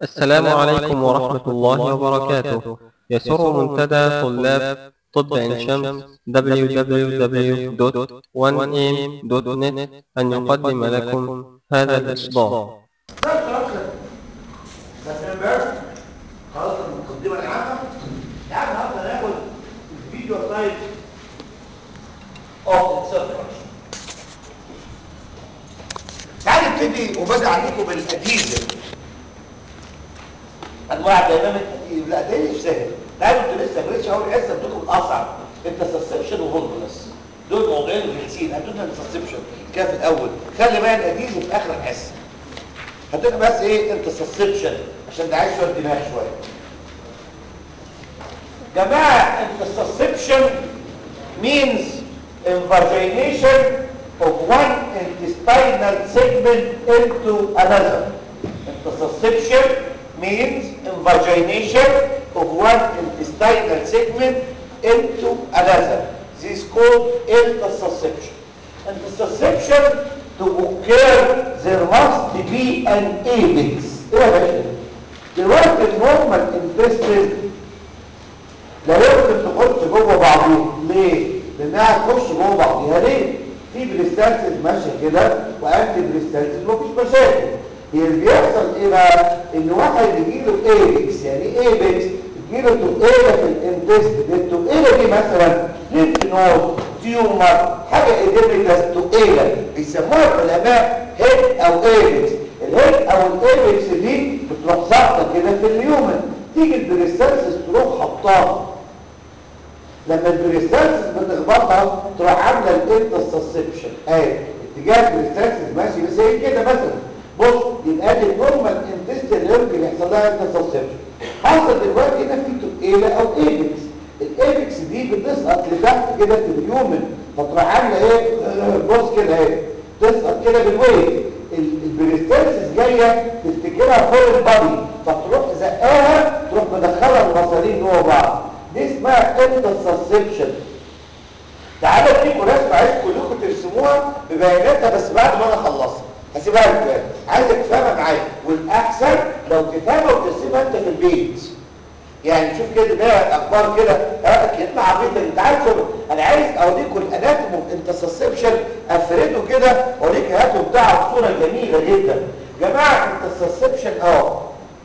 السلام عليكم ورحمة الله وبركاته يسر منتدى طلاب طب عين شمس www.1am.net أن يقدم لكم هذا الإصدار خلاص المقدمه العامه تعال النهارده ناخد الفيديو تايب اوف انسرشن تعال نبتدي وبدأ عليكم بالاديزم انواع دايناميك اديزم لا ده مش سهل تعالوا انتوا لسه بريتش اول حصه اديكم الاصعب انترسبشن وهورمونس دول موضوعين رخيصين هدونا انترسبشن كده في الاول خلي بقى الاديزم في اخر الحصه هديك بس ايه انترسبشن عشان ده عايز شويه دماغ شويه جماعه interception means invagination of one intestinal segment into another interception means invagination of one intestinal segment into another this is called interception interception to occur there must be an apex ايه يا باشا دلوقتي النورمال intestine لا يمكن تخش جوه بعضيها ليه؟ لانها تخش جوه بعضيها ليه؟ في بريستالسيس ماشيه كده وانتي بريستالسيس مفيش مشاكل هي اللي بيحصل ايه بقى؟ ان واحد يجي له ايبكس يعني ايه ايبكس؟ يجي له تقيله في الانتست التقيله دي مثلا ليمف نود تيومر حاجه ايديميكاس تقيله بيسموها العلماء هيد او ايبكس الهيد او الايبكس دي بتروح ساقطه كده في اليومن تيجي البريستالسيس تروح حطاها لما البريستالسيس بتخبطها تروح عامله الانترسبشن اهي اتجاه البريستالسيس ماشي زي كده مثلا بص يبقى دي النورمال انتست اللي يمكن يحصل لها انترسبشن حصل دلوقتي هنا في تقيله او ايبكس الايبكس دي بتسقط لتحت كده في اليومن فتروح عامله ايه بص كده اهي تسقط كده بالويت البريستالسيس جايه تفتكرها فوق البادي فتروح زقاها تروح مدخلها المصارين جوه بعض دي اسمها انترسبشن تعالى اديكم رسمه عايز كلكم ترسموها ببياناتها بس بعد ما انا اخلصها هسيبها لك عايزك تفهمها معايا والاحسن لو تفهمها وترسمها انت في البيت يعني شوف كده ده اخبار كده كلمه عبيطه انت عارف انا عايز اوريكم الاناتوم انترسبشن افرده كده اوريك هاتوا بتاع صوره جميله جدا جماعه انترسبشن اهو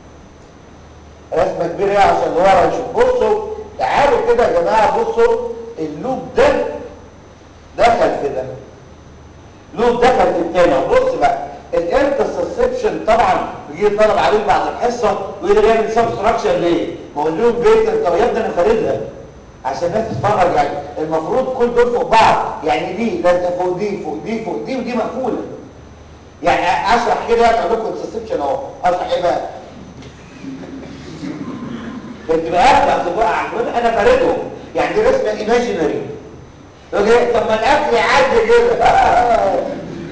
رسمه كبيره عشان ورا نشوف بصوا تعالوا كده يا جماعه بصوا اللوب ده دخل في ده لوب دخل في الثاني بص بقى الانترسبشن طبعا بيجي طلب عليه بعد الحصه ويقدر يعمل سبستراكشن ليه؟ ما هو اللوب بيت انت يا ابني انا فاردها عشان الناس تتفرج يعني المفروض كل دول فوق بعض يعني دي لازقه فوق دي فوق دي فوق دي ودي مقفوله يعني اشرح كده اقول لكم انترسبشن اهو اشرح ايه بقى؟ بتبقى قافله بتبقى عندنا انا فاردهم يعني دي رسمه ايماجينري طب ما الاكل يعدي كده آه.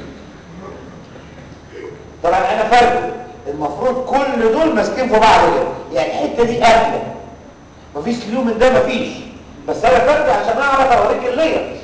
طبعا انا فرد المفروض كل دول ماسكين في بعض كده يعني الحته دي قافله مفيش اليوم ده مفيش بس انا فرد عشان اعرف اوريك اللير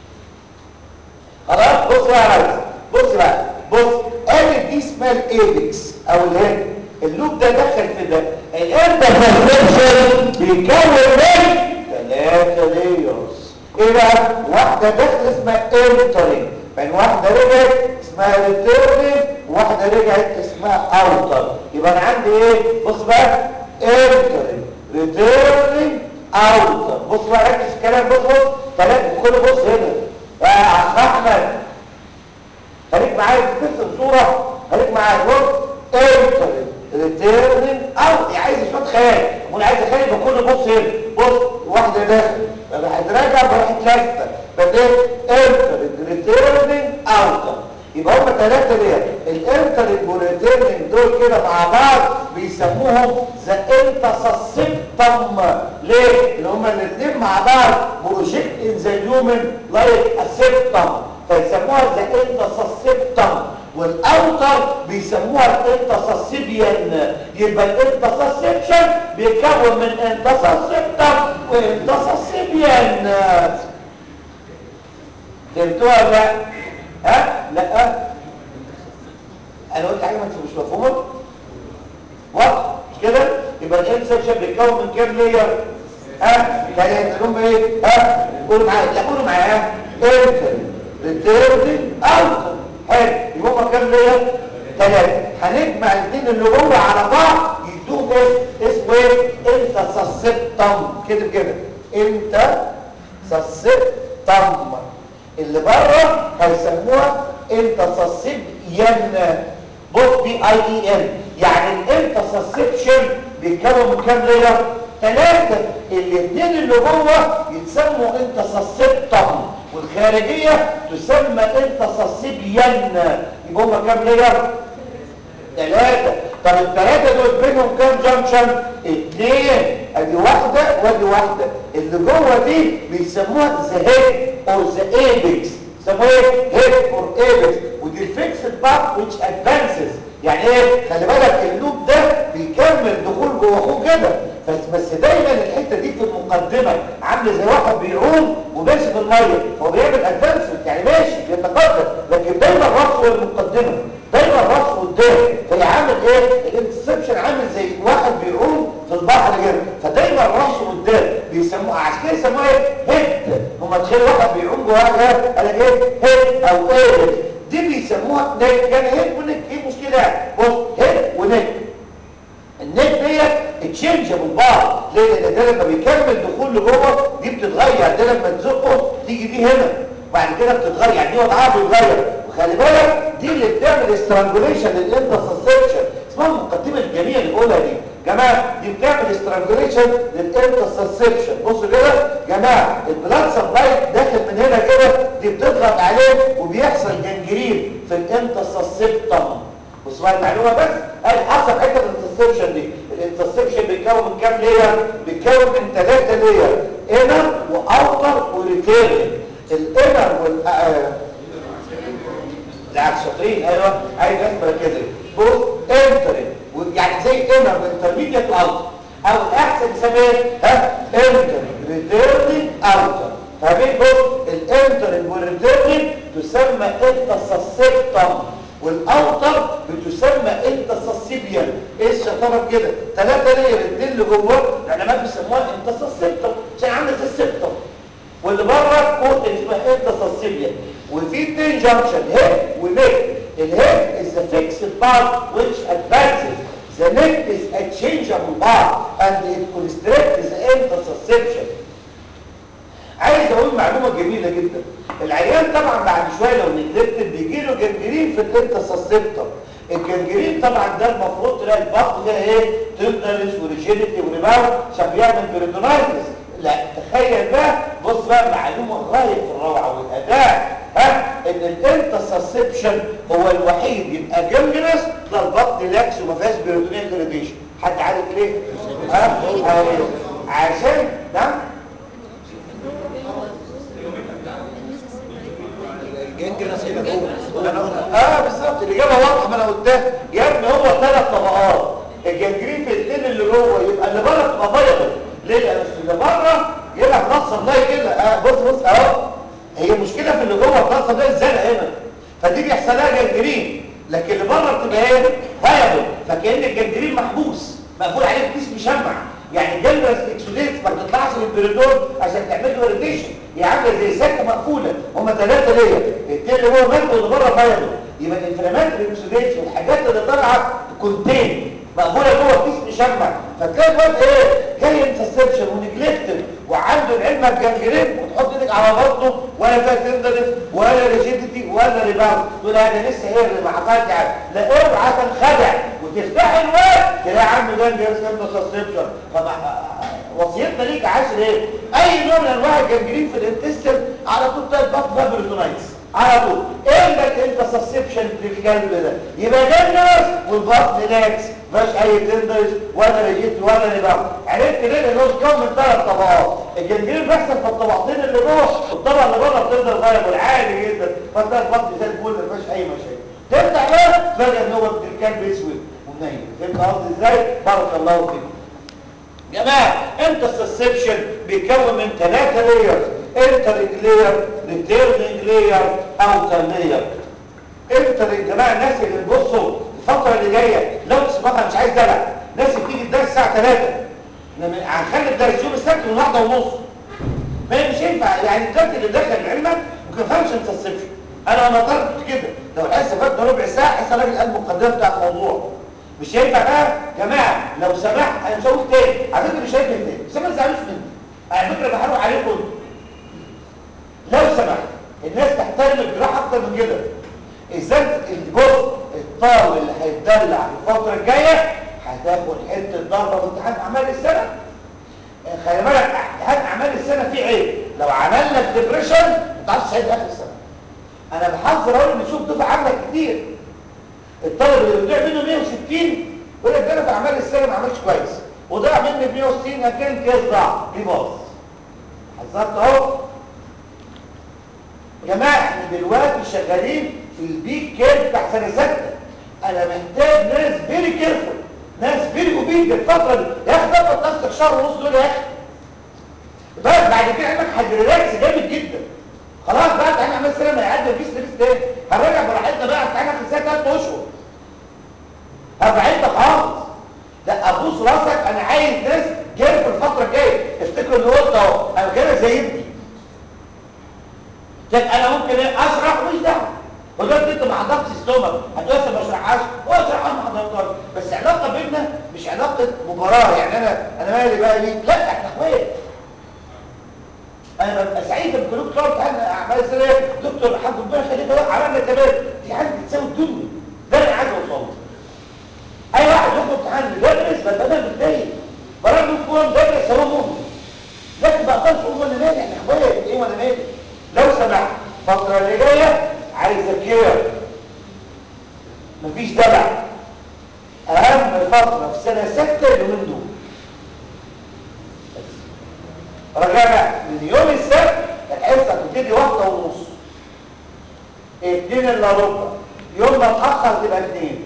خلاص بص بقى يا ريس بص بقى بص ادي دي اسمها الايبكس او الهيد اللوب ده دخل في ده الانترسبشن بيكون من ثلاثه لايرز ايه بقى واحده داخل اسمها انترنج يعني واحده رجعت اسمها ريتيرنينج وواحده رجعت اسمها اوتر يبقى انا عندي ايه بص بقى انترنج ريتيرنينج اوتر بص بقى ركز في الكلام بص بص ثلاثه كل بص هنا يا عم احمد خليك معايا ترسم صوره خليك معايا بص انترنج ريتيرنينج او عايز شويه خيال وانا عايز اخيل بكل بص هنا بص واحده داخل هتراجع براحه لفه بدل انتر ريتيرنينج اوتر يبقى هم ثلاثه ليه الانتر والريتيرنينج دول كده مع بعض بيسموهم ذا انترسبتم ليه ان هم الاثنين مع بعض بروجكت ان ذا هيومن لايك اسبتم فيسموها ذا انترسبتم والاوتر بيسموها الانترسبيان يبقى الانترسبشن بيتكون من انترسبتم وانترسبيان فهمتوها ولا لا ها لا انا قلت حاجه ما مش مفهومه واضح الانسرشن بيتكون من كام لاير ها ثلاثه اللي هم ايه ها قولوا معايا لا قولوا معايا انتر ريتيرنينج اوتر حلو يبقى هم كام لاير ثلاثه هنجمع الاثنين اللي جوه على بعض يدوهم ايه اسمه ايه انت سسبتم كده كده انت سسبتم اللي بره هيسموها انتصسبين بص بي اي اي ان يعني الانتصسبشن بيتكون من كام لير ثلاثه الاثنين اللي جوه يتسموا انتصسبتم والخارجيه تسمى انتصسبين يبقى هم كام لير ثلاثه طب الثلاثه دول بينهم كام جنكشن اثنين ادي واحده وادي واحده اللي جوه دي بيسموها ذا هيد اور ذا ايبكس سموه ايه هيد اور ايبكس ودي الفيكسد بارت which advances يعني ايه خلي بالك اللوب ده بيكمل دخول جوه اخوه كده بس بس دايما الحته دي في المقدمه عامله زي واحد بيعوم وماشي في الميه هو بيعمل ادفانسمنت يعني ماشي بيتقدم لكن دايما راسه المقدمه دايما راسه قدام فهي عامل ايه الانتسبشن عامل زي واحد بيعوم في البحر كده فدايما راسه قدام بيسموه عشان كده يسموها ايه هيد هم تخيل واحد بيعوم جوه كده قال لك ايه هيد او ايه دي بيسموها نيك كان هيد ونيك ايه مشكله بص هيد ونيك النيك ديت اتشينجبل بعض ليه لان ده لما بيكمل دخول لجوه دي بتتغير ده لما تزقه تيجي دي هنا وبعد كده بتتغير يعني دي وضعها بيتغير وخلي بالك دي اللي بتعمل استرانجوليشن للانترسبشن اسمها المقدمه الجميله اللي بقولها دي جماعه دي بتعمل استرانجوليشن للانترسبشن بصوا كده جماعه البلاد سبلاي داخل من هنا كده دي بتضغط عليه وبيحصل جنجرين في الانترسبتم بصوا بقى المعلومه بس ادي حصل حته الانترسبشن دي الانترسبشن بيتكون من كام لير بيتكون من ثلاثه لير انر واوتر وريتيرن الانر وال العكس شاطرين ايوه عايز اسمع كده بص انترن يعني زي انر انترميديت اوت او الاحسن يسميه ها انتر ريتيرنينج اوتر فاهمين بص الانترن والريتيرنينج تسمى انتسسبتم والاوتر بتسمى انتسسبيان ايه الشطاره كده ثلاثه ليه الاثنين اللي جوه العلماء بيسموها انتسسبتم عشان عامله زي السبتم واللي بره كود اسمها انتسسبيان وفي اثنين جنكشن هيد ونيك الهيد is the fixed part which advances the neck is a changeable part and it constricts the intersusception عايز اقول معلومه جميله جدا العيان طبعا بعد شويه لو نجلكتد بيجي له جنجرين في الانترسبتم الجنجرين طبعا ده المفروض تلاقي البطن فيها ايه تندرس وريجيديتي وريباوند عشان بيعمل بيريدونايتس لا تخيل بقى بص بقى معلومه غايه في الروعه والاداء ها ان الانترسبشن هو الوحيد يبقى جنجرس ده البطن لاكس وما فيهاش بيريدونيال جراديشن حد عارف ليه ها عشان نعم الجنجرس هنا جوه اه بالظبط الاجابه واضحه ما انا قلتها يا ابني هو ثلاث طبقات الجنجرين في الاثنين اللي جوه يبقى اللي بره تبقى بيضه ليه لان اللي بره يلعب نص الله كده اه بص بص اهو هي مشكله في اللي جوه النص ده الزرع هنا فدي بيحصل لها جنجرين لكن اللي بره بتبقى ايه فايبل فكان الجنجرين محبوس مقفول عليه كيس مشمع يعني الجلبس اكسوديت ما بتطلعش من البريدون عشان تعمل له ريتيشن هي عامله زي سكه مقفوله هم ثلاثه ليا التاني اللي هو مات واللي بره فايبل يبقى الانفلاماتوري اكسوديت والحاجات اللي طالعه كونتين مقفوله جوه كيس مشمع فتلاقي الواد ايه جاي انترسبشن ونجلكتد وعنده العلم الجنجرين وتحط ايدك على بطنه ولا فيها تندرس ولا ريجيديتي ولا ريباوند تقول انا لسه هي اللي ما حصلش يعني لا اوعى تنخدع وتفتح الواد تلاقي عنده جنجرين انترسبشن وصيتنا ليك عاشر ايه اي نوع من انواع الجنجرين في الانتستين على طول تلاقي البطن ده بريتونايتس على طول الا الانترسبشن للكلب ده يبقى جنجرس والبطن لاكس مفيهاش اي تندرس ولا ريجيت ولا ريباوند عرفت ليه لان هو بيتكون من ثلاث طبقات الجنجرين بيحصل في الطبقتين اللي جوه والطبقه اللي بره بتفضل غايب عالي جدا فتلاقي البطن زي الفل ما فيهاش اي مشاكل تفتح بقى تلاقي ان هو الكلب اسود ومنيل فهمت قصدي ازاي بارك الله فيك جماعه انترسبشن بيتكون من ثلاثه لايرز انترنج لاير ريتيرنينج لاير اوتر لاير انتر يا جماعه الناس اللي بتبصوا الفتره اللي جايه لو سمعتها مش عايز دلع ناس بتيجي الدرس الساعه 3 انما هنخلي الدرس يوم السبت من واحدة ونص ما مش ينفع يعني الدرس اللي دخل علمك ممكن فهمش انت الصفر انا انا طلبت كده لو الحصه فاتت ربع ساعه حصه الراجل قال المقدمه بتاع الموضوع مش هينفع بقى يا جماعه لو سمحت انا مش هقول تاني على فكره مش هينفع تاني بس ما تزعلوش مني على فكره بحرق عليكم لو سمحت الناس تحترم الجراحه اكتر من كده اذا الجزء الطاوي اللي هيتدلع في الفتره الجايه هتاخد حته ضربه في امتحان اعمال السنه خلي بالك امتحان اعمال السنه فيه عيب لو عمل لك ديبريشن ما تعرفش تعيد اخر السنه انا بحذر اقول ان شوف دفعه عامله كتير الطالب اللي بيضيع منه 160 يقول لك انا في اعمال السنه ما عملتش كويس وضيع مني ب 160 كان كيس ضاع دي باظ حذرت اهو يا جماعه احنا دلوقتي شغالين في البيك كير بتاع سنه سته انا محتاج ناس فيري كيرفول ناس فيري اوبيد الفتره دي يا اخي ضبط نفسك شهر ونص دول يا اخي بقى بعد كده علمك هتريلاكس جامد جدا خلاص بقى تعالى نعمل سنه ما يعدي مفيش ستريس تاني هنرجع براحتنا بقى تعالى ناخد سنه ثلاث اشهر هبعدنا خالص لا ابوس راسك انا عايز ناس جايه في الفتره الجايه افتكر اللي قلت اهو انا كده زي ابني لكن انا ممكن اشرح مش دعوه ودلوقتي انت ما حضرتش ستومك هتقول ما اشرحهاش هو اشرحها ما حضرتهاش بس علاقه بيننا مش علاقه مباراه يعني انا انا مالي بقى ليك لا احنا اخوات انا ببقى سعيد لما كلكم تقعدوا تعالى اعمال السنه دكتور الحمد لله خليك بقى عملنا تمام دي حاجه بتساوي الدنيا ده اللي عايز اوصله اي واحد ياخد امتحان مدرس ببقى انا متضايق برغم ان هو مدرس هو مؤمن لكن بقى خالص اقول انا مالي احنا اخوات ايه وانا مالي لو سمحت الفتره اللي جايه عايزه كير مفيش دلع اهم فتره في سنه سته اليومين دول رجعنا من يوم السبت الحصه بتبتدي واحده ونص اتنين الا ربع يوم ما اتاخر تبقى اتنين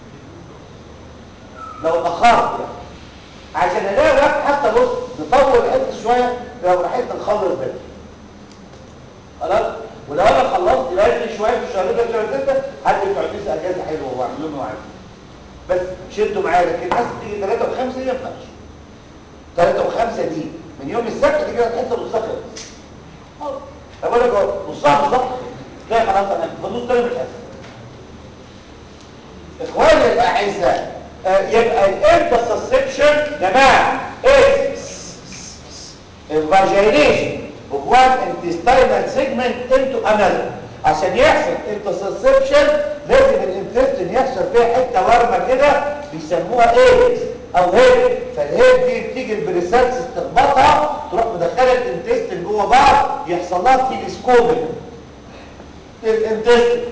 لو اتاخرت يعني عشان الاقي وقت حتى بص نطول الحته شويه لو راحتنا نخلص ده خلاص ولو انا خلصت بدري شويه في الشهر ده شهر سته حد بتوع الناس اجازه حلوه واعمل لهم وعمل بس شدوا معايا لكن الناس تيجي 3 و5 دي ما ينفعش 3 و5 دي من يوم السبت دي كده الحته نصها خلص طب اقول لك اهو نصها بالظبط تلاقي خلاص انا في النص تاني مش حاسس اخواني الاعزاء آه يبقى الانترسبشن جماعه از الفاجينيشن of one intestinal segment into another عشان يحصل انترسبشن لازم الانتستين يحصل فيها حته ورمه كده بيسموها ايبكس او هيد فالهيد دي بتيجي البريسالس تخبطها تروح مدخله الانتستين جوه بعض يحصل لها تيليسكوبينج الانتستين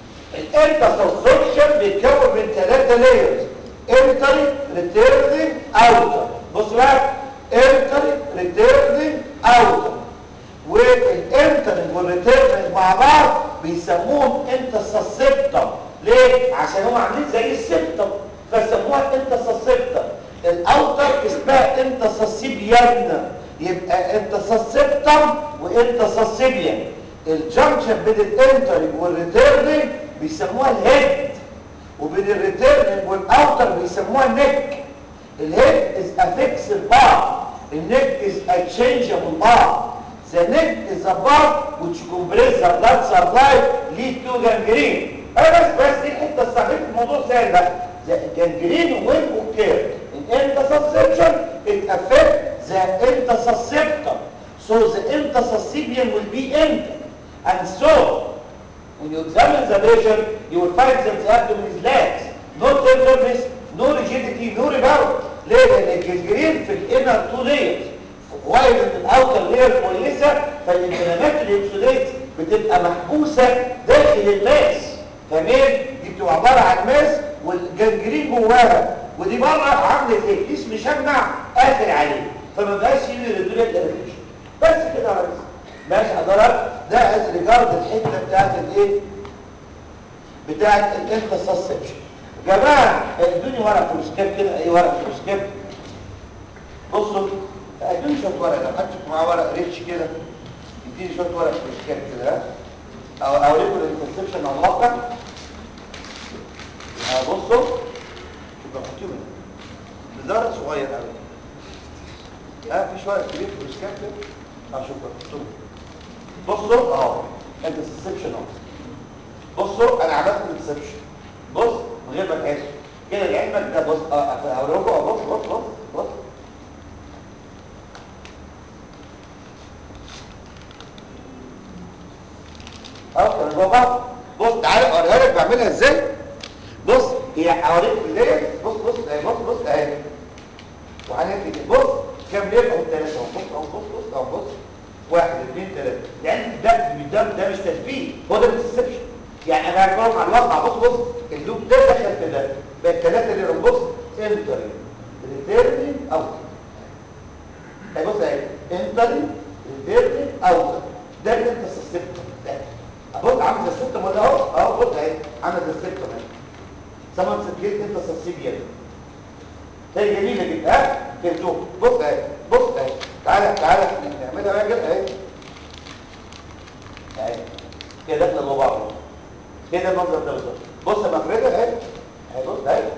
الانترسبشن بيتكون من ثلاثه لايرز انتري ريتيرنينج اوتر بص بقى انتري ريتيرنينج اوتر والانترنج والريتيرنج مع بعض بيسموهم انترسبتم ليه؟ عشان هم عاملين زي السبتم فسموها انترسبتم الاوتر اسمها انترسبيان يبقى انترسبتم وانترسبيان الجنكشن بين الانترنج والريتيرنج بيسموها الهيد وبين الريتيرنج والاوتر بيسموها النك الهيد از افيكسد بار النك از اتشينجبل بار The neck is a part which compress the blood supply lead to gangrene. أنا بس بس دي الحتة الصحيحة الموضوع سهل بقى. The gangrene will occur in intersusception it affects the intersusceptor. So the intersuscipian will be empty. And so when you examine the patient you will find that the abdomen is lax. No tenderness, no rigidity, no rebound. ليه؟ لأن الجنجرين في الانر تو layers. وايد ان الاوتر لير كويسه فالانفلامات الاكسوديت بتبقى محبوسه داخل الماس فاهمين دي بتبقى عباره عن ماس والجنجرين جواها ودي بره عامله زي كيس مشمع قافل عليه فما بقاش يجي ريدوليت اريتيشن بس كده يا ريس ماشي حضرتك ده از ريجارد الحته بتاعت الايه بتاعت الانترسبشن جماعه ادوني ورق فلوسكاب كده اي ورق فلوسكاب بصوا ادوني شويه ورق لو حد معاه ورق ريتش كده يديني شويه ورق في الكتاب كده او اوريكم الانترسبشن على الواقع بصوا شوفوا حطيهم زرع صغير قوي اه في شويه كبير في الاسكان كده اه شكرا شكرا بصوا اهو انترسبشن اهو بصوا انا عملت انترسبشن بص من غير ما تحس كده لعلمك ده بص اه اوريكم اه بص بص بص بص اهو كان جوه بعض بص تعالى اوريها لك بعملها ازاي بص هي اوريك ليه بص بص اهي بص بص اهي وهنكتب كده بص كام ليه اهو ثلاثه اهو بص اهو بص بص اهو بص واحد اثنين ثلاثه لان ده ده ده مش تشبيه هو ده الانسبشن يعني انا هقول على الواقع بص بص اللوب ده دخل في ده بقى الثلاثه اللي هم بص انتر ريتيرنينج اوت اهي بص اهي انتر ريتيرنينج اوت ده اللي انت سسبته ده بص عامل زي السبتم ولا اهو اهو بص اهي عامل زي السبتم اهي سمن سبجيت انت سسيبيا هي جميله جدا ها فهمتوا بص اهي بص اهي تعالى تعالى نعملها بقى كده اهي اهي كده داخله جوه بعض كده المنظر ده بالظبط بص يا مفرده اهي اهي بص اهي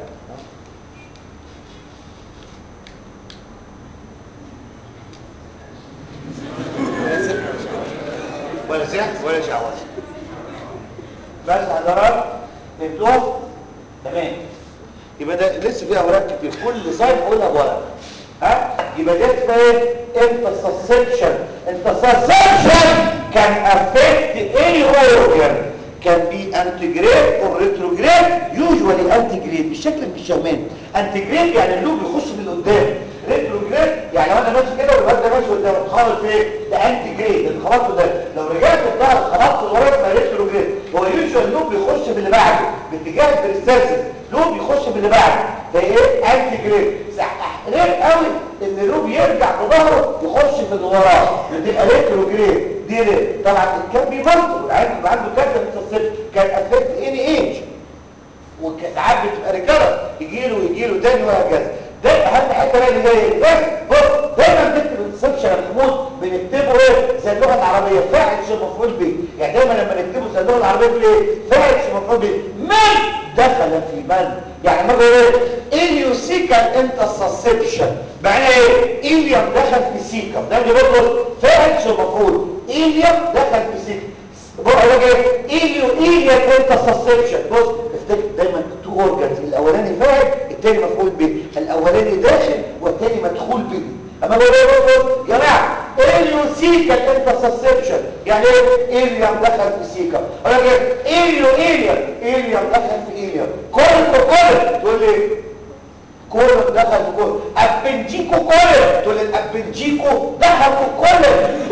ولا سحر ولا شعوذه بس حضرات فهمتوها تمام يبقى ده لسه فيها اوراق كتير كل سايت اقولها بورق ها يبقى ده اسمها ايه انترسبشن انترسبشن كان افكت اني اورجن كان بي انتجريت اور ريتروجريد يوجوالي انتجريت بالشكل مش فاهمين انتجريت يعني اللوب يخش من قدام ريتروجريد يعني وانا ماشي كده والواد ده ماشي قدام خالص ايه ده انتجريت اللي خبطته ده لو رجعت بتاع خبطت لورا يبقى ريتروجريد هو يوجوال لوب يخش من اللي بعده باتجاه البريستاسيس لوب يخش من اللي بعده ده ايه انتجريت احترام قوي ان اللوب يرجع بظهره يخش في اللي وراه بتبقى ريتروجريد دي ليه طبعا كان بيبطل العيال اللي عنده كذا متصل كان افكت اني ايج وساعات بتبقى رجاله يجي له ويجي له تاني وهكذا ده اهم حته بقى اللي جايه بس بص دايما بنكتب الانسبشن محمود بنكتبه ايه زي اللغه العربيه فاعل شيء مفعول به يعني دايما لما نكتبه زي اللغه العربيه بنقول ايه فاعل شيء مفعول به من دخل في من يعني ما ايه اليوسيكال انترسبشن معناه ايه اليوم دخل في سيكا ده اللي بيقول فاعل شيء مفعول اليوم دخل في سيكا بقى ايه ايليو ايليا انترسبشن بص افتكر دايما تو اورجانز الاولاني فاعل الثاني مفعول به الاولاني داخل والثاني مدخول به اما بقول ايه بص يا جماعه اليوسيكال انترسبشن يعني ايه اليوم دخل في سيكا اقول لك ايه اليو ايليا اليوم دخل في ايليا كل كل تقول لي كل دخل في كل ابنجيكو كل تقول لي الابنجيكو دخل في كل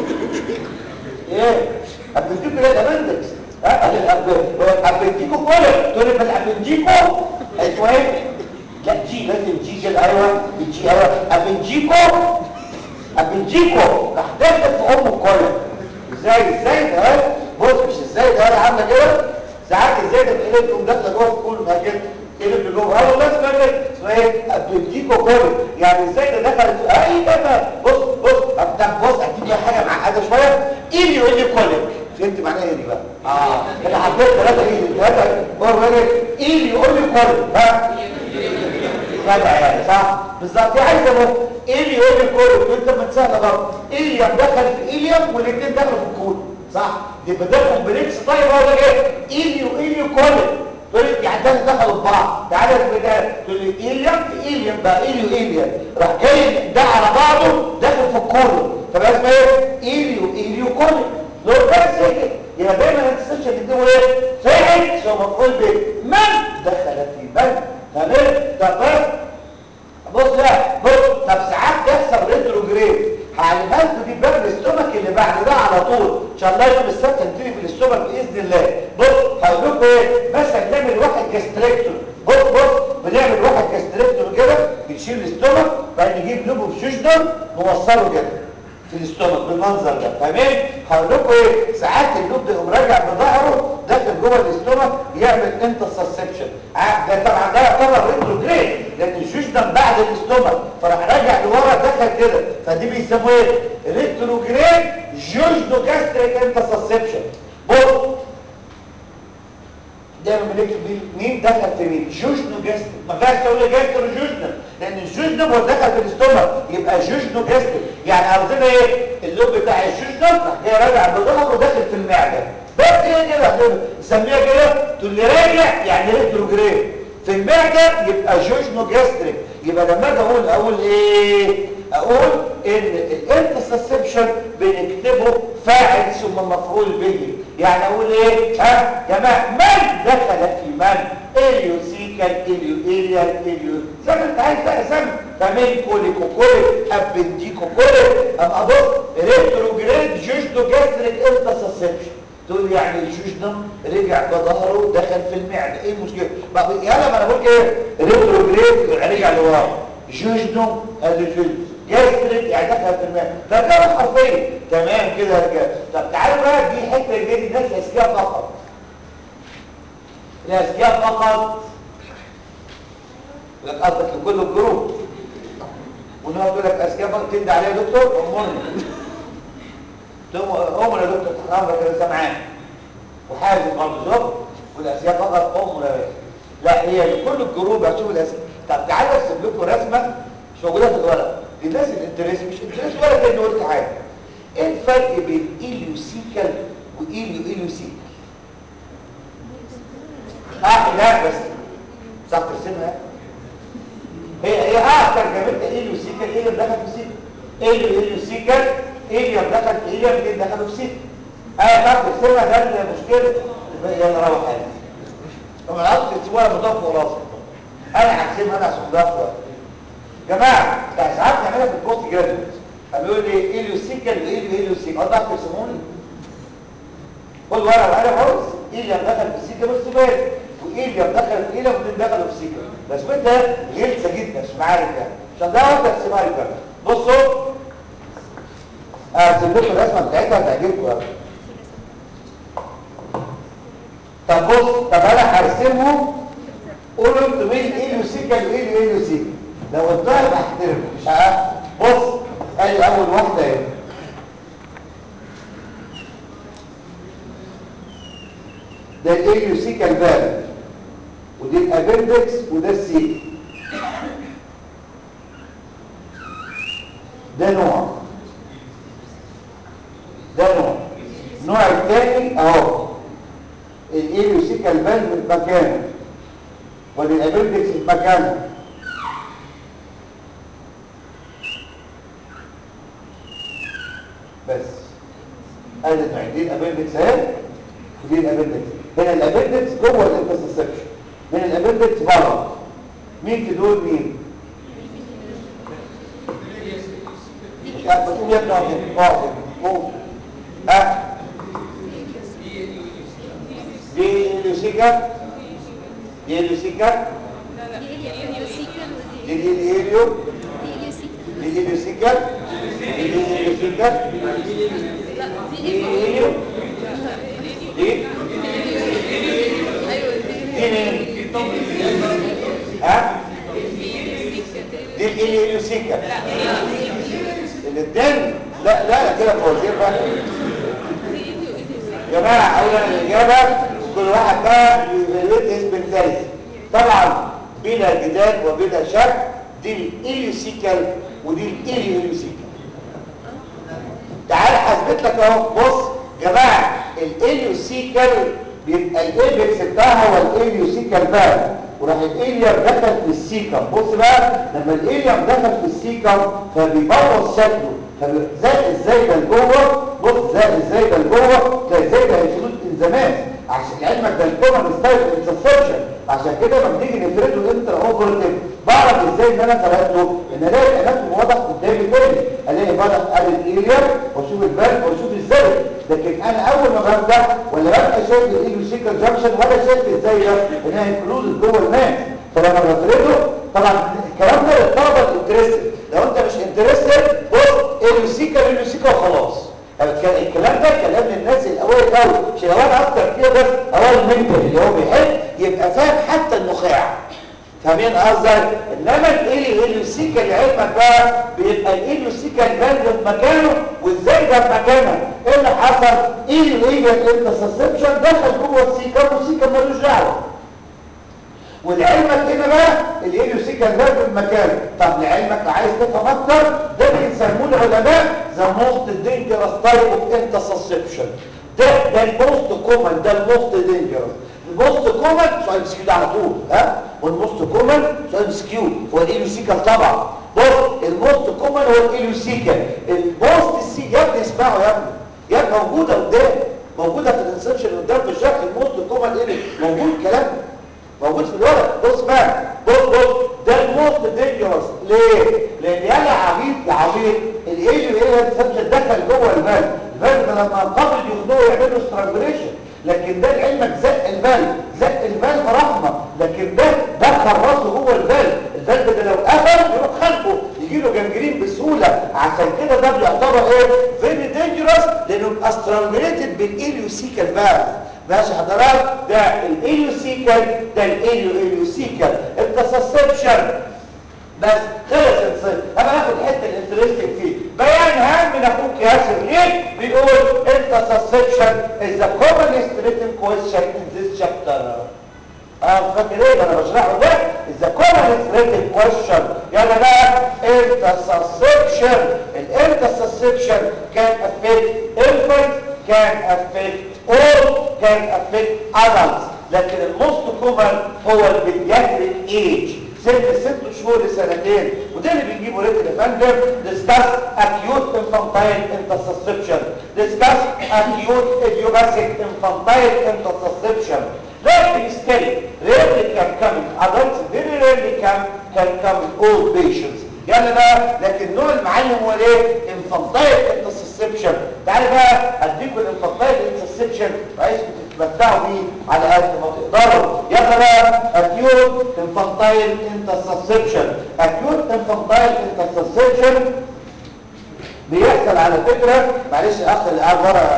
ايه ابنجيكو ده الابندكس ابنجيكو كل تقول لي الابنجيكو اسمه ايه لا جي لازم جي كده ايوه جي ايوه ابنجيكو ابنجيكو راح داخل في ام الكل ازاي ازاي ده بص مش ازاي ده انا عامله كده ساعات ازاي ده بتقلب تقوم داخله جوه في كل ما كده قلب جوه اول الناس فاكر اسمها ايه ابنجيكو كل يعني ازاي ده دخلت اي ده بص بص طب بص اكيد حاجه معقده شويه ايه يقول لي كولك فهمت معناها ايه دي بقى اه انا حطيت ثلاثه ايه ثلاثه هو ايه اللي يقول لي كولك ها جدع يعني صح بالظبط دي عايزه اهو ايه اللي يقول لي كولك وانت ما سهله برضه ايليام دخل في ايليام والاثنين دخلوا في الكول صح يبقى ده كومبلكس طيب هو ده ايه ايليو ايليو كولك تقول لي يعني ده دخلوا في بعض تعالى البدايه تقول لي ايليام في ايليام بقى ايليو ايليام راح جاي ده على بعضه داخل في الكول فبقى اسمه ايه ايليو ايليو كولك لو بس كده يبقى دايما الانتسيشن بيديهم ايه فاعل سو مفعول به من دخل في من تمام ده بس بص لا بص طب ساعات تحصل ريتروجريد هعلمها لكم دي باب الاستومك اللي بعد ده على طول ان شاء الله يوم السبت هنبتدي في الاستومك باذن الله بص هقول لكم ايه مثلا نعمل واحد جاستريكتور بص بص بنعمل واحد جاستريكتور كده بنشيل الاستومك بعدين نجيب لوبو بشوشدر نوصله كده في الاستومك بالمنظر ده فاهمين هقول لكم ايه ساعات اللوب ده يقوم راجع بظهره داخل جوه الاستومك يعمل انترسبشن ده طبعا ده يعتبر ريتروجريد لان الجوش ده بعد الاستومك فراح راجع لورا دخل كده فدي بيسموه ايه ريتروجريد جوجدو جاستريك انترسبشن بص دايما بنكتب مين دخل في مين جوجنو جاستريك ما فيهاش تقول جاسترو جوجنا لان جوجنوم ودخل في الاستومك يبقى جوجنو جاستريك يعني قصدنا ايه اللوب بتاع الجوجنوم راح جاي راجع بالظهر وداخل في المعده بس هي كده نسميها كده تقول لي راجع يعني ريتروجريد في المعده يبقى جوجنو جاستريك يبقى لما اجي اقول اقول ايه اقول ان الانترسبشن بنكتبه فاعل ثم مفعول به يعني اقول ايه ها يا جماعه من دخل في من اليوسيكال اليو اليال اليو زي ما انت عايز بقى سم فمن كوليكوكوليك ابنديكوكوليك ابقى بص ريتروجريد جوجنو جاستريك انترسبشن تقول يعني الجوجنم رجع بظهره دخل في المعده ايه المشكله بقى يلا ما انا بقول ايه ريتروجريد رجع لورا جوجنم ادي جوجنم جاستريك يعني دخل في المعده ده كلام حرفيا تمام كده يا رجاله طب تعالوا بقى دي حته دي الناس اذكياء فقط الاذكياء فقط لك قصدك لكل الجروب ونقعد تقول لك اذكياء فقط تندى عليها يا دكتور امرني امر يا دكتور تحرم لك انا سامعان وحازم برضه شوف والاسياء فقط امر يا باشا لا هي لكل الجروب هتشوف الاسئله طب تعالوا ارسم لكم رسمه مش موجوده في الورق للناس الانترست مش انترست ولا كاني قلت حاجه ايه الفرق بين ايليوسيكال وايليو ايليوسيكال اه لا بس صح ترسمها هي هي اه ترجمتها ايليوسيكال ايه اللي دخل في سيكال ايليو ايليوسيكال ايليوم دخل في ايليوم الاثنين دخلوا في سيكال اه تعرف ترسمها ده المشكله يلا روح حاجه طب انا عاوز ترسموها مضاف وراسه انا هرسمها انا عشان مضاف وراسه جماعه ده ساعات نعملها في البوست جراديويت قالوا لي ايليوسيكال وايليو ايليوسيكال اه تعرف ترسموني خد ورقه وقلم خالص ايليوم دخل في سيكال بص بالك وايليوم دخل في ايليوم واثنين دخلوا في سيكال بس انت غلسه جدا مش معارف يعني عشان ده واحده ترسمها لي بقى بصوا ارسم لكم الرسمه بتاعتها هتعجبكم قوي طب بص طب انا هرسمه قولوا انتوا مين ايه الوسيكال وايه ايه الوسيكال لو قلتها يبقى احترمه مش عارف بص ادي اول واحده اهي ده الايليوسيكال فالف ودي الابندكس وده السيك ده نوع ده نوع النوع الثاني اهو الايليوسيكال فالف في مكانه والابندكس في مكانه بس ادي النوعين دي الابندكس اهي ودي الابندكس هنا الابندكس جوه الانترسبشن من الابندكس بره مين في دول مين مش عارف تقول يا ابني اقعد هنا اقعد هنا قوم ها دي اليوسيكا دي اليوسيكا دي دي الهيليو دي دي اليوسيكا دي دي اليوسيكا دي الهيليو دي دي مين ها دي الهيليوسيكا الاثنين لا لا كده فوزير بقى يا جماعه اولا الاجابه كل واحد بقى يفلت اسم الثالث طبعا بلا جدال وبلا شك دي الاليوسيكال ودي الاليوسيكال تعال اثبت لك اهو بص يا جماعه الاليوسيكال بيبقى الايبكس بتاعها هو الاليوسيكال فالف وراح الاليوم دخل في السيكم بص بقى لما الاليوم دخل في السيكم فبيبوظ شكله فزائد الزايده لجوه بص زائد الزايده لجوه تلاقي الزايده هيفلوت من زمان عشان علمك ده الكومن ستايل انسفشن عشان كده لما بنيجي نفرده انترا اوبرتيف بعرف ازاي ان انا فرقته ان الاقي الاناتوم واضح قدامي تاني الاقي واضح ادي الاليوم واشوف الفالف واشوف الزايد لكن انا اول ما ببدا ولا ببقى شايف الايلوسيكال جانكشن ولا شايف ازاي ده انها انكلودد جوه الماس فلما بفرده طبعا الكلام ده للطلبه الانترستد لو انت مش انترستد بص ايلوسيكال ايلوسيكال وخلاص الكلام ده كلام للناس الاوائل قوي مش الاوائل اكتر كده بس اوائل المنتال اللي هو بيحب يبقى فاهم حتى النخاع فاهمين قصدي انما الايليوسيكال لعلمك بقى بيبقى الايليوسيكال فالف في مكانه وازاي ده في مكانها ايه اللي حصل ايه الايليال انترسبشن دخل جوه السيكم والسيكم ملوش دعوه ولعلمك هنا بقى الهيليوسيكال نيرف المكان طب لعلمك عايز تفهم اكتر ده بيسموه العلماء ذا موست دينجرس تايب اوف انترسبشن ده ده الموست كومن ده الموست دينجرس الموست كومن سؤال سكيو ده على طول ها والموست كومن سؤال سكيو هو الهيليوسيكال طبعا بص الموست كومن هو الهيليوسيكال الموست سي يا ابني اسمعوا يا ابني يا ابني موجوده قدام موجوده في الانسرشن قدام في الشرح الموست كومن ايه موجود كلام موجود في الورق بص بقى بص بص ده الموست دينجرس ليه؟ لان يالا عبيد يا عبيد الايليو ايه الانسرشن دخل جوه البلد البلد لما انقبض يخنقوا يعملوا سترانجوليشن لكن ده لعلمك زق البلد زق البلد رحمه لكن ده دخل راسه جوه البلد البلد ده لو قفل يروح خلقه يجي له جنجرين بسهوله عشان كده ده بيعتبر ايه فيري دينجرس لانه بيبقى سترانجوليتد بالايليوسيكال فالف ماشي حضرات ده الايليوسيكال ده الايليو ايليوسيكال التسسبشن بس خلص الصيف انا هاخد الحته الانترستنج فيه بيان هام من اخوك ياسر ليه بيقول التسسبشن is the commonest written question in this chapter اه فاكر ايه انا بشرحه ده is the commonest written question يلا بقى intersusception الانترسسبشن can affect infants can affect all can affect adults لكن الموست كومن هو البيدياتريك ايج سن ست شهور لسنتين وده اللي بنجيبه ريت الافندر discuss acute infantile intersusception discuss acute idiopathic infantile intersusception لكن still rarely can come in adults very rarely can can come in old patients يلا بقى لكن نوع المعلم هو ايه انفانتايل انترسبشن تعالى بقى اديكم الانفانتايل انترسبشن وعايزكم تتمتعوا بيه على قد ما تقدروا يلا بقى اكيوت انفانتايل انترسبشن اكيوت انفانتايل انترسبشن بيحصل على فكره معلش الاخ اللي قاعد ورا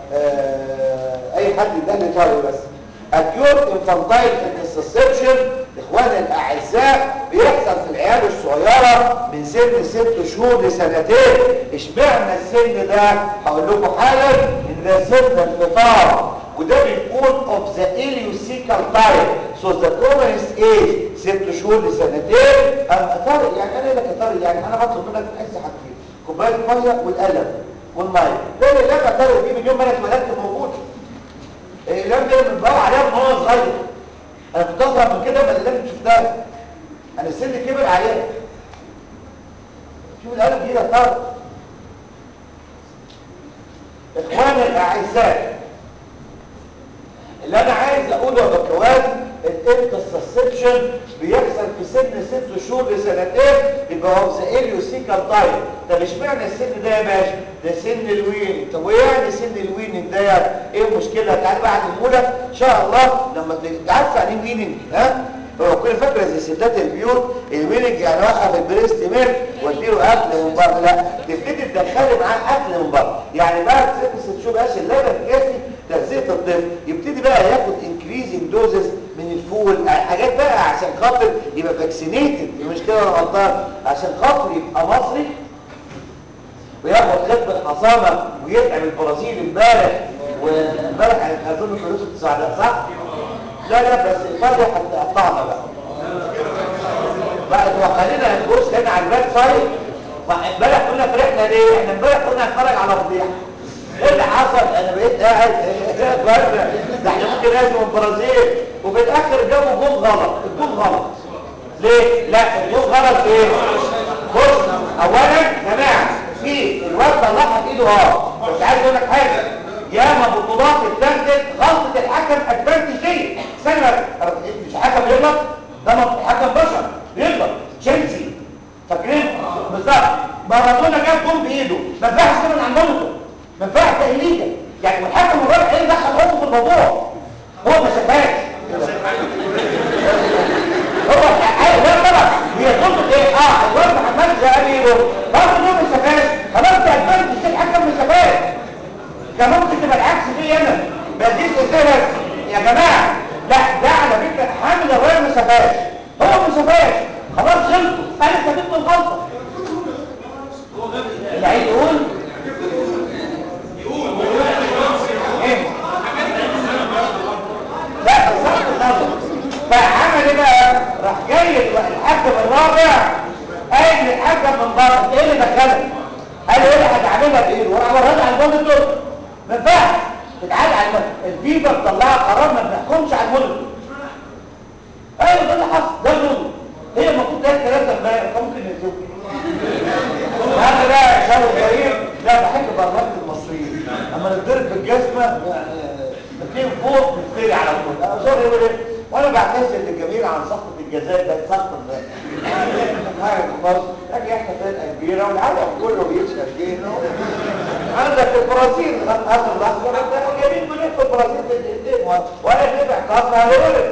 آه، اي حد يدلي طاري بس اكيوت انفانتايل انترسبشن اخواني الاعزاء بيحصل في العيال الصغيره من سن ست شهور لسنتين اشمعنى السن ده هقول لكم حالا ان ده سن الفطار وده بيكون اوف ذا اليوسيكال تايب سو ذا كومنست ايج ست شهور لسنتين اما طارق يعني انا لك يا طارق يعني انا بطلب منك تحس حاجتين كوبايه ميه والقلم والميه ده اللي لما طارق دي من يوم ما انا اتولدت موجود الاقلام دي بنبقى عليها من هو صغير انا كنت اصغر من كده بس لازم شفتها انا السن كبر عليها شوف القلم دي ده طارق اخواني الاعزاء اللي انا عايز اقوله يا بكوات الانترسبشن بيحصل في سن ست شهور لسنتين يبقى هو ذا اليوسيكال تايب طب اشمعنى السن ده يا باشا ده سن الوين طب وايه يعني سن الوين ده ايه المشكله تعال بقى اعلمهولك ان شاء الله لما تعرف يعني ايه ويننج ها هو كل فاكره زي ستات البيوت الويننج يعني وقف البريست ميل واديله اكل من بره لا تبتدي تدخلي معاه اكل من بره يعني بعد ست ست شهور بقاش اللبن كافي تغذيه الطفل يبتدي بقى ياخد انكريزنج دوزز من الفول حاجات بقى عشان خاطر يبقى فاكسينيتد مش كده انا غلطان عشان خاطر يبقى مصري وياخد خطب الحصانه ويتعب البرازيل امبارح وامبارح كانت اظن فلوس التساعدات صح؟ لا لا بس ايطاليا هتقطعنا بقى بقى وخلينا نبص هنا على الباك سايد امبارح كنا فرحنا ليه؟ احنا امبارح كنا هنتفرج على فضيحه ايه اللي حصل انا بقيت قاعد بره ده احنا ممكن نازل من البرازيل وفي الاخر جابوا جول غلط الجول غلط ليه لا الجول غلط ايه بص اولا يا جماعه في الواد طلعها بايده اه بس عايز اقول لك حاجه ياما بطولات اتاخدت غلطه الحكم ادفانتجيه سنه مش حكم يغلط ده حكم بشر يغلط تشيلسي فاكرين بالظبط مارادونا جاب جول بايده ما ينفعش كده من عندهم ما ينفعش تهليكا يعني والحكم الراجل ايه دخل امه في الموضوع هو ما شافهاش هو لا طبعا هي كلمه ايه اه الواد محمد جابيرو برضه هو ما شافهاش خلاص ده ادفانتج الحكم ما شافهاش كان ممكن تبقى العكس دي انا بديك قلتها يا جماعه لا ده على فكره حامل الراجل ما شافهاش هو ما شافهاش خلاص غلطوا انا استفدت من الغلطه اللي عايز يقول ايه لا بالظبط النظر فعمل ايه بقى الحكم من بره ايه اللي دخلك قال ايه اللي هتعملها بايه وراح ورد على المونيتور ما ينفعش تتعاد على المونيتور الفيفا مطلعه قرار ما بنحكمش على المونيتور ايوه ده اللي حصل ده الرول هي المفروض ده ثلاثه امبارح كان ممكن ينزلوا هذا بقى شاور كريم لا بحب برمجه المصريين اما نضرب بالجزمه يعني اثنين فوق نفتري على طول انا زور يقول ايه وانا بعتذر للجميع عن سقط الجزائر ده سقط ده لكن احنا فرقه كبيره والعالم كله بيشهد لينا عندك البرازيل اخر الاخضر ده جميل منين في البرازيل في الدقيقتين وانا نبع قصه هيقول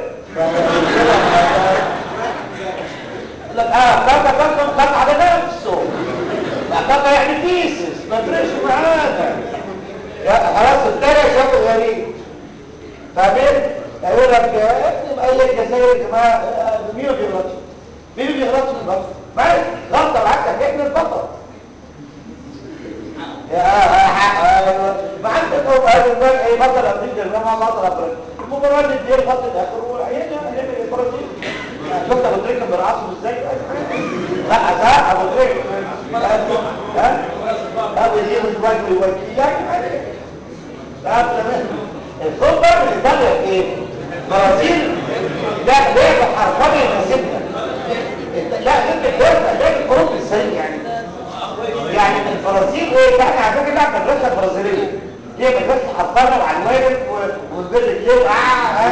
لك اه كاكا كاكا كاكا على نفسه لا كاكا يعني بيسس ما تفرقش معانا يا خلاص التاني شافه غريب فاهمين؟ يقول لك يا ابني بأي الجزائر يا جماعه آه، مين ما بيغلطش؟ مين ما بيغلطش في البطل؟ ما غلطه العكس احنا البطل يا آه، ما عندك هو قال البال ايه بطل امريكا ما بطل افريقيا المباراه اللي دي الخط الاخر والعيال هنعمل ايه البرازيل شفت ابو تريكه بيرقصوا ازاي لا صح ابو تريكه ها ابو يجيب الوجه ويوديه يعني حاجه لا تمام الصوت بقى من ايطاليا في ايه برازيل لا لعبه حرفانه يناسبنا لا ضد الدفع ده الخروج السريع يعني يعني البرازيل ايه يعني على فكره لعبه المدرسه البرازيليه هي مدرسه حرفانه وعلى الواجب وبر رجليه اه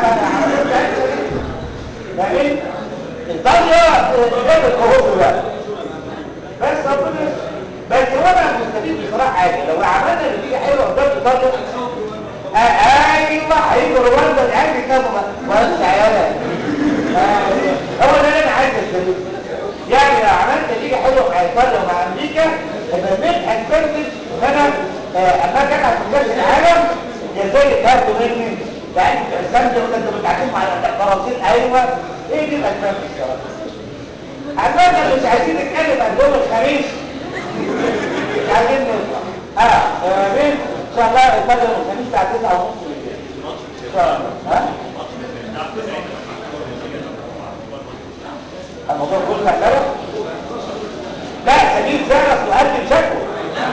ده ايه ايطاليا جاب الخروج بقى بس ربنا بس هو انا مستفيد بصراحه حاجه لو عملنا نتيجه حلوه قدام ايطاليا آه ايوه هيجوا رواندا العيال بيكسبوا بس عيالها هو ده اللي انا عايز استفيد يعني لو عملت نتيجه حلوه مع ايطاليا ومع امريكا يبقى مين ادفانتج ان انا آه، اما كان في كاس العالم الجزائر تاخدوا مني يعني الاسلام يقول لك انت بتعتمد على البرازيل ايوه ايه دي الادفانتج صراحه عمالنا مش عايزين نتكلم عن دول الخليج مش عايزين نطلع اه آه، مين ان شاء الله ايطاليا والخليج الساعه 9 ونص بالليل ان شاء الله ها الموضوع كله محترم لا سليم زرس وقدم شكوى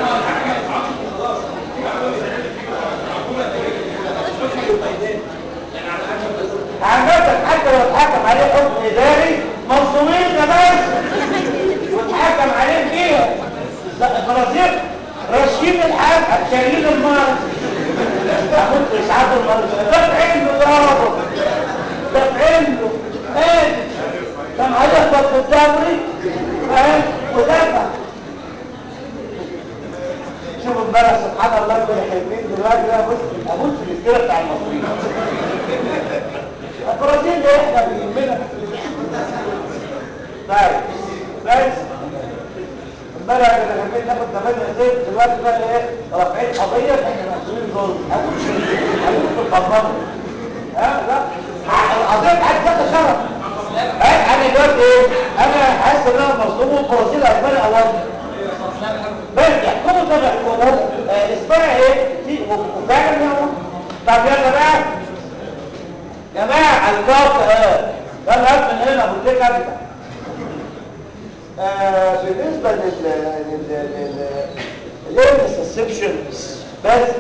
عامة حتى لو اتحكم عليه حكم اداري مظلومين ده بس واتحكم عليه فيها البرازيل راشين الحاج شايلين المرض هموت اسعاد المرض ده في عينه ضربه ده في عينه ايه كان هيخبط في الدوري فاهم ودافع شوف امبارح سبحان الله كنا حلوين دلوقتي بقى بص اموت في الاستيرة بتاع المصريين البرازيل ده احنا بيهمنا طيب بس امبارح كنا حلوين ناخد 8 زيت دلوقتي بقى ايه رافعين قضيه احنا مسؤولين ظلم هموت في القضيه ها لا القضيه بتاعت ذات شرف انا دلوقتي ايه انا حاسس ان انا مظلوم والبرازيل اسبانيا اولا بس يحكموا زي ما يحكموا آه، اسبانيا ايه في وفعلا يا طب يلا بقى جماعه الكاف اه يلا هات من هنا ابو تريكه ابدا آه بالنسبه لل لل لل الانترسبشن بس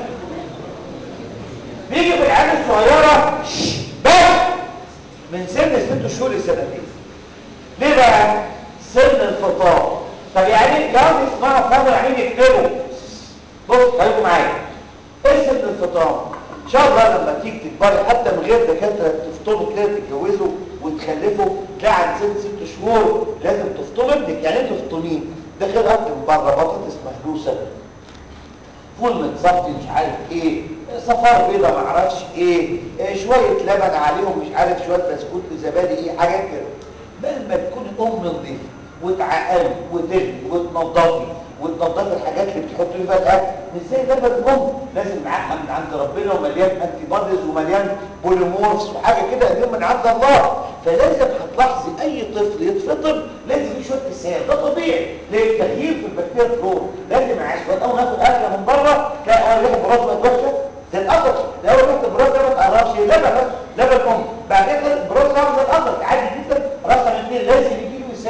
بيجي في العيال الصغيره بس من سن ست شهور لسنتين ليه بقى سن الفطام طب يعني لو تسمعوا خبر عين يكتبوا بص خليكم معايا ايه سن الفطام ان شاء الله لما تيجي تكبري حتى من غير دكاتره تفطموا كده تتجوزوا وتخلفوا تلاقي عند ست ست شهور لازم تفطم ابنك يعني ايه تفطميه داخل اكل من بره بطاطس مهروسه فول متصفي مش عارف ايه صفار بيضة ما اعرفش ايه, إيه شوية لبن عليهم مش عارف شوية بسكوت زبادي ايه حاجات كده مهما تكون ام نظيفة وتعقلي وتغلي وتنضفي وتنضفي الحاجات اللي بتحطي فيها الاكل مش زي لبن الام لازم معاها من عند ربنا ومليان انتي بوديز ومليان بوليمورس وحاجه كده اليوم من عند الله فلازم هتلاحظي اي طفل يتفطر لازم في شويه اسهال ده طبيعي ليه تغيير في البكتيريا فلور لازم معاه شويه اول ناخد اكله من بره تلاقي اول ريحه براس بقت وحشه زي القطر لو ريحه براس ده ما تقربش لبن بس لبن ام بعد كده براس ده زي القطر عادي جدا راسها من الاثنين لازم يجي له وسام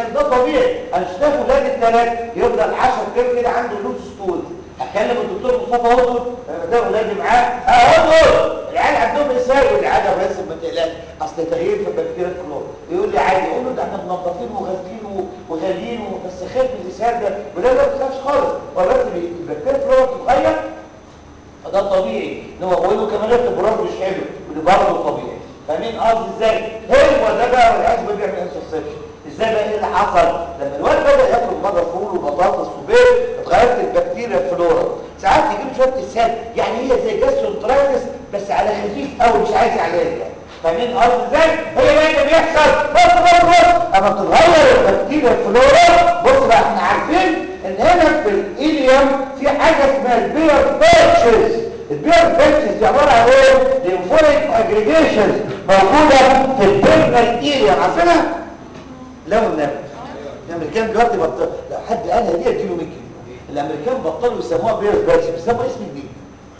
لكن ده طبيعي انا شايف ولاد الثلاث يفضل 10 كيلو كده عنده لوز ستول اكلم الدكتور مصطفى هدهد ده ولادي معاه اه هدهد العيال عندهم اسهال واللي عاده بس ما تقلقش اصل تغيير في بكتيريا الكلور يقول لي عادي اقول له ده احنا منظفين وغاسلين وغاليين بس خايف من الاسهال ده وده ما بتخافش خالص هو بس البكتيريا الكلور بتتغير فده طبيعي ان هو بقول له كمان البراز مش حلو ودي برضه طبيعي فاهمين قصدي ازاي هو ده بقى والعيش بيعمل انسرسبشن ازاي بقى ايه اللي حصل لما الواد بدا ياكل مره فول وبطاطس وبيض اتغيرت البكتيريا الفلورا ساعات يجيب شويه اسهال يعني هي زي جاسترونترايتس بس على خفيف قوي مش عايز علاج يعني فاهمين قصدي ازاي هي بقى اللي بيحصل بص بص بص اما بتتغير البكتيريا الفلورا بص بقى احنا عارفين ان هنا في الايليوم في حاجه اسمها البير بيرتشز البير بيرتشز دي عباره عن ايه ليمفويد اجريجيشنز موجوده في البيرنال ايليوم عارفينها لو النبي الامريكان دلوقتي بطل لو حد قالها دي اديله 100 جنيه الامريكان بطلوا يسموها بير بيرتشز بيسموها اسم جديد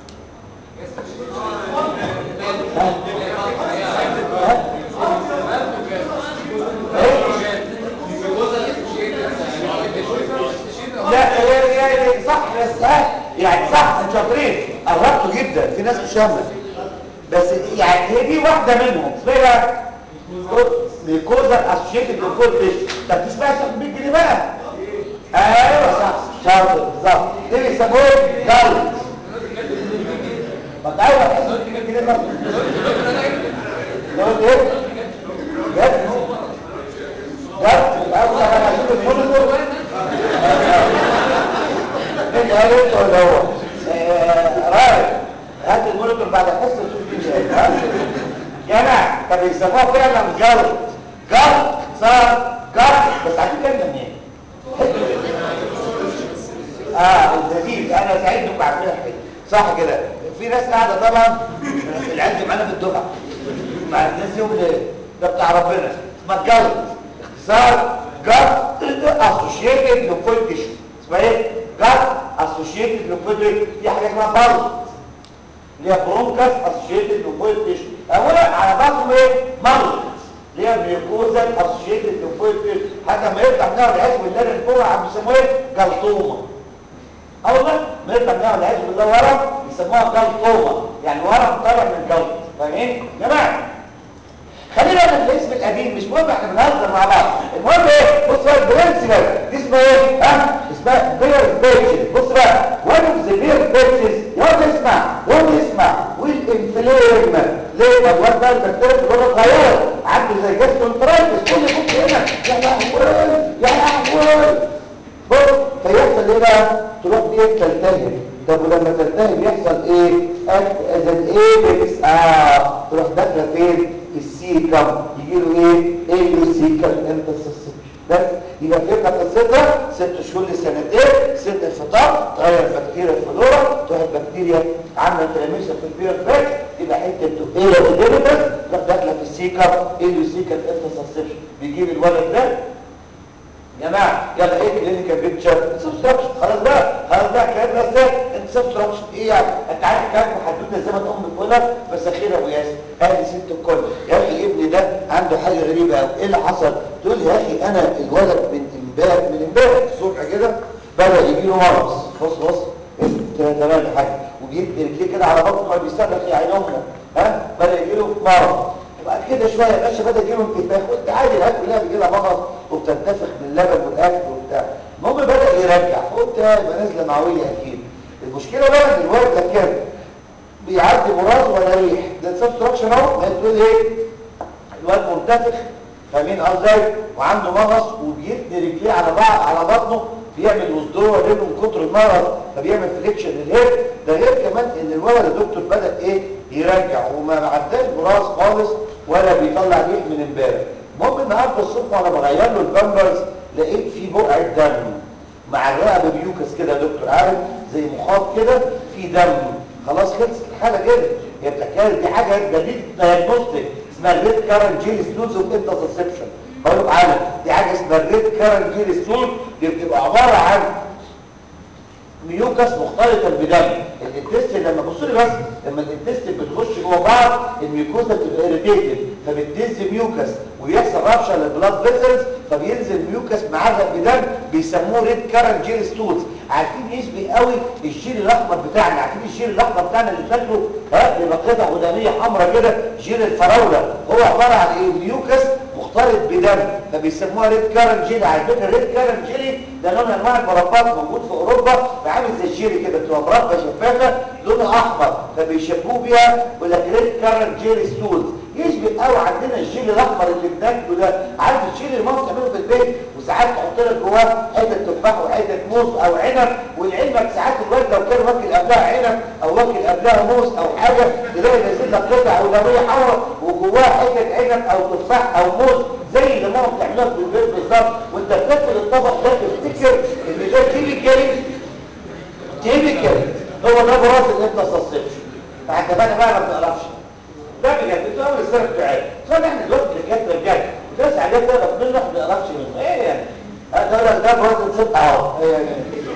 ها؟ ها؟ لا يعني صح بس ها يعني صح انتوا شاطرين قربتوا جدا في ناس مش فاهمه بس يعني هي دي واحده منهم اسمها ميكوزا اسوشيتد بالفورتش طب تسمعي صح 100 جنيه بقى ايوه صح شاطر بالظبط دي بيسموه جلد ما انت ايوه تحس 100 جنيه بقى لو ايه جد جد اول حاجه هشوف المونيتور انت قالت ولا هو رايح هات المونيتور بعد الحصه تشوف مين ها يا جماعه طب يسموها فعلا جلد جلد صار جلد بس عارفين كلمه منين اه الزبيب انا سعيد انكم عارفينها حلو صح كده في ناس قاعده طبعا العيال دي معانا في الدفعه مع الناس يوم ده بتاع ربنا اسمها جلد اختصار جلد اسوشيتد ليمفويد تيشو اسمها ايه جلد اسوشيتد ليمفويد في حاجه اسمها بلد اللي هي برونكاس اسوشيتد ليمفويد تيشو اولا على بعضهم ايه مرض اللي هي ميوكوزا اسوشيتد ليمفويد تيشو حتى ما يفتح منها العياذ بالله من فوق عم بيسموه ايه جلطومه اه والله ما يفتح منها العياذ بالله ورم يسموها جلطومه يعني ورم طالع من الجلط فاهمين يا جماعه خلينا في الاسم القديم مش مهم احنا بنهزر مع بعض المهم ايه بص بقى البرنسبل دي اسمها ايه ها اسمها بير بيتشز بص بقى وان اوف ذا بير بيتشز يقعد يسمع يقعد يسمع والانفلام ليه ما الواد ده البكتيريا في الوضع اتغيرت عنده زي جاسترونترايتس كل يفك هنا يا لهوي يا لهوي بص فيحصل ايه بقى تروح دي تلتهب طب ولما تلتهب يحصل ايه اكت از ان ايبكس اه تروح داخله فين في السيكم يجي له ايه ايه سيكم انترسبشن بس يبقى فهمنا قصتها ست شهور لسنتين سن الفطار تغير البكتيريا الفلورا تروح البكتيريا عامله انفلاميشن في البير فات يبقى حته ايه ديليبس تروح داخله في السيكم ايه سيكم انترسبشن بيجيب الولد ده يا جماعه يلا ايه كلينيكال بيكتشر سبستراكشن خلاص بقى خلاص بقى كلام بس انت سبستراكشن ايه يعني انت عارف كام حدوته زي ما تقوم بتقولها بس اخيرا ابو ياسر هذه ست الكل يا اخي ابني ده عنده حاجه غريبه قوي ايه اللي حصل تقول يا اخي انا الولد من امبارح من امبارح الصبح كده بدا يجي له مرض بص بص تمام يا حاج وبيدي رجليه كده على بطنه وبيصرخ يا عين امه ها بدا يجي له مرض وبعد كده شويه يا باشا بدا يجي له انتفاخ قلت عادي العيال كلها بيجي لها مغص وبتنتفخ باللبن والاكل وبتاع المهم بدا يرجع قلت يبقى نازله معويه اكيد المشكله بقى ان الواد ده كده بيعدي براز ولا ريح ده سبستراكشن اهو تقول ايه الواد منتفخ فاهمين ازاي وعنده مغص وبيتني رجليه على بعض على بطنه بيعمل وصدوه رجله من كتر المرض فبيعمل فليكشن للهيد ده غير كمان ان الولد يا دكتور بدا ايه يرجع وما عداش براس خالص ولا بيطلع ريح من امبارح المهم النهارده الصبح وانا بغير له البامبرز لقيت في بقعه دم مع الرقبه بيوكس كده يا دكتور عارف زي مخاط كده في دم خلاص خلصت الحاله كده هي بتحكي دي حاجه دليل دايجنوستيك اسمها الريد كارن جيل ستولز اوف انترسبشن هقول لك على دي حاجه اسمها الريد كارن جيل ستول دي بتبقى عباره عن ميوكس مختلطه بدم الانتستين لما بصوا لي بس لما الانتستين بتخش جوه بعض الميوكوزا بتبقى اريتيتد فبتنزل ميوكس ويحصل رابشر للبلاد فيسلز فبينزل ميوكس معلق بدم بيسموه ريد كارن جيل ستولز عارفين يشبه قوي الجيل الاحمر بتاعنا عارفين الجيل الاحمر بتاعنا اللي شكله ها بيبقى قطع غداميه حمراء كده جيل الفراوله هو عباره عن ايه ميوكس مختلط بدم فبيسموها ريد كارن جيلي على فكره ريد كارن جيلي ده نوع من انواع المربات موجود في اوروبا عامل زي الجيلي كده بتبقى مربى شفافه لونها احمر فبيشبهوه بيها يقول لك ريد كارن جيلي ستولز يشبه قوي عندنا الجيل الاحمر اللي بناكله ده عارف الجيل اللي ماما بتعمله في البيت وساعات تحط لك جواه حته تفاح وحته موز او عنب ولعلمك ساعات الواد لو كان واكل قبلها عنب او واكل قبلها موز او حاجه تلاقي نازل لك قطع غداميه حمراء وجواها حته عنب او تفاح او موز زي اللي ماما بتعملها في البيت بالظبط وانت بتاكل الطبق ده تفتكر ان ده كيميكال كيميكال هو ده براس اللي انت سسبشن فانت بقى بقى ما بتعرفش ده بجد انت اول السنه بتاعتك فانا احنا دلوقتي دكاتره بجد وكاس حاجات ده بس منه ما بنعرفش منه ايه يعني هذا ده براس الست اهو ايه يعني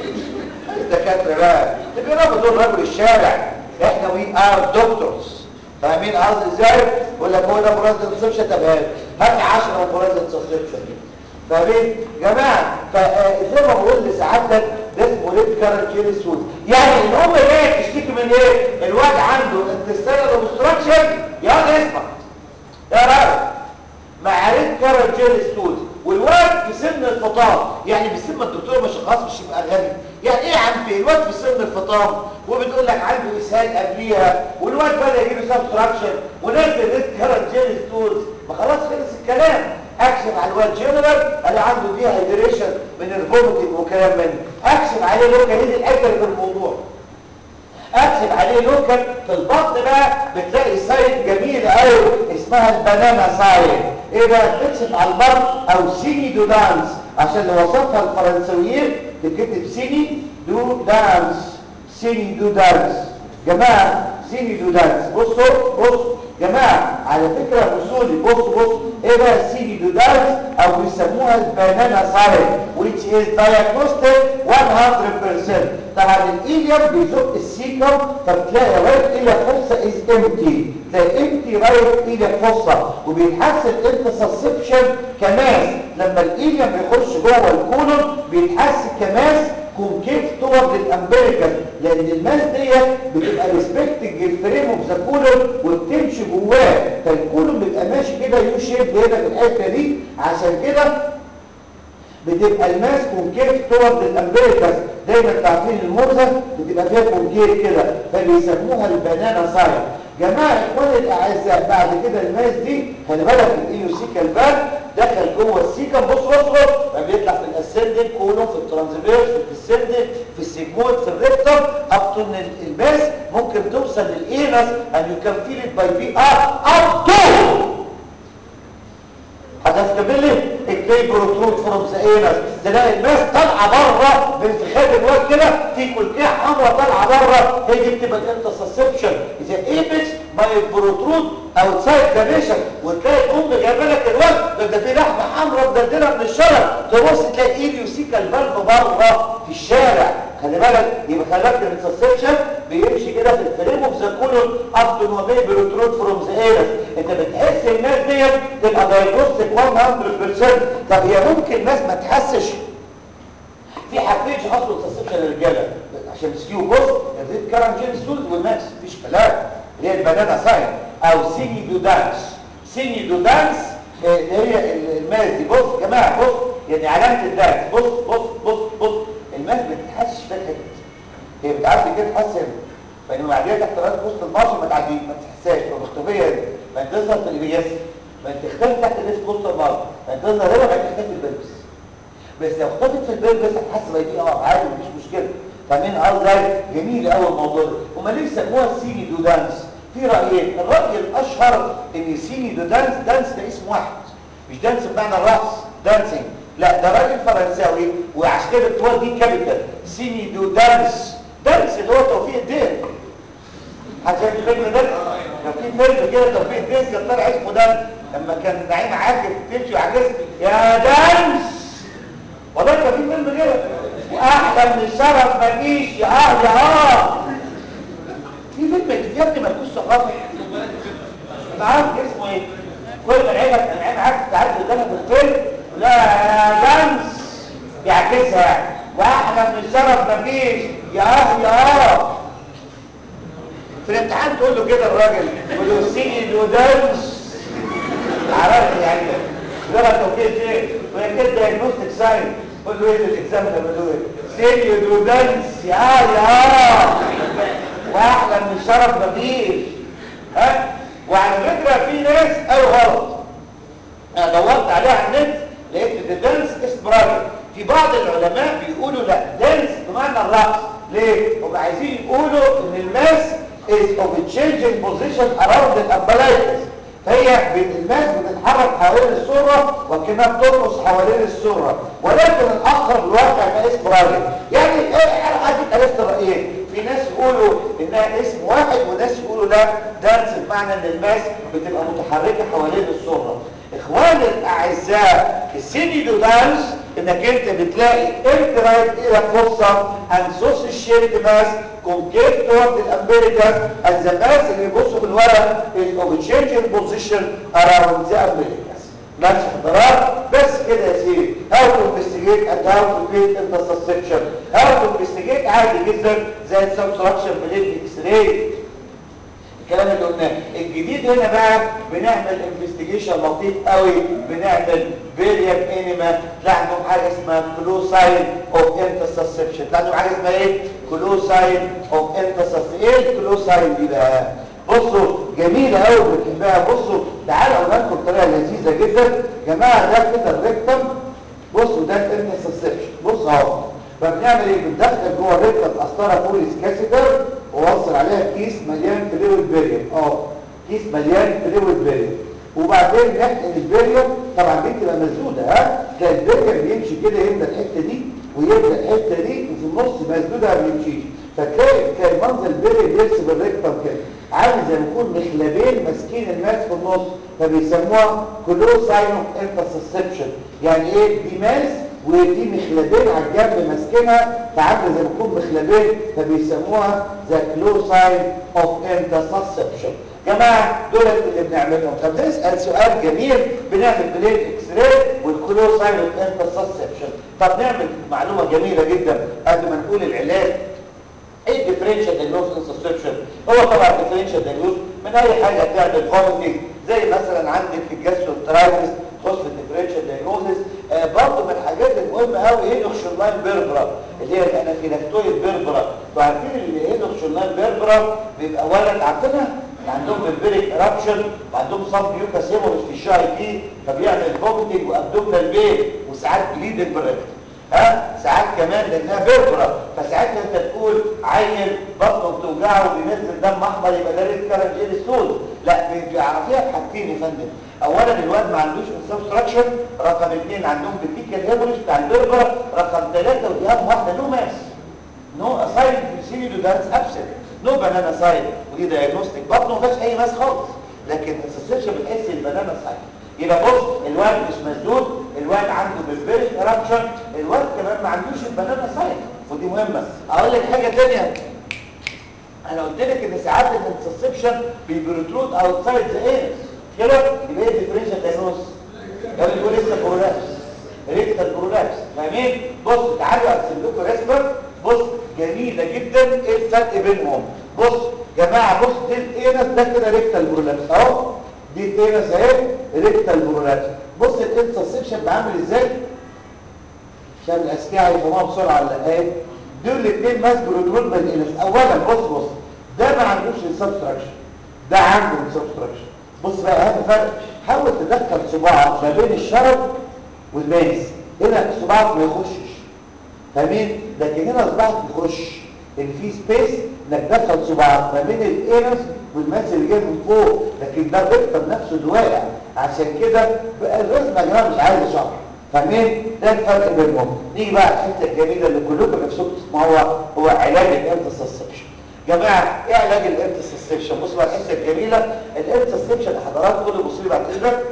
الدكاتره بقى اللي دول رجل الشارع احنا وي ار دكتورز فاهمين قصدي ازاي يقول لك هو ده براس الانسبشن طب هات هات 10 من براس الانسبشن فاهمين جماعه فزي ما بقول لسعادتك ده اسمه ريد كارنت جيل سود يعني الام جايه تشتكي من ايه الواد عنده انتستينال اوبستراكشن يلا اسمع ده راجل مع ريد كارنت جيل سود والواد في سن الفطام يعني بيسمى الدكتور مش خلاص مش يبقى غني يعني ايه عم في الواد في سن الفطام وبتقول لك عنده اسهال قبليها والواد بدا يجيب سبستراكشن ونزل ريد كارنت جيل ستولز ما خلاص خلص الكلام اكشف على الواد جنرال انا عنده دي هايدريشن من الفوميتنج وكلام من اكشف عليه لوكال هي الاكل في الموضوع اكتب عليه لوكال في البطن بقى بتلاقي سايت جميل قوي اسمها البنانا سايت ايه بقى تكشف على البطن او سيني دو دانس عشان لو وصفها الفرنسويين تكتب سيني دو دانس سيني دو دانس جماعه سيني دو دانس بصوا بصوا جماعه على فكره بصولي بصوا بصوا ايه بقى السيني دو دانس او بيسموها البنانا سايت which is diagnostic 100% طبعا الايليوم بيزق السيكم فبتلاقي رايت ايليا فوسا از امتي تلاقي امتي رايت ايليا فوسا وبيتحسن انتسسبشن كماس لما الايليوم بيخش جوه الكولون بيتحسن كماس كونكيف تورد الامبريكال لان الماس ديت بتبقى ريسبكتنج الفريم اوف ذا كولون وبتمشي جواه فالكولون بيبقى ماشي كده يو شيب هنا في الحته دي عشان كده بتبقى الماس كونكيف تورد الامبريكاس دايما تعرفين المرزه بتبقى فيها كونكيف كده فبيسموها البنانا ساين جماعه اخواني الاعزاء بعد كده الماس دي خلي بالك الايوسيكال فال دخل جوه السيكم بص بص بص بيطلع في الاسندنج كولون في الترانزفيرس في الديسندنج في السيجمويد في الريكتم اب تو ان الماس ممكن توصل للانس and you can feel it by VR up to هتستقبل لي الكي بروتروت فروم ذا اينس تلاقي الناس طالعه بره بانتخاب الواد كده في كلكيه حمراء طالعه بره هي دي بتبقى الانترسبشن اذا ايبكس باي بروتروت اوتسايد ذا نيشن وتلاقي الام جايبه لك الواد ده ده في لحمه حمراء مدلدله من الشجر تبص تلاقي ايديوسيكال فالف بره في الشارع خلي بالك يبقى خلي بالك الانترسبشن بيمشي كده في الفريم اوف ذا كولون اب تو نوبي بروتروت فروم ذا اينس انت بتحس الناس ديت تبقى دايجنوستيك 100% طب هي ممكن ناس ما تحسش في حاجتين اصلا تصفيق للرجاله عشان تسكيو بص الريد كارانجين ستول والماكس مفيش كلام اللي هي البنانا ساين او سيني دو دانس سيني دو دانس آه، اللي هي الماس دي بص يا جماعه بص يعني علامه الدانس بص بص بص بص الماس ما بتتحسش في الحته هي بتعدي كده تحس هنا فانما معديه تحت راس وسط المارش ما تعدي ما تحسهاش فمختفيه هنا ما انت تظهر في الابياس ما انت تختفي تحت الريس وسط المارش ما انت تظهر هنا ما انت تختفي البلبس بس لو اختفت في البلبس هتحس بقى دي اه عادي مفيش مشكله فاهمين قصدي جميل قوي الموضوع ده هما ليه سموها سيني دو دانس في رايين الراي الاشهر ان سيني دو دانس دانس ده اسم واحد مش دانس بمعنى الرقص دانسينج لا ده راجل فرنساوي وعشان كده بتوع دي كابيتال سيني دو دانس دانس اللي هو توفيق الدين عشان الفيلم ده كان في فيلم كده توفيق الدين كان طالع اسمه دانس لما كان نعيم عاكف تمشي وعجز يا دانس والله كان في فيلم كده واحلى من الشرف ما جيش يا اه يا اه خاطر ما عارف اسمه ايه كل ما العيبه العيبه عارف تعدي قدامك في الفيلم لا جانس بيعكسها يعني واحلى من الشرف مفيش يا اه يا اه في الامتحان تقول له كده الراجل تقول له سيدي دانس عرفت يعني لغه توكيد ايه وهي كده دايجنوستيك ساين قول له ايه الاكزام ده بيقول له ايه سيدي دانس يا يا واحلى من الشرف مفيش ها وعلى فكره في ناس قالوا غلط انا دورت عليها على النت لقيت ان دانس اسم راجل في بعض العلماء بيقولوا لا دانس بمعنى الرقص ليه هم عايزين يقولوا ان الماس is of a changing position around the umbilicus فهي الماس بتتحرك حوالين السرة وكأنها بترقص حوالين السرة ولكن الأقرب الواقع انها اسم راجل يعني ايه انا حاجة عرفت الرأيين في ناس يقولوا انها اسم واحد وناس يقولوا لا دانس بمعنى ان الماس بتبقى متحركة حوالين السرة اخواني الاعزاء السينيدو دانس انك انت بتلاقي انت رايت ايدك فرصه and associate mass concave toward the umbilicus and the mass اللي يبصوا في الورق is of changing position around the umbilicus ماشي حضرات بس كده يا سيدي how to investigate and how to treat intersusception how to investigate عادي جدا زي subtraction بليد اكس راي الكلام اللي قلناه الجديد هنا بقى بنعمل انفستيجيشن لطيف قوي بنعمل فيريال انيما تلاقي عندهم حاجه اسمها كلوساين اوف انترسبشن تلاقي عندهم حاجه اسمها ايه كلوساين اوف انترسبشن ايه الكلوساين دي بقى بصوا جميله قوي بنحبها بصوا تعالوا اقول لكم بطريقه لذيذه جدا يا جماعه ده كده الريكتم بصوا ده الانترسبشن بص اهو فبنعمل ايه بندخل جوه الريكتم قسطره بوليس كاسيتر ووصل عليها كيس مليان فلويد بيريوم اه كيس مليان فلويد بيريوم وبعدين نحقن البيريوم طبعا دي بتبقى مسدوده ها تلاقي البيريوم بيمشي كده يبدا الحته دي ويبدا الحته دي وفي النص مسدوده ما بيمشيش فتلاقي تلاقي منظر البيريوم يرسم الريكتم كده عامل زي ما يكون مخلبين ماسكين الماس في النص فبيسموها كلوساين اوف انترسبشن يعني ايه دي ماس ودي مخلبين على الجنب ماسكينها فعامله زي ما يكون مخلبين فبيسموها ذا كلوساين اوف انترسبشن جماعه دول اللي بنعملهم طب نسال سؤال جميل بنعمل بلين اكس راي والكلوساين اوف انترسبشن طب نعمل معلومه جميله جدا قبل ما نقول العلاج ايه الديفرنشال دايجنوز انسبشن هو طبعا الديفرنشال دايجنوز من اي حاجه تعمل فوميتنج زي مثلا عندك الجاستروترايتس تخش في الديفرنشال دايجنوزس آه برضه من الحاجات المهمه قوي ايه الاوكشنلاين بيربرا اللي هي الانافيلاكتويد بيربرا انتوا عارفين اللي ايه الاوكشنلاين بيربرا بيبقى ولد عارفينها عندهم بلبريك ارابشن وعندهم صب يوكاس هيموريج في الشاي دي فبيعمل فوميتنج وابدومينال بين وساعات بليدنج بالريكتم ها ساعات كمان لانها بيربرا فساعتها انت تقول عيل بطنه بتوجعه وبينزل دم احمر يبقى ده ريد كارنجيل ستول لا بيعرفيها بحاجتين يا فندم اولا الواد ما عندوش انسبستراكشن رقم اثنين عندهم بتيكال هيموريج بتاع البيربرا رقم ثلاثه ودي اهم واحده نو ماس نو اسايد في سيريدو دانس ابسنت نو بنانا سايد ودي دايجنوستيك بطنه ما فيهاش اي ماس خالص لكن السسبشن بتحس البنانا سايد يبقى بص الواد مش مسدود الواد عنده بالبيرش ارابشن الواد كمان ما عندوش البنانا سايد ودي مهمه اقول لك حاجه ثانيه انا قلت لك ان ساعات الانسسبشن بيبرترود اوتسايد ذا ايرس كده يبقى ايه الديفرنشال دايجنوز ده بيقول لسه برولابس ريكتال برولابس فاهمين بص تعالوا ارسم لكم رسمه بص جميله جدا ايه الفرق بينهم بص جماعه بص دي الايرس ده كده ريكتال برولابس اهو دي التيرس اهي ريكتال برولابس بص الانترسبشن بعمل ازاي عشان الاذكياء يفهموها بسرعه ولا ايه دول الاثنين ماس برودرول بالانس اولا بص بص ده ما عندوش سبستراكشن ده عنده سبستراكشن بص بقى اهم فرق حاول تدخل صباعك ما بين الشرب والماس هنا صباعك ما يخشش فاهمين لكن هنا صباعك يخش ان في سبيس انك تدخل صباعك ما بين الانس والماس اللي جاي من فوق لكن ده الريكتم نفسه اللي واقع عشان كده بقى الرسمه يا جماعه مش عايزه شرح فاهمين ده الفرق بينهم نيجي بقى الحته الجميله اللي كلكم نفسكم تسمعوها هو علاج الانترسبشن جماعه ايه علاج الانترسبشن بصوا بقى الحته الجميله الانترسبشن حضرات كل بصوا لي بعد اذنك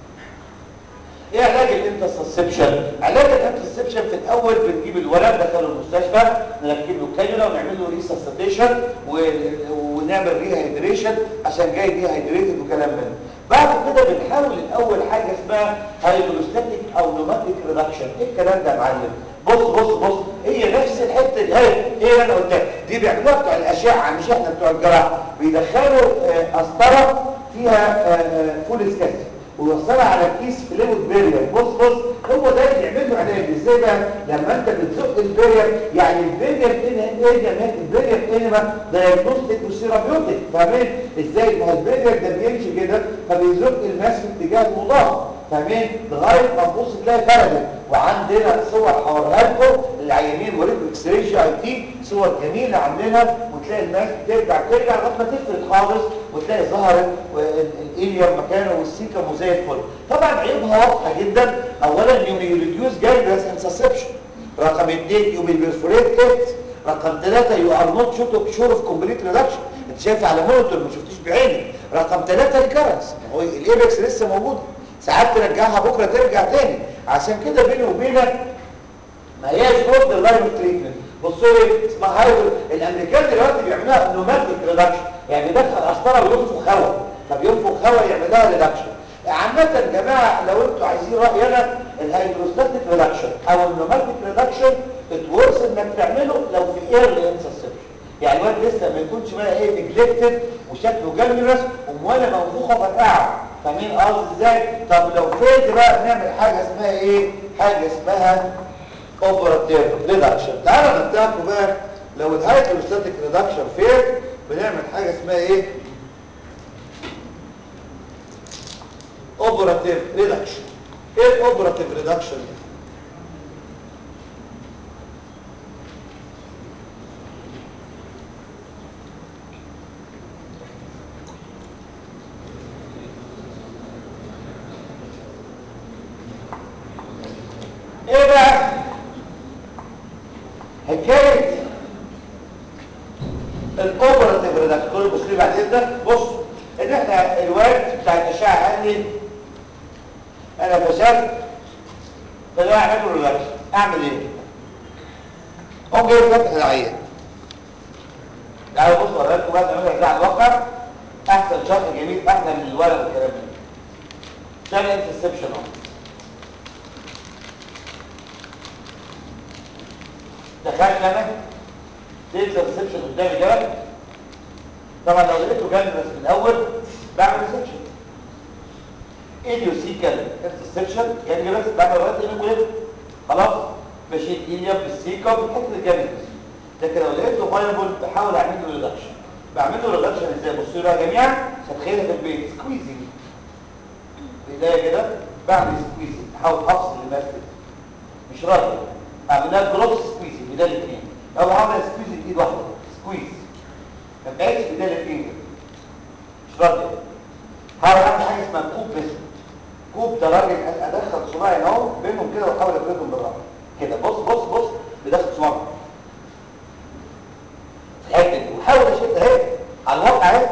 ايه علاج الانترسبشن علاج الانترسبشن في الاول بنجيب الولد دخله المستشفى نركب له كانيولا ونعمل له ريسسيتيشن ونعمل ريهايدريشن عشان جاي ديهايدريتد وكلام من ده. بعد كده بنحاول الاول حاجه اسمها هيدروستاتيك او نوماتيك ريدكشن ايه الكلام ده يا معلم بص بص بص هي نفس الحته دي هي ايه اللي انا قلتها دي بيعملوها بتوع الاشعه مش احنا بتوع الجراحه بيدخلوا آه، قسطره فيها آه، آه، فول اسكاسي ويوصلها على كيس فلويد بيرير بص بص هو ده اللي بيعمل له علاج ازاي بقى لما انت بتزق البيرير يعني البيرير انما ايه ده البيرير انما دايجنوستيك وسيرابيوتيك فاهمين ازاي ما هو البيرير ده بيمشي كده فبيزق الماس في اتجاه المضاد فاهمين لغايه ما تبص تلاقي فردت وعندنا صور هوريها لكم العيانين وريكم اكس راي جي اي تي صور جميله عاملينها وتلاقي الماس بترجع ترجع لغايه ما تفرد خالص وتلاقي ظهرت الاليا مكانه والسيكم وزي الفل طبعا عيوبها واضحه جدا اولا يو ريديوس جانجلس انسسبشن رقم اثنين يو بيرفوريت ات رقم ثلاثة يو ار نوت شوت شور اوف كومبليت ريدكشن انت شايف على مونيتور ما شفتوش بعينك رقم ثلاثة ريكرنس هو الايبكس لسه موجوده ساعات ترجعها بكره ترجع تاني عشان كده بيني وبينك ما هياش برضه اللاين اوف تريتمنت بصوا لي اسمها هايدرو الامريكان دلوقتي بيعملوها نوماتيك ريدكشن يعني بيدخل قسطره وينفخ هواء فبينفخ هواء يعمل لها ريدكشن عامة يا جماعة لو انتوا عايزين رأيي انا الهيدروستاتيك ريدكشن او النوماتيك ريدكشن اتورث انك تعمله لو في ايرلي انسسبشن يعني الواد لسه ما يكونش بقى ايه نجلكتد وشكله جلمرس ومولا منفوخه فرقعه فاهمين قصدي ازاي طب لو فيت بقى نعمل حاجه اسمها ايه حاجه اسمها اوبراتيف ريدكشن تعالوا نبداكم بقى لو الهيدروستاتيك ريدكشن فيت بنعمل حاجه اسمها ايه اوبراتيف ريدكشن ايه الاوبراتيف ريدكشن ايه بقى حكايه الاوبراتيف ريدكشن كل بص لي بعد كده بص ان احنا الواد بتاع الاشعه قال لي انا فشلت فلا اعمل له ريدكشن اعمل ايه قوم جاي فتح العيان تعالوا بصوا اوريكم بقى نعملها ازاي على الواقع احسن شرح جميل احلى من الورق والكلام ده ده الانترسبشن اهو دخلت انا لقيت الريسبشن قدامي كده طبعا لو لقيته جنبس من الاول بعمل ريسبشن ايديوسيكال ريسبشن جنبس بعمل وقت انه خلاص بشيل ايليا بالسيكا وبتحط الجنبس لكن لو لقيته فايبل بحاول اعمل له ريدكشن بعمل له ريدكشن ازاي بصوا لي يا جماعه تتخيلها في البيت سكويزنج بايديا كده بعمل سكويزنج احاول افصل المسك مش راضي اعمل لها كروس سكويزنج بدال الاثنين او عامل سكويز ايد واحده سكويز ما بقاش بدال الاثنين مش راضي هحاول اعمل حاجه اسمها كوب بس كوب ده راجل ادخل صباعي اهو بينهم كده واحاول افردهم بالراحه كده بص بص بص بدخل صباعي الحته دي وحاول اشد اهي على الواقع اهي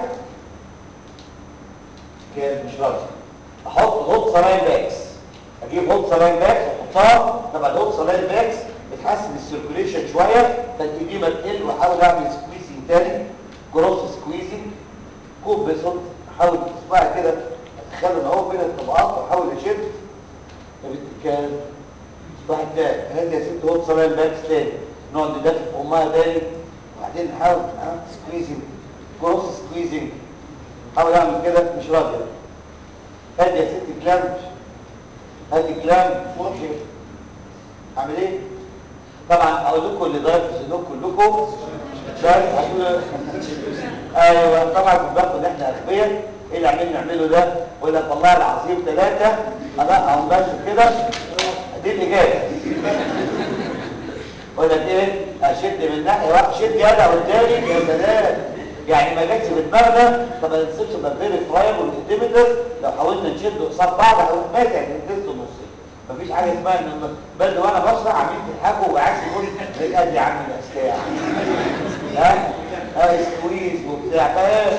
كده مش راضي احط هوت سلاين باكس اجيب هوت سلاين باكس واحطها طبعا الهوت سلاين باكس بتحسن السيركوليشن شويه فالإديمة تقل واحاول اعمل سكويزنج تاني كروس سكويزنج كوب بصوت احاول تصبعي كده ادخله ان هو بين الطبقات واحاول اشد يا بنت كام صباح تاني هادي يا ست هوت سلاين باكس تاني نقعد ندفع في امها تاني وبعدين نحاول ها سكويزنج كروس سكويزنج حاول اعمل كده مش راضي هادي يا ست كلام هادي كلام فوق كده اعمل ايه طبعا اقول لكم اللي ضايق في سنوك كلكم بس هتقول ايوه طبعا بالظبط ان احنا اغبياء ايه اللي عمالين نعمله ده يقول لك والله العظيم ثلاثه انا اقوم بس كده دي الاجابه يقول لك ايه اشد من ناحيه واحده شد يدا قدامي يا سلام يعني ما جاتش في دماغنا طب ما ننسبش ما بين الفرايم والانتيميتر لو حاولنا نشد قصاد بعض هنروح ماسك الانتيميتر نصين مفيش حاجه اسمها ان بل وانا بشرح عميل تلحقه وعايز يقول رجال يا عم الاشكال ها ها سكويز وبتاع فاهم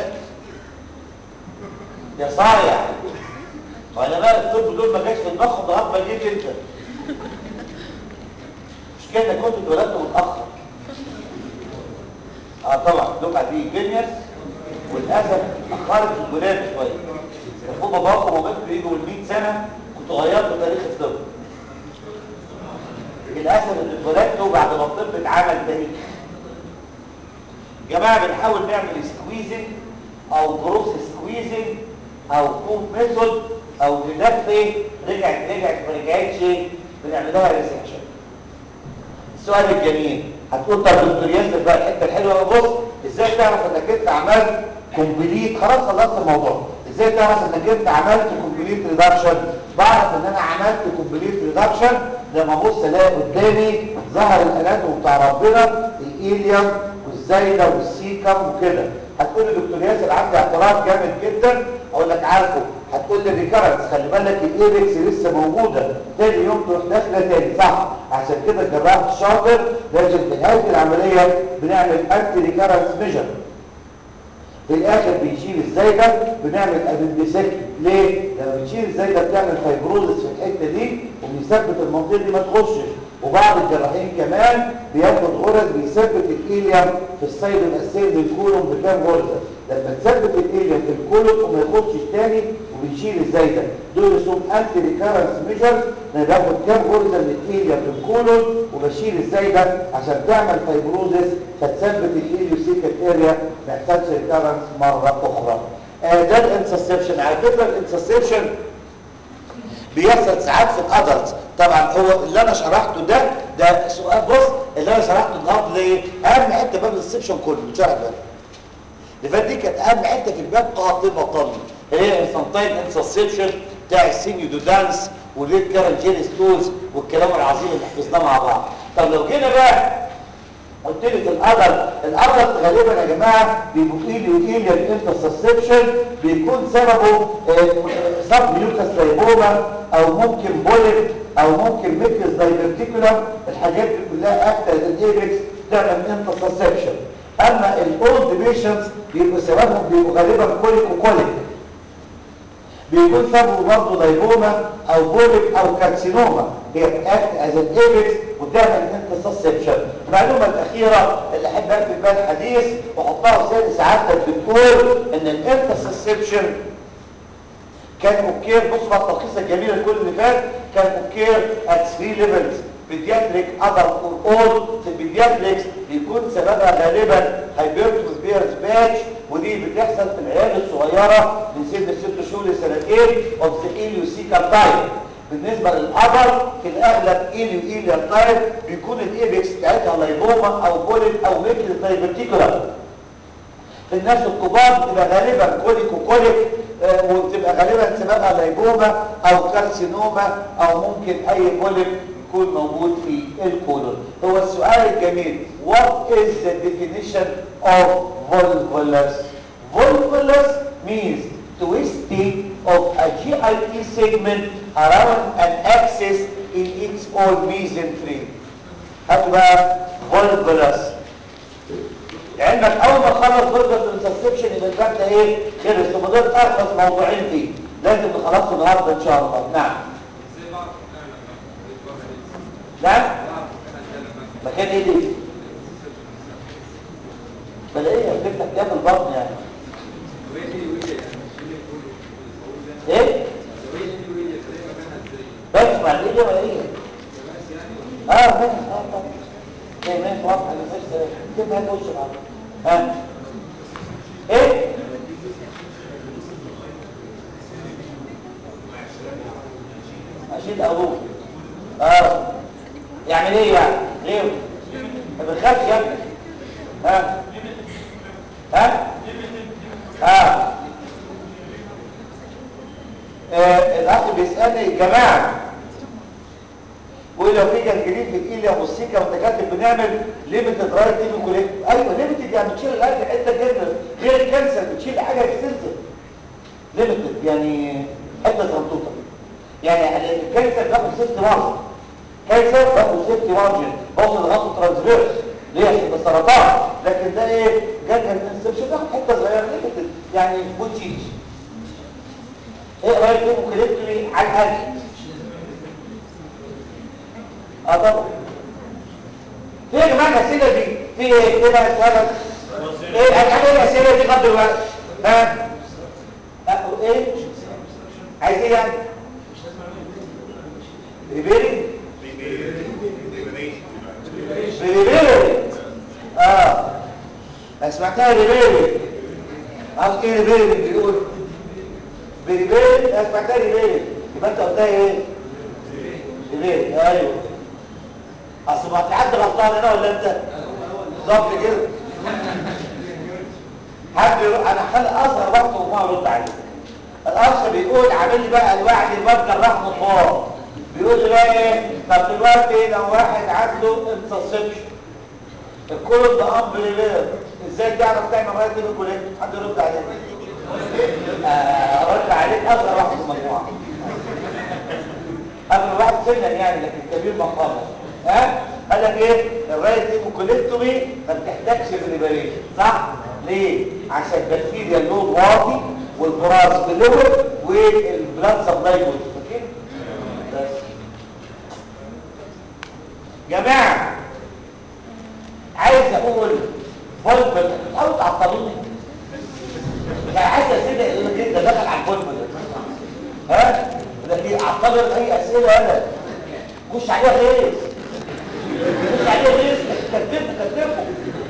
يا صايع علماء الطب دول ما جاش في دماغهم لغايه ما جيت انت مش كده كنت اتولدت متاخر اه طبعا الدفعه دي جينيرز وللاسف اخرت الولاده شويه المفروض باباكم ومامتكم يجوا من 100 سنه كنتوا غيرتوا تاريخ الطب للاسف ان اتولدتوا بعد ما الطب اتعمل تاريخ جماعه بنحاول نعمل سكويزنج او جروس سكويزنج او كوب ميثود او ديدكتي رجعت رجعت ما رجعتش بنعمل لها ريسكشن السؤال الجميل هتقول طب دكتور ياسر بقى الحته الحلوه بص ازاي تعرف انك انت عملت كومبليت خلاص خلصت الموضوع ازاي تعرف انك انت عملت كومبليت ريدكشن بعرف ان انا عملت كومبليت ريدكشن لما ابص الاقي قدامي ظهر الاناتوم بتاع ربنا الايليوم والزايده والسيكم وكده هتقول لي دكتور ياسر عندي اعتراض جامد جدا اقول لك عارفه هتقول لي ريكارنس خلي بالك الايبكس لسه موجوده تاني يوم تروح داخله تاني صح عشان كده الجراح الشاطر لازم في نهايه العمليه بنعمل انتي ريكارنس ميجر في الاخر بيشيل الزايده بنعمل ابندسكتومي ليه لما بتشيل الزايده بتعمل فايبروزس في الحته دي وبيثبت المنطقه دي ما تخشش وبعض الجراحين كمان بياخد غرز بيثبت الايليوم في السيد الاساسي للكولوم بكام غرزه لما تثبت الايليوم في الكولوم وما يخشش تاني وبنشيل الزايده دول اسمهم انتي ريكارنس ميجر انا باخد كام غرزه من الايليوم في الكولوم وبشيل الزايده عشان تعمل فايبروزس فتثبت الايليوسيكال اريا ما يحصلش ريكارنس مره اخرى آه ده الانسسبشن على فكره الانسسبشن بيحصل ساعات في الادلتس طبعا هو اللي انا شرحته ده ده سؤال بص اللي انا شرحته النهارده ايه اهم حته باب الانسبشن كله شرح بقى اللي فات دي كانت اهم حته في الباب قاطبه هي الانسانتاين انسسبشن بتاع السينيو دودانس والليد كارن جينيس تولز والكلام العظيم اللي حفظناه مع بعض طب لو جينا بقى قلت لي في الادلت الادلت غالبا يا جماعه بيبقوا ايلي وايلي الانترسبشن بيكون سببه سب ميوكس لايبوما او ممكن بوليب او ممكن ميكس دايفرتيكولم الحاجات دي كلها اكتر الايبكس تعمل انترسبشن اما الاولد بيشنتس بيبقوا سببهم بيبقوا غالبا كوليك وكوليك بيكون سببه برضه دايبوما او بوليب او كارسينوما هي بتاكت از ان ايبكس وتعمل انترسبشن المعلومه الاخيره اللي احب اكتب بها الحديث واحطها في سير سعادتك بتقول ان الانترسبشن كان اوكير بص بقى التلخيص الجميل الكل اللي فات كان اوكير ات 3 ليفلز بيدياتريك ادلت اول في البيدياتريكس بيكون سببها غالبا هايبرتوس بيرز باتش ودي بتحصل في العيال الصغيره من سن ست شهور لسنتين اوف ذا ايليوسيكال تايب بالنسبه للادلت في الاغلب ايليو ايليال تايب بيكون الايبكس بتاعتها لايبوما او بوليت او ميكل دايفرتيكولار في الناس الكبار بتبقى غالبا كوليك وكوليك آه وبتبقى غالبا سببها لايبوما او كارسينوما او ممكن اي بوليب يكون موجود في الكولون هو السؤال الجميل what is the definition of volvulus volvulus means twisting of a GIT segment around an axis in its own mesentery هاتوا بقى volvulus عندك اول ما تخلص فولفلس انترسبشن يبقى الباب ده ايه خلص ثم دول ارخص موضوعين فيه لازم نخلصه النهارده ان شاء الله نعم نعم مكان ايه دي بلاقيها بتفتح جنب البطن يعني ايه بس مع الايه ولا ايه اه ماشي اه طبعا ايه ماشي واضحه مفيش كيف هتوش ها ايه اشيل ابوك اه يعمل ايه يعني ليه ما بتخافش يا ابني ها ها ها آه الاخ بيسالني يا جماعه ولو في جنجرين في الايليا والسيكا وانت كاتب بنعمل ليميتد رايت تيبي كوليكت ايوه ليميتد يعني بتشيل الاكل حته جدا غير الكانسر بتشيل حاجه اكستنسيف ليميتد يعني حته صنطوطه يعني الكانسر بياخد سيفتي مارجن كانسر بياخد سيفتي مارجن بوصل لغايه ترانسفيرس ليه عشان ده سرطان لكن ده ايه جنجر انسبشن بياخد حته صغيره ليميتد يعني بوتشيتش ايه رايت تيبي كوليكت على الاكل اه طبعا في يا جماعه الاسئله دي في ايه كده سؤال ايه هتعمل الاسئله دي لغايه دلوقتي ها أه، ايه عايز ايه يعني ريبيري ريبيري اه أنا سمعتها ريبيري عارف ايه ريبيري بيقول ريبيري انا سمعتها ريبيري يبقى انت قلتها ايه ريبيري ايوه اصل ما في حد غلطان هنا ولا انت بالظبط كده حد يروح انا خلي اصغر وقت وما ارد عليه الاخ بيقول عامل لي بقى الوعد الواد جراح مطوار بيقول لي بقى ايه طب دلوقتي لو واحد عنده انتصبشن الكل ده امر ليه ازاي تعرف تعمل رايت دي بالكوليت حد يرد عليك آه، ارد عليك اصغر واحد في المجموعه اصغر واحد سنا يعني لكن كبير مقاما ها قال لك ايه الرايت دي كوليكتومي ما بتحتاجش بريباريشن صح ليه عشان البكتيريا اللود واطي والبراز بلور والبلاد سبلاي جود فاكرين بس جماعه عايز اقول فولفل او تعطلوني يعني عايز اسئله يقول لك انت دخل على الفولفل ها لكن اعتبر اي اسئله انا خش عليها ليه خش عليها ليه كتبه كتبه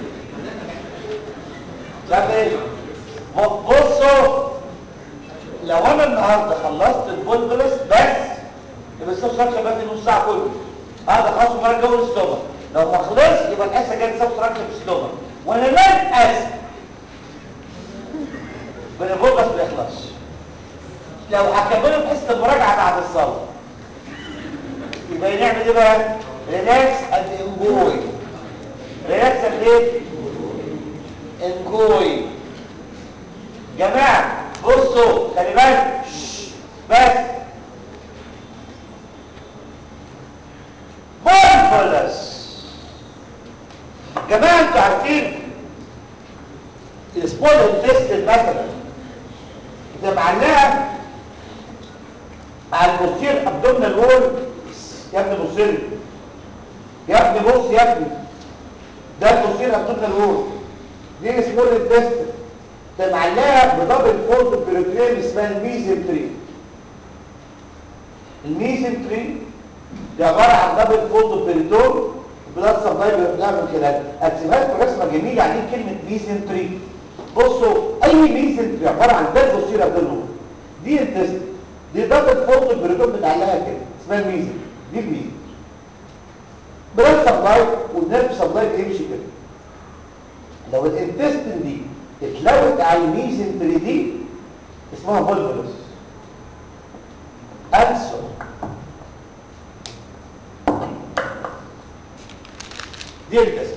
شايف ايه بصوا لو انا النهارده خلصت الفولفلس بس يبقى السب ستراكشر بس نص ساعه كله هذا خلاص مره جو الاستومك لو ما خلص يبقى الحصه جايه سب ستراكشر في الاستومك وانا لن اسف من الفولفلس ما يخلصش لو هكمله في حصه المراجعه بعد الصلاه يبقى نعمل ايه بقى ريلاكس اند انجوي ريلاكس اند ايه انجوي جماعه بصوا خلي بالك شش، بس فولفولس جماعه انتوا عارفين السمول انتستين مثلا ده معلقه على البوستير ابدومينال وول يا ابني بص لي يا ابني بص يا ابني ده البوستير ابدومينال وول دي السمول انتستين ده معلقه بدبل فولد بريتريم اسمها الميزنتري الميزنتري دي عباره عن دبل فولد بريتون بلاد سبلاي بيروح من خلال اكتبها لكم رسمه جميله يعني ايه كلمه ميزنتري بصوا اي ميزنتري عباره عن ده البوستير ابدومينال وول دي التست دي دبل فولد بريتون بتعلقها كده اسمها الميزن دي الميزن بلاد سبلاي والنيرف سبلاي بيمشي كده لو الانتستين دي اتلوت على الميزنتري دي اسمها فولفولوس انسر دي التست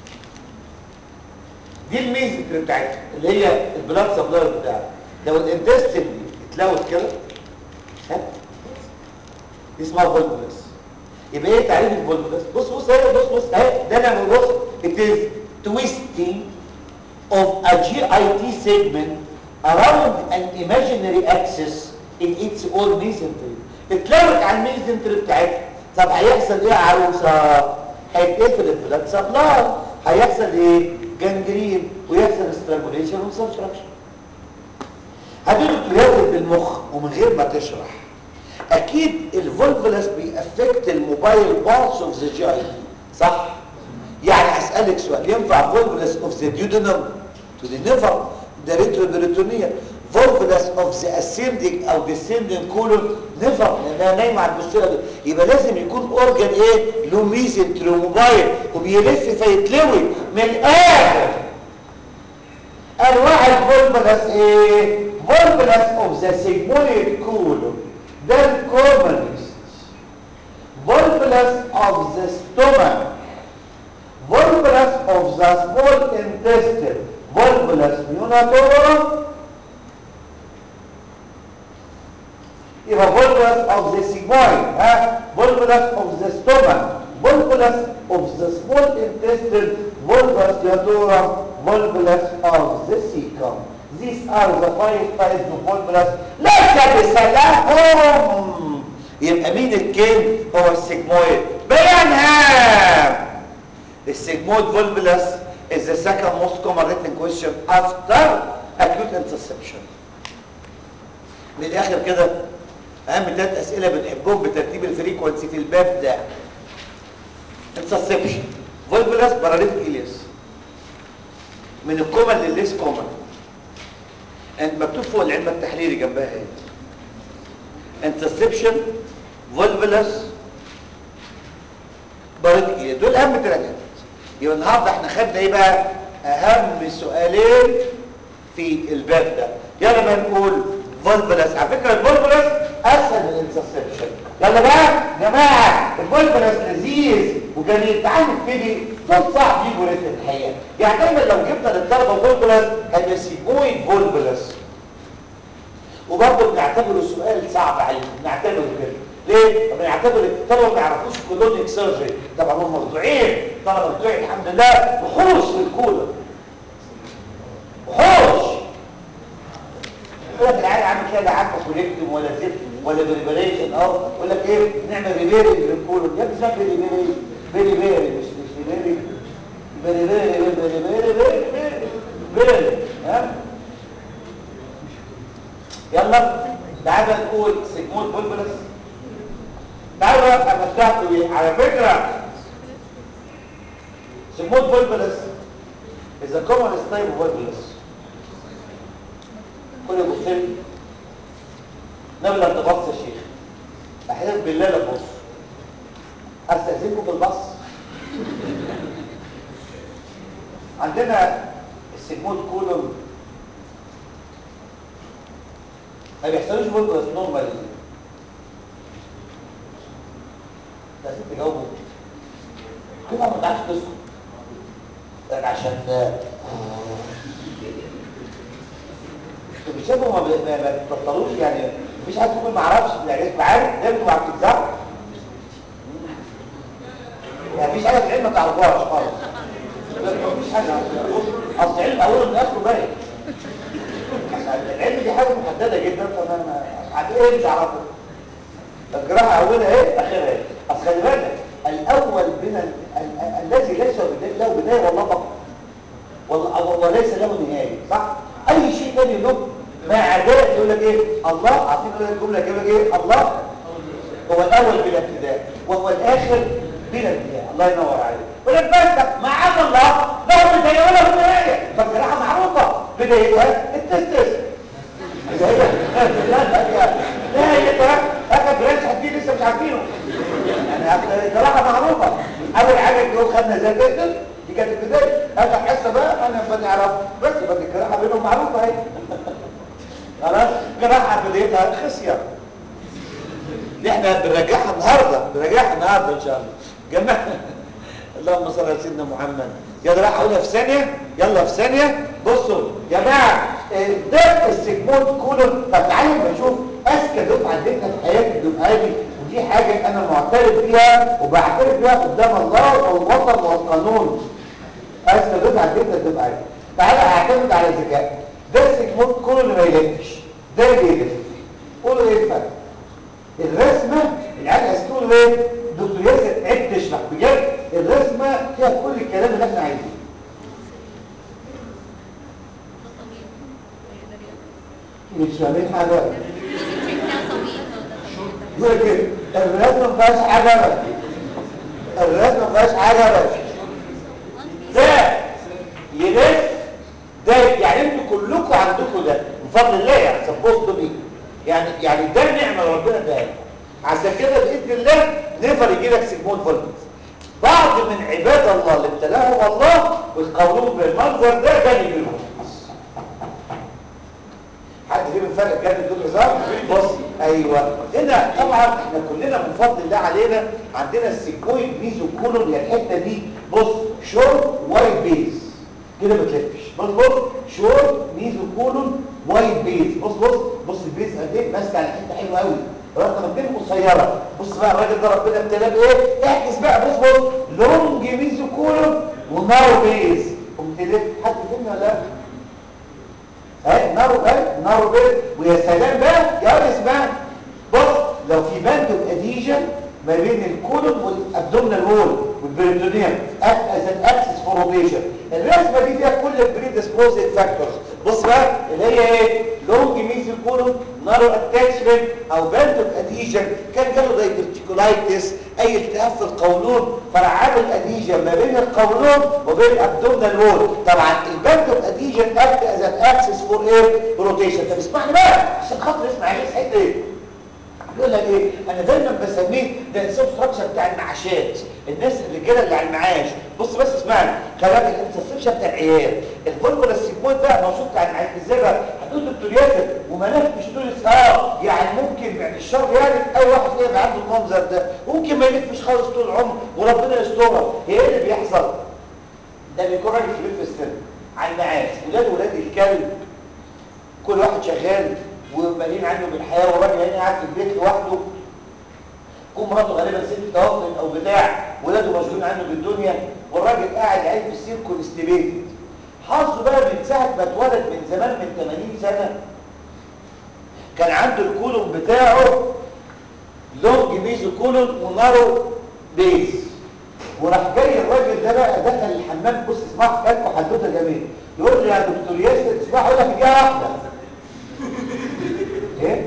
دي الميزنتري بتاعتها اللي هي البلاد سبلاي بتاعها لو الانتستين دي اتلوت كده ها دي اسمها فولفولوس يبقى ايه تعريف الفولفولوس بص بص اهي بص بص اهي ده انا ببص it is twisting of a GIT segment around an imaginary axis in its own mesentery اتلوت على الميزنتري بتاعتها طب هيحصل ايه يا عروسه هيتقفل البلاد سبلاي هيحصل ايه جنجرين ويحصل سترانجوليشن وسبستراكشن هدول تجاوب بالمخ ومن غير ما تشرح اكيد الفولفولس بيأفكت الموبايل بارتس اوف ذا جي اي صح يعني هسألك سؤال ينفع فولفولس اوف ذا ديودنم تو ذا نيفر ده ريتروبريتونيا فولفولس اوف ذا اسندنج او ديسندنج كولون نيفر لانها نايمه على البوستيرة دي يبقى لازم يكون اورجان ايه له ميزنتري موبايل وبيلف فيتلوي من الاخر انواع الفولفولس ايه فولفولس اوف ذا سيجمويد كولون ده الكومنست volvulus of the stomach volvulus of the small intestine volvulus neonatorum يبقى volvulus of the sigmoid ها volvulus of the stomach volvulus of the small intestine volvulus neonatorum volvulus of the cecum these are the five types of volvulus ليس بسلامهم يبقى مين الكين هو السيجمويد بيانها السيجمويد volvulus is the second most common written question after اكيوت انترسبشن من الاخر كده اهم ثلاث اسئله بنحبهم بترتيب الفريكونسي في الباب ده انترسبشن فولفولاس باراليتيك الياس من الكومن للليس كومن انت مكتوب فوق العلم التحليلي جنبها ايه انترسبشن فولفولاس باراليتيك الياس دول اهم ثلاثه يبقى النهارده احنا خدنا ايه بقى اهم سؤالين في الباب ده يلا بقى نقول فولفولاس على فكره الفولفولاس اسهل من الانترسبشن يلا بقى يا جماعه الفولفولاس لذيذ وجميل تعالوا نبتدي ده صعب يجوا رتم الحقيقه يعني دايما لو جبنا للطلبه فولفولاس هيبقى سيبويد فولفولاس وبرضه بنعتبره سؤال صعب عليكم بنعتبره كده ليه؟ بنعتبر الطلبه ما يعرفوش كولونيك سيرجري طبعا هم موضوعين الطلبه بتوعي الحمد لله وحوش في الكولون وحوش يقول لك العيال عامل كده لا عارفه كوليكتوم ولا زفت ولا بريبريشن اه يقول لك ايه نعمل ريبيرنج للكولون يا ابني اسمها ريبيرنج بيري بيري مش مش ريبيرنج بيري بيري بيري بيري بيري بيري بيري ها يلا تعالى نقول سيجموند بولبولس تعالوا امتعكم بيه على فكره سيجموند بولبولس is a common type of volvulus كل بصين نبلغ تبص يا شيخ احيانا بالله لا تبص استاذنكم بالبص عندنا السيجموند كولون ما بيحصلوش فولفولس نورمال ده ست جاوبه كده ما تعرفش تسكت لك عشان انتوا بتشوفوا ما ب- ما ما بتبطلوش يعني مفيش حد يقول ما اعرفش يعني اسم عارف ده انتوا ما بتتزعوا يعني مفيش حاجه في العلم ما تعرفوهاش خالص مفيش حاجه اصل العلم اوله من اخره باين العلم دي حاجه محدده جدا فما ما عاد ايه مش عارفه الجراحه اولها ايه اخرها ايه اصل خلي بالك الاول من ال- ال- ال- الذي ليس بداية- له بدايه والله فقط وال- وليس له نهايه صح اي شيء تاني له ما عداء يقول لك ايه الله عارفين يقول لك جمله كده ايه الله هو الاول بلا ابتداء وهو الاخر بلا انتهاء الله ينور عليك ولك بس معاذ الله له بدايه وله نهايه فالجراحه معروفه بدايتها التستس بدايتها لا لا لا هي اخر برانش حدين لسه مش عارفينه يعني الجراحه معروفه اول حاجه الجو خدنا زي كده دي كانت البدايه اخر حصه بقى انا بنعرف بس يبقى الجراحه بينهم معروفه اهي خلاص الجراحه بدايتها خصيه دي احنا بنراجعها النهارده بنراجعها النهارده ان شاء الله جماعه اللهم صل على سيدنا محمد يلا راح اقولها في ثانيه يلا في ثانيه بصوا يا جماعه ده السيجموند كولون طب تعالوا نشوف اذكى دفعه اديتها في حياتي الدفعه دي ودي حاجه انا معترف بيها وبعترف بيها قدام الله والوطن والقانون اذكى دفعه اديتها الدفعه دي تعالى اعتمد على ذكاء ده السيجموند كولون ما يلفش ده اللي بيلف قولوا ايه الفرق الرسمة العيال هتقولوا ايه دكتور ياسر عيب تشرح بجد الرسمة فيها كل الكلام اللي احنا عايزينه مش فاهمين حاجة يقول كده الرسمة ما فيهاش حاجة بس الرسمة ما فيهاش حاجة بس ده يلف ده يعني انتوا كلكم عندكم ده من فضل الله يعني سبوست بيه يعني يعني ده نعمه ربنا اداها عشان كده باذن الله نقدر يجي لك سيجموند فولفنس بعض من عباد الله اللي ابتلاهم الله وقولهم بالمنظر ده جاني منهم حد فيهم الفرق جاني بدون هزار بص ايوه هنا طبعا احنا كلنا من فضل الله علينا عندنا السيجويد ميزو كولون يعني الحته دي بص شورت وايت بيز كده ما تلفش بص بص شورت ميزو كولون وايت بيز بص بص بص البيز قد ايه ماسكه على حته حلوه قوي رقم اتنين قصيره بص بقى الراجل ده ربنا ابتلاه بايه اعكس بقى بص بص لونج ميزو كولون ونارو بيز قمت ليه حد فهمني ولا لا اهي نارو اهي نارو بيز ويا سلام بقى يا ولد اسمعني بص لو في باند اديجن ما بين الكولون والابدومينال وول والبريتونيوم as an axis for rotation الرسمه دي فيها كل البريدسبوزنج فاكتورز بص بقى اللي هي ايه لونج ميزو كولون نارو اتاتشمنت او باند اديجن كان جاله دايفرتيكولايتس اي التهاب في القولون فراح عامل اديجن ما بين القولون وبين الابدومينال وول طبعا الباند اديجن اكت از ان اكسس فور اير روتيشن طب اسمعني بقى عشان خاطر اسمع عايز حته ايه يقول لك ايه انا دايما بسميه ده السبستراكشر بتاع المعاشات الناس الرجاله اللي على المعاش بص بس اسمعني خلاك الانترسبشن بتاع العيال الفولفولا السيبويد بقى موجود بتاع المعاش ازاي بقى هتقول دكتور ياسر وملاك مش تقول اه يعني ممكن بعد الشر يعني اي واحد فينا يبقى عنده المنظر ده ممكن ما يلفش خالص طول العمر وربنا يسترها هي ايه اللي بيحصل ده بيكون راجل كبير في السن على المعاش ولاد ولاد الكلب كل واحد شغال ومالين عنه بالحياه والراجل هنا قاعد في البيت لوحده تكون مراته غالبا ست توفت او بتاع ولاده مشغولين عنه بالدنيا والراجل قاعد عايز في السير كونستيبيتد حظه بقى من ساعه ما اتولد من زمان من 80 سنه كان عنده الكولون بتاعه لونج ميزو كولون ونارو بيز وراح جاي الراجل ده بقى دخل الحمام بص اسمع حكايته حدوته جميله يقول لي يا دكتور ياسر اسمع اقول لك دقيقه واحده ايه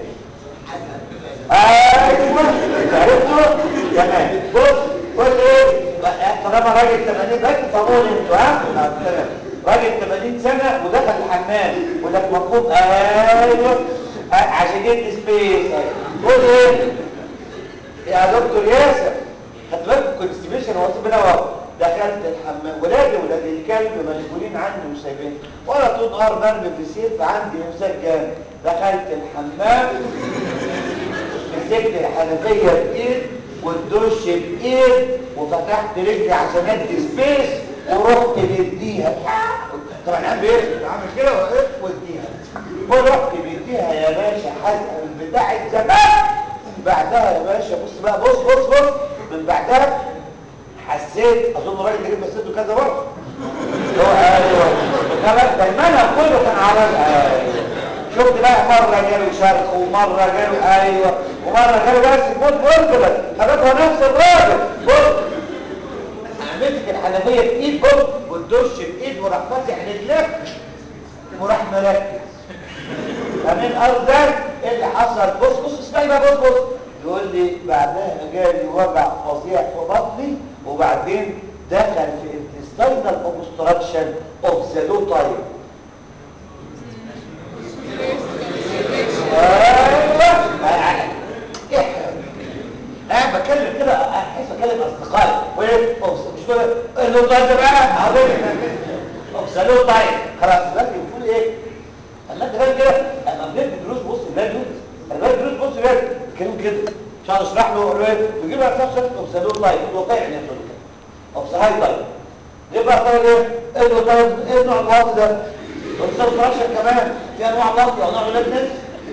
ايوه عرفتوا تمام بص قول ايه طالما راجل 80 بس فقول انتوا ها تمام راجل 80 سنه ودخل الحمام يقول لك مفهوم ايوه عشان يدي سبيس قول ايه يا دكتور ياسر خد بالك الكونستيبيشن هو سيبنا واقف دخلت الحمام ولادي ولاد الكلب مشغولين عني وسايبين ولا طول نهار مرمي في سيف عندي مسجل دخلت الحمام مسكت الحنفيه بايد والدش بايد وفتحت رجلي عشان ادي سبيس ورحت مديها طبعا انا ايه عامل كده وايه واديها ورحت مديها يا باشا حسن بتاع الزمان بعدها يا باشا بص بقى بص بص بص من بعدها حسيت اظن الراجل اللي جاب مسيته كذا برضه هو ايوه كمان دايما كله كان على ايوه شفت بقى مره جاله شرخ ومره جاله ايوه ومره جاله بس موت مرتبط خدتها نفس الراجل بص مسك الحنفيه بايد بص والدش بايد وراح فاتح رجلك وراح مركز فمن ارض ايه اللي حصل بص بص اسمعي بقى بص بص يقول لي بعدها جالي وجع فظيع في بطني وبعدين دخل في intestinal obstruction of the low type ايوه انا بتكلم كده احس بكلم اصدقائي وايه مش كده اللو تايب بقى حضرتك اوف ذا لو تايب خلاص دلوقتي بتقول ايه اما انت فاهم كده اما بنبدا دروس بص الولاد دول انا بدي دروس بص الولاد بيتكلموا كده عشان اشرح له الولاد بيجيب لك نفس اوف ذا لو تايب الواقع يعني يقول كده اوف ذا هاي تايب يبقى طيب ايه ايه طيب ايه نوع الوقت ده والسب فراكشن كمان في انواع وقت وانواع ولاد ناس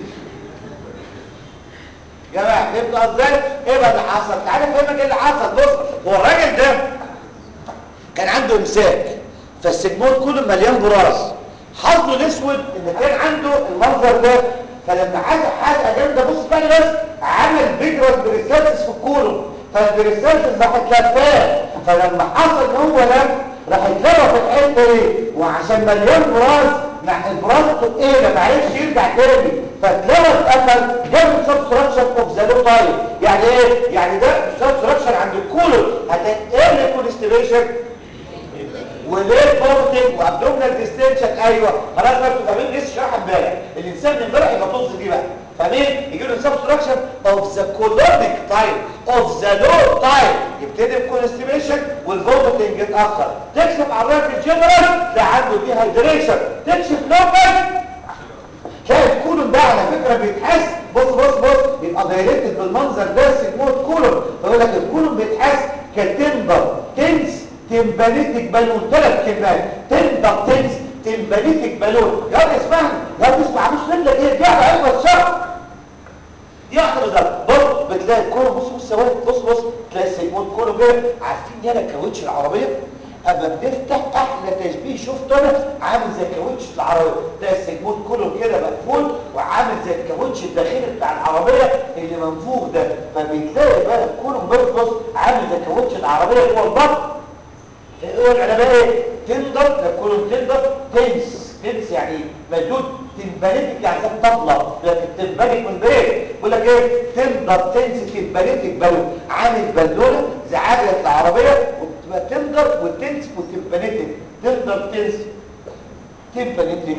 يا جماعه فهمت ازاي ايه بقى اللي حصل تعالى افهمك ايه اللي حصل بص هو الراجل ده كان عنده امساك فالسجمون كله مليان براز حظه الاسود ان كان عنده المنظر ده فلما حاجه حاجه جامده بص بقى بس عمل بيجرس بريسيرتس في الكولوم فالبريسيرتس راح اتلفاه فلما حصل ان هو لم راح اتلوى في الحته دي وعشان مليان براز مع البراز ايه ما عرفش يرجع تاني فتلاقى اتقفل جاب سبستراكشن اوف ذا لو تايب يعني ايه يعني ده سبستراكشن عند الكولون هتقل كونستيبيشن وليه فورتنج وابدومينال ديستنشن ايوه خلاص بقى انتوا فاهمين لسه شرح امبارح الانسان من امبارح يبقى طز دي بقى فاهمين يجي له سبستراكشن اوف ذا كولونيك تايب اوف ذا لو تايب يبتدي بكونستيبيشن والفورتنج يتاخر تكشف على الراجل جنرال ده عنده دي هايدريشن تكشف لوكال تلاقي الكولون ده على فكره بيتحس بص بص بص بيبقى دايركتد بالمنظر ده سيجموت كولون فيقول لك الكولون بيتحس كتندر تنس تمبانيتك بالون ثلاث كلمات تندر تنس تمبانيتك بالون يا رب اسمعني يا رب اسمع مش رجلك ايه دي على علبه الشر دي واحده بالظبط بص بتلاقي الكولون بص بص ثواني بص بص تلاقي السيجموت كولون كده عارفين يالا كاوتش العربيه اما بنفتح احلى تشبيه شفته انا عامل زي كاوتش العربيه ده السيجموت كله كده مقفول وعامل زي الكاوتش الداخلي بتاع العربيه اللي منفوخ ده فبتلاقي بقى كله بيخلص عامل زي كاوتش العربيه جوه البطن يقول على بقى ايه تندر ده كله تندر تنس تنس يعني مجهود تنباليتك يعني زي طبلة لكن تنبالك من بيت بيقول لك ايه تقدر تنس تنباليتك بالون عامل بالونة زي عجلة العربية وتبقى تقدر وتنس وتنباليتك تقدر تنس تنباليتك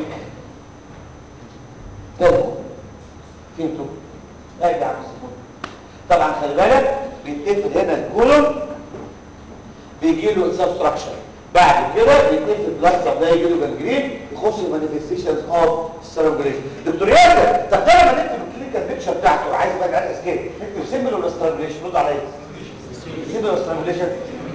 بالون فهمتوا؟ ارجع بس طبعا خلي بالك بيتقفل هنا الكولون بيجي له سبستراكشن بعد كده بيتقفل بلاستر ده يجي له جنجرين يخش مانيفستيشنز اوف سترانجوليشن دكتور ياسر طب ده لما نكتب الكلينيكال بيكتشر بتاعته عايز بقى على اسكيب نكتب سيمبل ولا سترانجوليشن رد عليا سيمبل ولا سترانجوليشن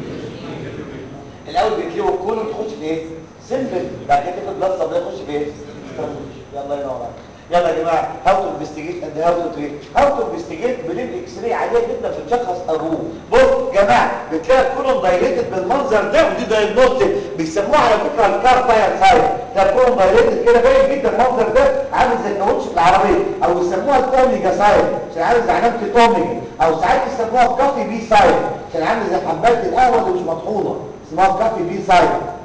الاول بيكتبوا الكولون تخش في ايه سيمبل بعد كده تاخد بلاستر ده يخش في ايه سترانجوليشن يلا ينور عليك يلا يا جماعه هاو تو انفستيجيت اند هاو تو تريت هاو تو انفستيجيت بلين اكس راي عاديه جدا بتشخص ابوه بص يا جماعه بتلاقي الكولون دايليتد بالمنظر ده ودي دايجنوستيك بيسموها على فكره الكار تاير سايد ده الكولون دايليتد كده باين جدا المنظر ده عامل زي كاوتش العربيه او يسموها الاوميجا سايد عشان عامل زي علامه الاوميجا او ساعات يسموها الكافي بي سايد عشان عامل زي حبات القهوه اللي مش مطحونه اسمها الكافي بي سايد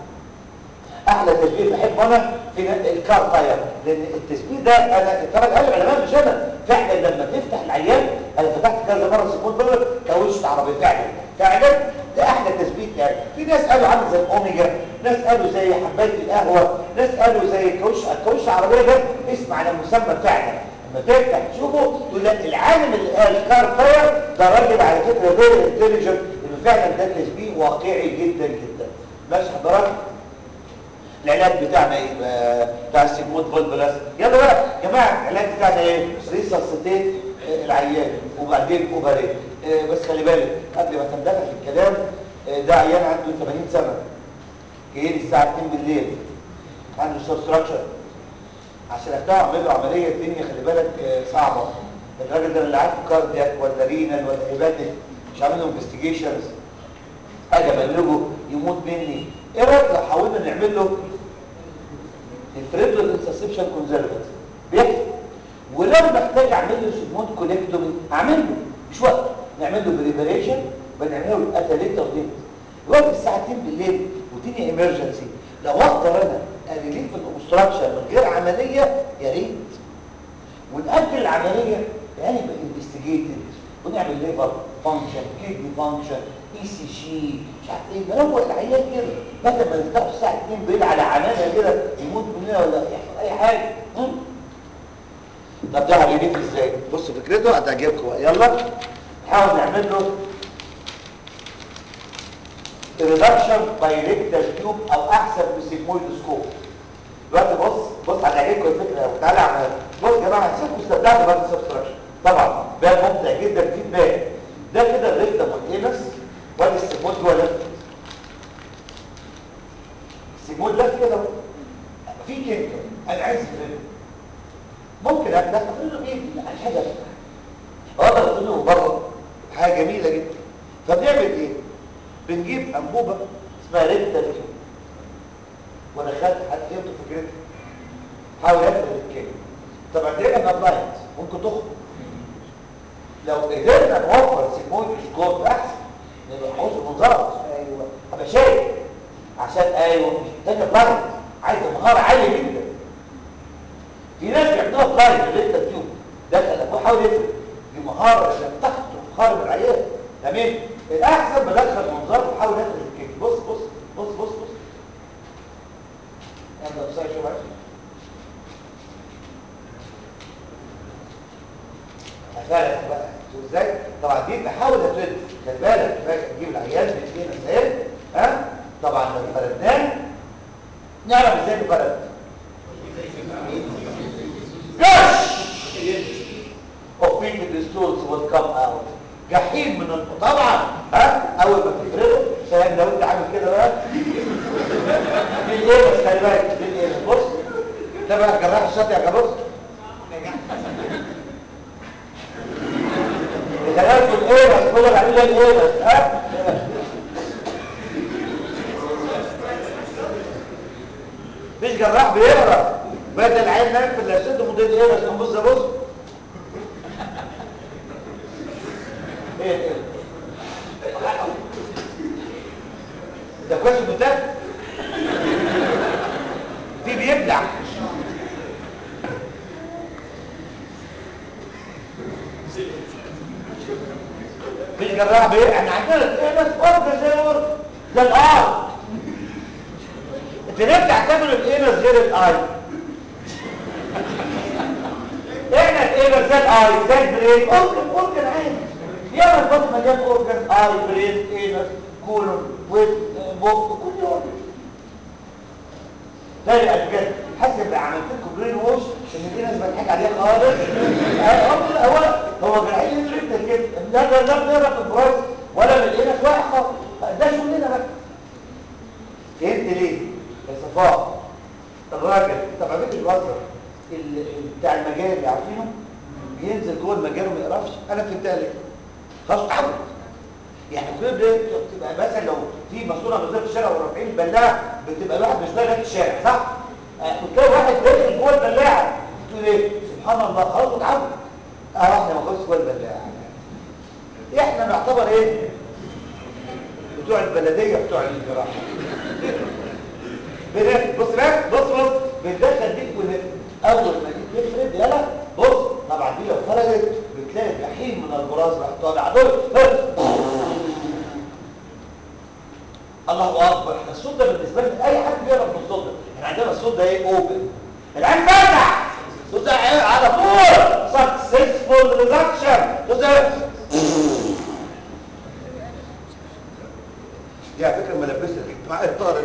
احلى تشبيه بحبه انا في الكار تاير لان التشبيه ده انا طبعا قال العلماء مش انا فعلا لما تفتح العيان انا فتحت كذا مره سكون دولار كاوتش عربي فعلا فعلا ده احلى تثبيت يعني في ناس قالوا عامل زي الاوميجا ناس قالوا زي حبايه القهوه ناس قالوا زي الكاوتش الكاوتش العربيه ده اسم على مسمى فعلا لما تفتح تشوفه تقول لك العالم اللي قال كار تاير ده راجل على فكره غير انتليجنت انه فعلا ده تشبيه واقعي جدا جدا ماشي حضرتك العلاج بتاعنا ايه بقى؟ بتاع السيجموند فولفلاس يلا بقى يا جماعه العلاج بتاعنا ايه ريسسيتيت العيان وبعدين اوبريت آه بس خلي بالك قبل ما تندفع في الكلام آه ده عيان عنده 80 سنه جاي لي الساعه 2 بالليل عنده سبستراكشر عشان افتحه اعمل له عمليه الدنيا خلي بالك آه صعبه الراجل ده اللي عارفه كاردياك ولا رينال ولا هيباتيك مش عامل له انفستيجيشنز اجي ابلغه يموت مني ايه رايك لو حاولنا نعمل له الفريدل انسسبشن كونزرفاتيف بيكفي ولو محتاج اعمل له سيجموند كوليكتومي اعمل له مش وقت نعمل له بريبريشن بنعمله له اتاليتا وديت دلوقتي الساعه 2 بالليل ودنيا ايمرجنسي لو اقدر انا اريليف الاوبستراكشن من غير عمليه يا ريت ونأجل العمليه يعني يبقى انفستيجيتد ونعمل ليفر فانكشن كيدني فانكشن اي سي جي مش عارف ايه نروق العيان كده بدل ما نفتحه الساعه 2 بالليل على عماله كده يموت مننا ولا يحصل اي حاجه مم. طب ده هريليف ازاي بص فكرته هتعجبكم بقى. يلا نحاول نعمل له ريدكشن بايركتال تيوب او احسن بسيجمويدوسكوب دلوقتي بص بص هتعجبكم الفكره قوي تعالى اعمل بص يا جماعه هسيبكم استمتعتوا بعد السبستراكشن طبعا باب ممتع جدا في باب ده كده الريكتم والانس وادي السيجمويد جوه لفت السيجمويد لفت كده في كده انا عايز افرده ممكن ابدا افرده بايدي لا مش حاجه اقدر افرده بره حاجه جميله جدا فبنعمل ايه بنجيب انبوبه اسمها ريكتال تيوب وانا خدت حد فهمت فكرتها حاول يفرد الكلمه طب عندنا ابلاينس ممكن تخرج لو قدرنا نوفر سيجمويد سكوب احسن نبقى حوش المنظره ايوه ابقى شايف عشان ايوه مش محتاجه ابلاينس عايزه مهاره عاليه جدا في ناس بيعملوها ابلاينس بالريكتال تيوب دخل ابوه حاول يفرد دي مهاره عشان تحت خارج العيان تمام الاحسن بدخل منظار وحاول يفرد الكلمه بص بص بص بص بص ابدا بصير شو معلش هفرق بقى شوف ازاي طبعا دي بحاول افرد خلي بالك باجي اجيب العيان بايدينا ازاي ها طبعا لو فردناه نعرف ازاي نفرد جش of painted stones will come out جحيم من الم... طبعا ها اول ما تفرده فاهم لو انت عامل كده بقى دي ايه بس خلي بالك دي ايه بص ده بقى جراح الشاطئ يا جبص خلال في الايه بس كل اللي عاملين الايه بس ها مفيش جراح بيقرا بدل العين نايم في اللاسات ومضيت ايه بس نبص بص ايه ايه ده كويس انه ده في بيبلع الجراح بايه احنا عندنا الانس اورجن زي الاورجن ده الار انت ليه بتعتبر الانس غير الاي احنا الانس زي الاي زي البرين اورجن اورجن عادي ياما البطن مليان اورجن اي برين انس كولون ويب بوك كل اورجن تاني بجد حسب عملت لكم برين ووش ان دي ناس بضحك عليها خالص هو هو هو جراحين انت كده لا ده لا بنقرا في البرايس ولا من هنا واحد خالص ده شغلنا بقى فهمت ليه يا صفاء الراجل طبعا بيت الوزر ال- بتاع المجال عارفينه بينزل جوه المجال وما يقرفش انا فهمتها ليه خلاص اتعود يعني كل ده بتبقى مثلا لو في ماسوره بالظبط في الشارع ورافعين البلاعه بتبقى الواحد مش داخل في الشارع صح؟ آه، وتلاقي واحد داخل جوه البلاعه تقول ايه؟ سبحان الله خلاص اتعود اه احنا ما نخش جوه البلاعه احنا نعتبر ايه؟ بتوع البلديه بتوع الجراحه بنفرد بص بقى بص بص بندخل دي ونفرد اول ما دي تفرد يلا بص طبعا دي لو فرجت بتلاقي جحيم من البراز راح طالع دول الله اكبر احنا الصوت ده بالنسبه لنا اي حد بيعرف الصوت ده احنا عندنا الصوت ده ايه اوبن العين فتح الصوت ده إيه؟ على طول سكسسفول ريدكشن الصوت ده دي على فكره ملبسه معايا طارق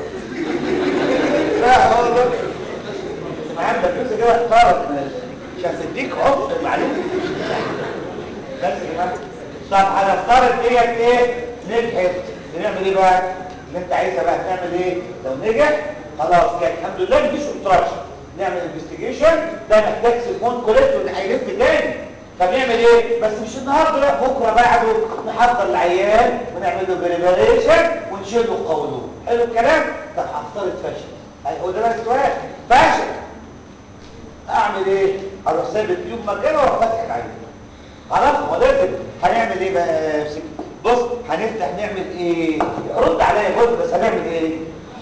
لا والله معايا ملبسه كده طارق من ال- عشان تديك عمق المعلومه بس يا جماعه طب هنفترض ديت ايه نجحت بنعمل ايه بقى اللي انت عايزها بقى تعمل ايه لو نجح خلاص كده الحمد لله مفيش اوبستراكشن نعمل انفستيجيشن ده محتاج سيفون كوليكت واللي هيلف تاني فبنعمل ايه بس مش النهارده لا بكره بعده نحضر العيان ونعمل له بريباريشن ونشيل له قولون حلو الكلام طب هفترض فشل هو ده بقى السؤال فشل اعمل ايه اروح سايب التيوب مكانه واروح فاتح العين خلاص هو لازم هنعمل ايه بقى يا سيدي؟ بص هنفتح نعمل ايه رد عليا بص بس هنعمل ايه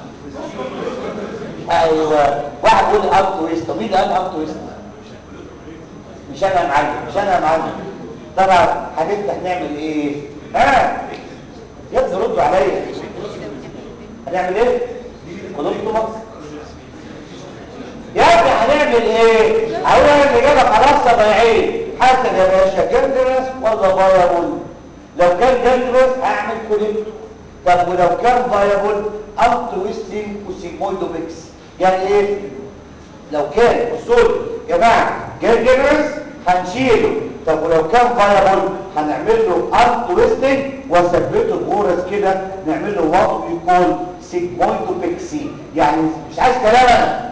ايوه واحد يقول لي اب تويست مين اللي قال اب تويست مش انا يا معلم مش انا يا معلم طبعا هنفتح نعمل ايه ها يا ابني ردوا عليا هنعمل ايه كولوستوماس يا ابني هنعمل ايه اولا الاجابه خلاص يا ضايعين حسب يا باشا جندرس ولا فايبل لو كان جندرس هعمل كوليكت طب ولو كان فايبل اب تويستنج وسيجمويدوميكس يعني ايه لو كان اصول يا جماعه جندرس هنشيله طب ولو كان فايبل هنعمل له اب تويستنج واثبته بورس كده نعمل له وات يقول سيجمويدوميكسي يعني مش عايز كلام انا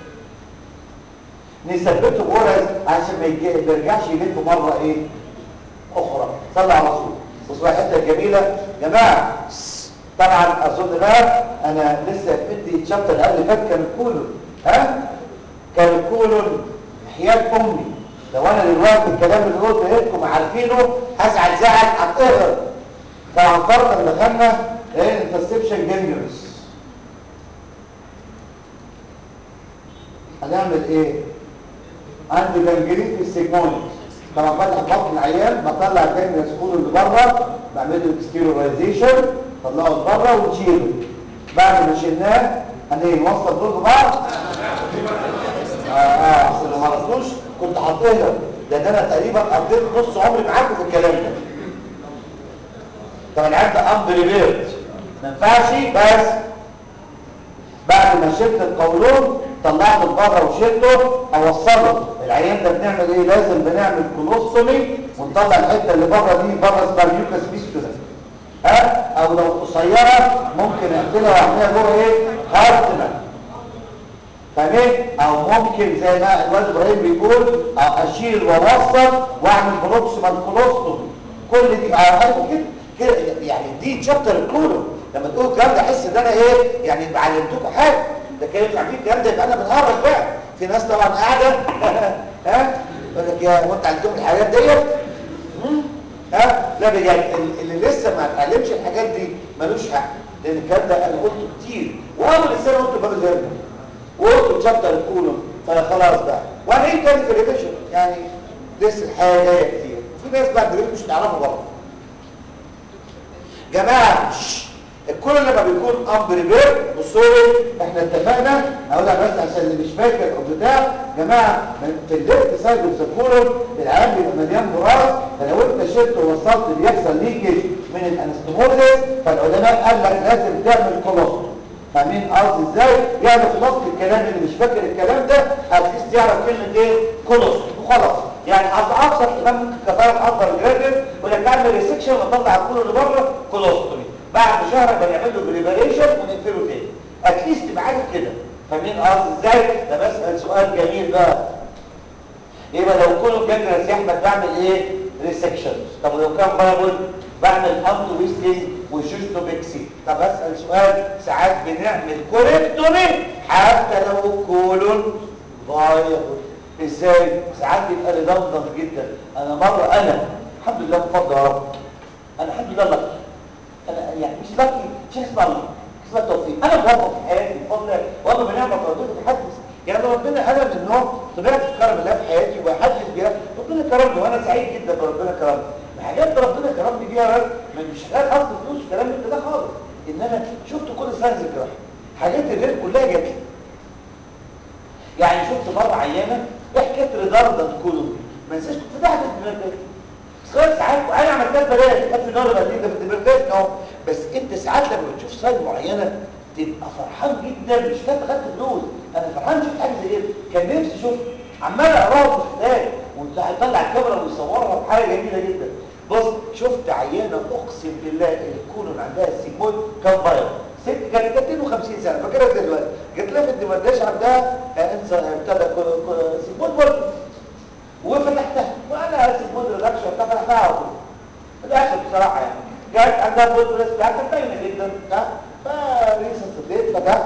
نثبته بورز عشان ما يجي- ما يرجعش يلف مره ايه اخرى صلى على رسول بصوا بقى الحته الجميله يا جماعه طبعا اظن بقى انا لسه بدي الشابتر اللي قبل فات كان الكولون ها كان الكولون حياه امي لو انا دلوقتي الكلام اللي قلته لكم عارفينه هزعل زعل هتقهر طبعا فرضا دخلنا لقينا انترسبشن جنجرس هنعمل ايه عندي جنجرين في السيجمويد طبعا فتح بطن العيان بطلع الجنجرس كله اللي بره بعمل له ستيرولايزيشن طلعه لبره ونشيله بعد ما شلناه هنوصل دول ببعض اه اه اصل لو ما عرفتوش كنت هتهرب لان انا تقريبا قضيت نص عمري معاكم في الكلام ده طب العيان ده امر ريبيرت ما ينفعش بس بعد ما شلت القولون طلعته لبره وشلته اوصله العيان ده بنعمل ايه لازم بنعمل كولوستومي ونطلع الحته اللي بره دي بره اسمها اليوكاس بيستولا ها او لو قصيره ممكن اقفلها واعملها جوه ايه هارتمان فاهمين او ممكن زي ما الواد ابراهيم بيقول أو اشيل واوصل واعمل بروكسيمال كولوستومي كل دي اه كده كده يعني دي شابتر الكولون لما تقول الكلام ده احس ان انا ايه يعني علمتكم حاجه ده كان ينفع فيه الكلام ده يبقى انا بنهرج بقى في ناس طبعا قاعده ها يقول لك يا وانت علمتهم الحاجات ديت مم؟ ها لا بجد ال- اللي لسه ما اتعلمش الحاجات دي ملوش حق لان الكلام ده انا قلته كتير واول السنه قلته باب الهرم وقلته شابتر الكولون فخلاص بقى وانا ايه تاني في الريفيشن يعني لسه الحياه جايه كتير وفي ناس بعد الريفيشن مش هتعرفوا برضه جماعه شش. الكل لما بيكون امبريبير بصوا لي احنا اتفقنا هقولها بس عشان اللي مش فاكر او بتاع جماعه من- في الليفت سايد اوف ذا كولون العيان بيبقى مليان براز فلو انت شلت ووصلت بيحصل ليكج من الانستموزيس فالعلماء قال لك لازم تعمل كولوستوم فاهمين قصدي ازاي؟ يعني خلاصه الكلام اللي مش فاكر الكلام ده اتليست يعرف كلمه ايه؟ كولوستوم وخلاص يعني ابسط امام ممكن كفايه اكبر جراديوس ولا تعمل ريسكشن وتطلع الكولون اللي بره كولوستومي بعد شهر بنعمل له بريباريشن ونقفله تاني اتليست تبقى عارف كده فاهمين قصدي ازاي؟ ده بسال سؤال جميل بقى يبقى لو كله جنجرس يا احمد بعمل ايه ريسكشن طب لو كان فايبل بعمل انتو ويستنج وجوستوبكسي طب اسال سؤال ساعات بنعمل كوريكتومي حتى لو الكولون فايبل ازاي ساعات بيبقى ريدندنت جدا انا مره انا الحمد لله بفضل يا رب انا الحمد لله لك انا يعني مش لكي مش اسمع الله اسمع التوفيق انا موفق في حياتي بفضل الله وانا بنعمه ربنا بيحدث يعني ربنا انا من النوع طبيعه كرم الله في حياتي وبحدث بيها ربنا كرمني وانا سعيد جدا بربنا كرمني الحاجات اللي ربنا كرمني بيها بس مش حاجات حظ فلوس الكلام من ده خالص ان انا شفت كل سنه ذكرى حاجات الغير كلها جات لي يعني شفت مره عيانه ايه حكايه ريداردنت كولوم ما انساش كنت فتحت الدماغ ده خمس ساعات وانا عملتها ببلاش كانت في نار بديل ده في الدبرتاج اهو بس انت ساعات لما بتشوف سايد معينه تبقى فرحان جدا مش فاهم خدت فلوس انا فرحان شفت حاجه زي كده كان نفسي اشوف عمال اقراها في الكتاب وانت هيطلع الكاميرا ويصورها بحاجه جميله جدا بص شفت عيانه اقسم بالله الكولون عندها سيمون كان فاير ست كانت 52 سنه فاكرها زي دلوقتي جت لها في الدمرداش عندها آه، انسى ابتدى سيمون برضه وفتحتها وانا سيمون ريلاكس فتحتها على طول الاخر بصراحه يعني جت عندها بود بلاس بتاعتها باينه جدا بتاع فريسه صديت فتحت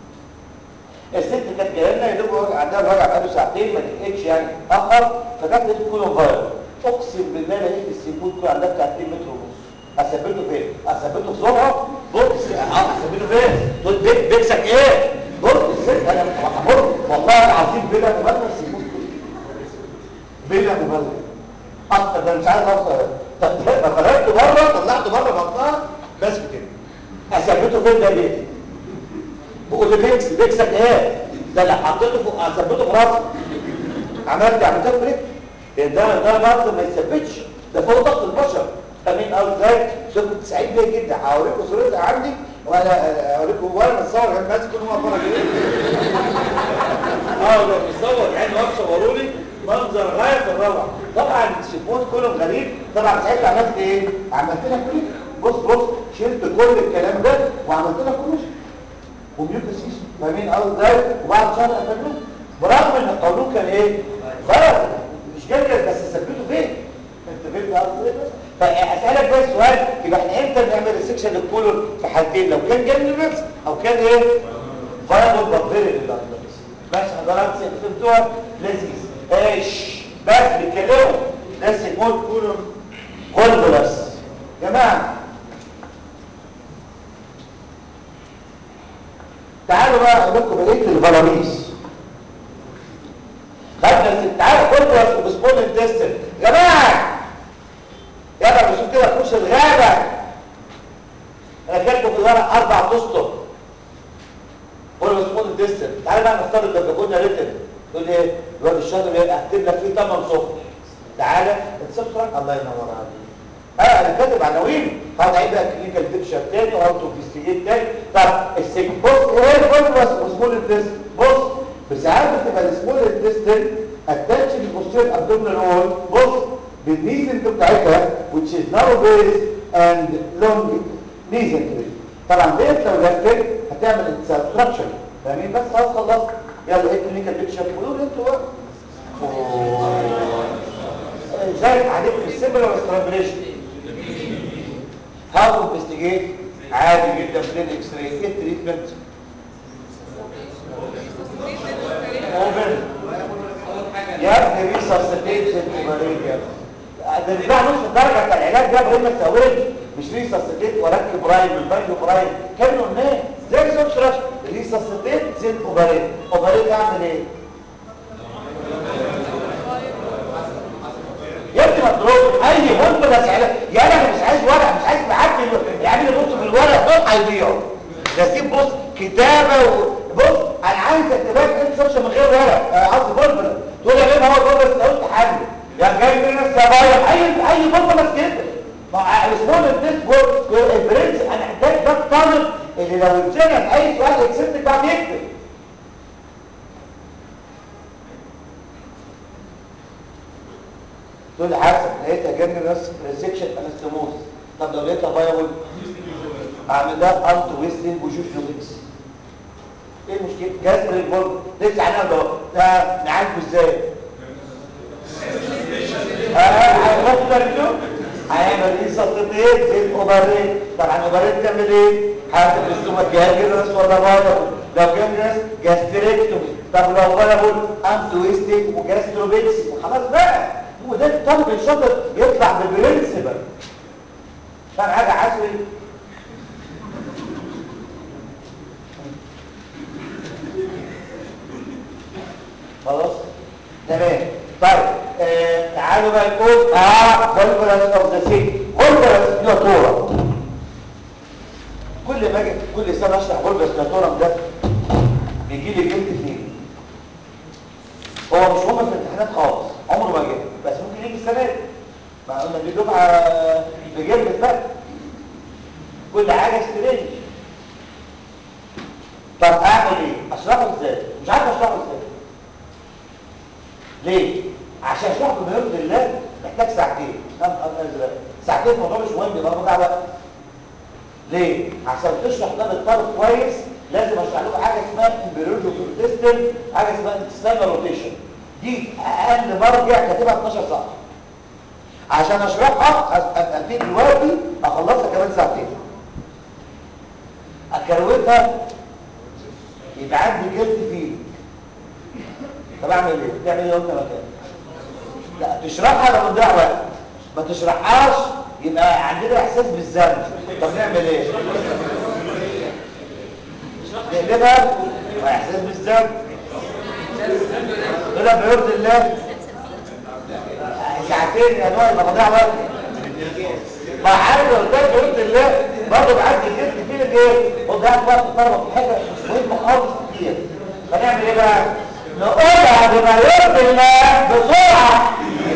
الست كانت جايه لنا يا دوب وجع- عندها الوجع بقاله ساعتين ما لقيتش يعني اخر فجت لقيت كله فاير اقسم بالله لقيت السيمون كله عندها بتاع 2 متر ونص اثبته فين؟ اثبته في زورها بص اه اثبته فين؟ تقول بيك بيكسك ايه؟ بص الست انا بص والله العظيم بلا مبالغه السيمون كله بلا مبالغه اكتر ده مش عارف اوصل طب ما خرجته بره طلعته بره منطقه بس كده اثبته فين ده ليه؟ بقول له بيكس بيكسك ايه ده اللي حطيته فوق اثبته في راسي عملت عملت له بريك لان ده ده برضه ما يثبتش ده فوق ضغط البشر فاهمين قوي ازاي شوف كنت سعيد بيا جدا هوريكم صورتها عندي وانا اوريكم وانا بتصور كان ماسك كل ما فرج اه ده بيصور يعني واقف صوروا لي منظر غايه في الروعه طبعا الشيفون كله غريب طبعا ساعتها عملت ايه عملت لها كل بص بص شلت كل الكلام ده وعملت لها كل شيء وميوكسيس فاهمين قوي ازاي وبعد شهر قفلوه برغم ان القانون كان ايه غلط مش جاي بس ثبته فين انت فين بقى فاسالك بقى سؤال يبقى احنا امتى بنعمل السكشن للكولون في حالتين لو كان جاي من نفس او كان ايه فايبل بكتيريا ماشي حضرتك فهمتوها لذيذ ايش بس بيتكلموا ده سيجمويد كولون كولبولس جماعه تعالوا بقى اقول لكم بقيه الفلاميس خدنا الست تعالوا كولبولس وبسبول انتستين جماعه يلا بشوف كده خش الغابه انا كاتبه في الورق اربع تسطر قول له سبون ديستن تعالى بقى نفترض لو جابوا لنا ريتن تقول ايه الواد الشاطر ايه اكتب لك فيه 8 صفر تعالى الصفر الله ينور عليك اه انا كاتب عناوين هقعد اعيد بقى كلينيكال بيكشر تاني وهاو تو انفستيجيت تاني طب السيك بص ايه الفولفس وسمول انتست بص بساعات بتبقى السمول انتستين اتاتش للبوستير ابدومينال وول بص بالميزنت بتاعتها which is narrow base and long mesentery طبعا ديت لو لفت هتعمل سبستراكشن فاهمين بس خلاص خلصت يلا ايه كلينيكال بيكشر قولوا لي انتوا بقى ازاي عليك في السيمبل ولا سترابليشن هاو انفستيجيت عادي جدا بلين اكس راي ايه التريتمنت اوبن يا ابني ريسسيتيت الكوباريت يا ابني ده بقى نص الدرجه بتاع العلاج ده ابراهيم ما تسويش مش ريسسيتيت وركب برايم والبايو برايم كانوا قلناه زي سوبشراش ريسسيتيت زي الكوباريت اوباريت اعمل ايه يا ابني ما ابزورب اي بولب بس علاج يا انا مش عايز ورق مش عايز معدي العيال اللي بص في الورق دول هيضيعوا ده سيب بص كتابه و... بص انا عايز اكتبات انسرشن من غير ورق آه، قصدي بولب تقول يا بيه هو البولب بس قلت حل يا جاي من الناس يا بايع اي اي بولب بس كده ما هو السمول الديس البرنس انا احتاج ده الطالب اللي لو اتزنق في اي سؤال اكسبت بقى بيكتب تقول لي حسب لقيتها جنب نفس سيكشن انستموز طب لو لقيتها فايبل اعمل ده انت ويستنج وشوف لوكس ايه المشكله جذر البول لسه هنعمل ده ده نعالجه ازاي هيفكر له هيعمل ايه سطتين زي الاوبريت طبعا الاوبريت تعمل ايه حسب الاستومك جاجرس ولا فايبل لو جاجرس جاستريكتومي طب لو فايبل انت ويستنج وجاستروبيكس خلاص بقى هو ده الطالب الشاطر يطلع ببرنسبل فاهم حاجه عسل خلاص تمام طيب آه تعالوا بقى نقول اه فولفرنس اوف ذا سيك فولفرنس نيوتورا كل ما اجي كل سنه اشرح فولفرنس نيوتورا ده بيجي لي جلد فين هو مش هم في الامتحانات خالص عمره ما جه بس ممكن يجي السنه دي ما قلنا دي دفعه بجلد بقى كل حاجه سترينج طب اعمل ايه اشرحه ازاي مش عارف اشرحه ازاي ليه عشان اشرحه بما الله محتاج ساعتين نعم ازرق ساعتين الموضوع مش مهم يبقى مضيع وقت ليه عشان تشرح ده للطالب كويس لازم اشرح له حاجه اسمها امبريولوجي سيستم حاجه اسمها انتستينال روتيشن دي اقل مرجع كاتبها 12 صفحه عشان اشرحها ابتدي دلوقتي اخلصها كمان ساعتين اكروتها يبقى عندي جلد فيه طب اعمل ايه تعمل ايه قلنا مكان لا تشرحها لو بتضيع وقت ما تشرحهاش يبقى عندنا احساس بالذنب طب نعمل ايه نقلبها يبقى احساس بالذنب كده بيرضي الله ساعتين يا نوع يبقى بضيع وقت ما عارف لو ده بيرضي الله برضه بعدي الجلد فيه ايه وضيعت وقت الطلبه في حاجه مهمه خالص كتير فنعمل ايه بقى نقولها بما يرضي الله بسرعه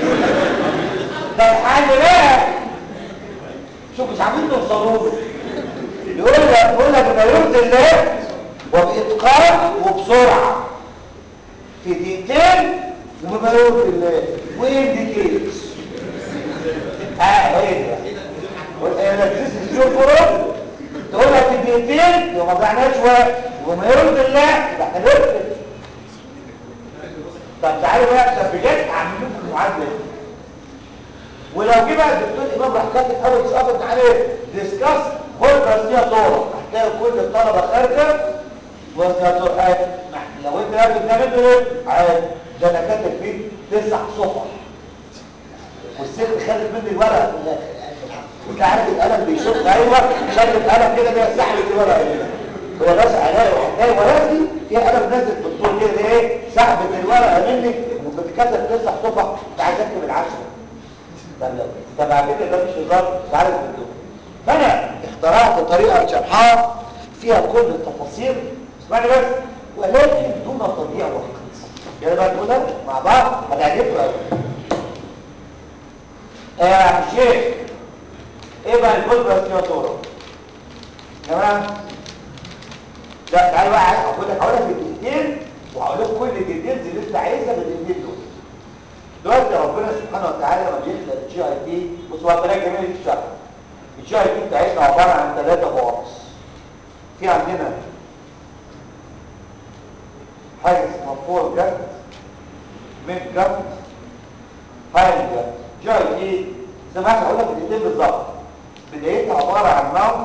فالحل بقى شوف مش عاملين توصلوا له يقول لك يقول لك بما يرضي الله وباتقان وبسرعه في دقيقتين وبما يرضي الله وين ديتيلز اه هي دي الاكسس شوفوا تقولها في دقيقتين لو ما ضيعناش وقت وما يرضي الله يبقى احنا نرضي طب تعالوا بقى طب بجد عاملين لكم المعادله دي ولو جه بقى الدكتور امام راح كاتب اول سؤال بتاع ايه ديسكاس فولكرز فيها صوره هتلاقي كل الطلبه خارجه وسياتور لو انت قاعد بتعمل ايه عادي ده انا كاتب فيه تسع صفح والست خدت مني الورقه في الاخر انت عارف القلم بيشوف ايوه شكل القلم كده ده سحبت الورقه هو بس عليا وهتلاقي ورقتي فيها قلم نازل بالطول كده ايه سحبت الورقه مني وكنت كاتب تسع صفح كنت عايز اكتب العشره طب على فكره ده مش هزار مش عارف الدكتور فانا اخترعت طريقه شرحها فيها كل التفاصيل اسمعني بس ولكن دون تضييع وقت يلا بقى نقولها مع بعض هتعجبكم قوي يا شيخ ايه بقى الفولبرس نيوتورا تمام لا تعالى بقى هقول لك هقول لك الدقيقتين وهقول لك كل الديتيلز اللي انت عايزها بالدقيقتين دول دلوقتي ربنا سبحانه وتعالى لما بيخلق الجي اي تي بص هو طريقه جميله الشرح الجي اي تي بتاعتنا عباره عن ثلاثه بواقص في عندنا حاجه اسمها فور جت ميد جت هاي جت جي اي تي زي ما هقول لك الدقيقتين بالظبط بدايتها عباره عن ماوث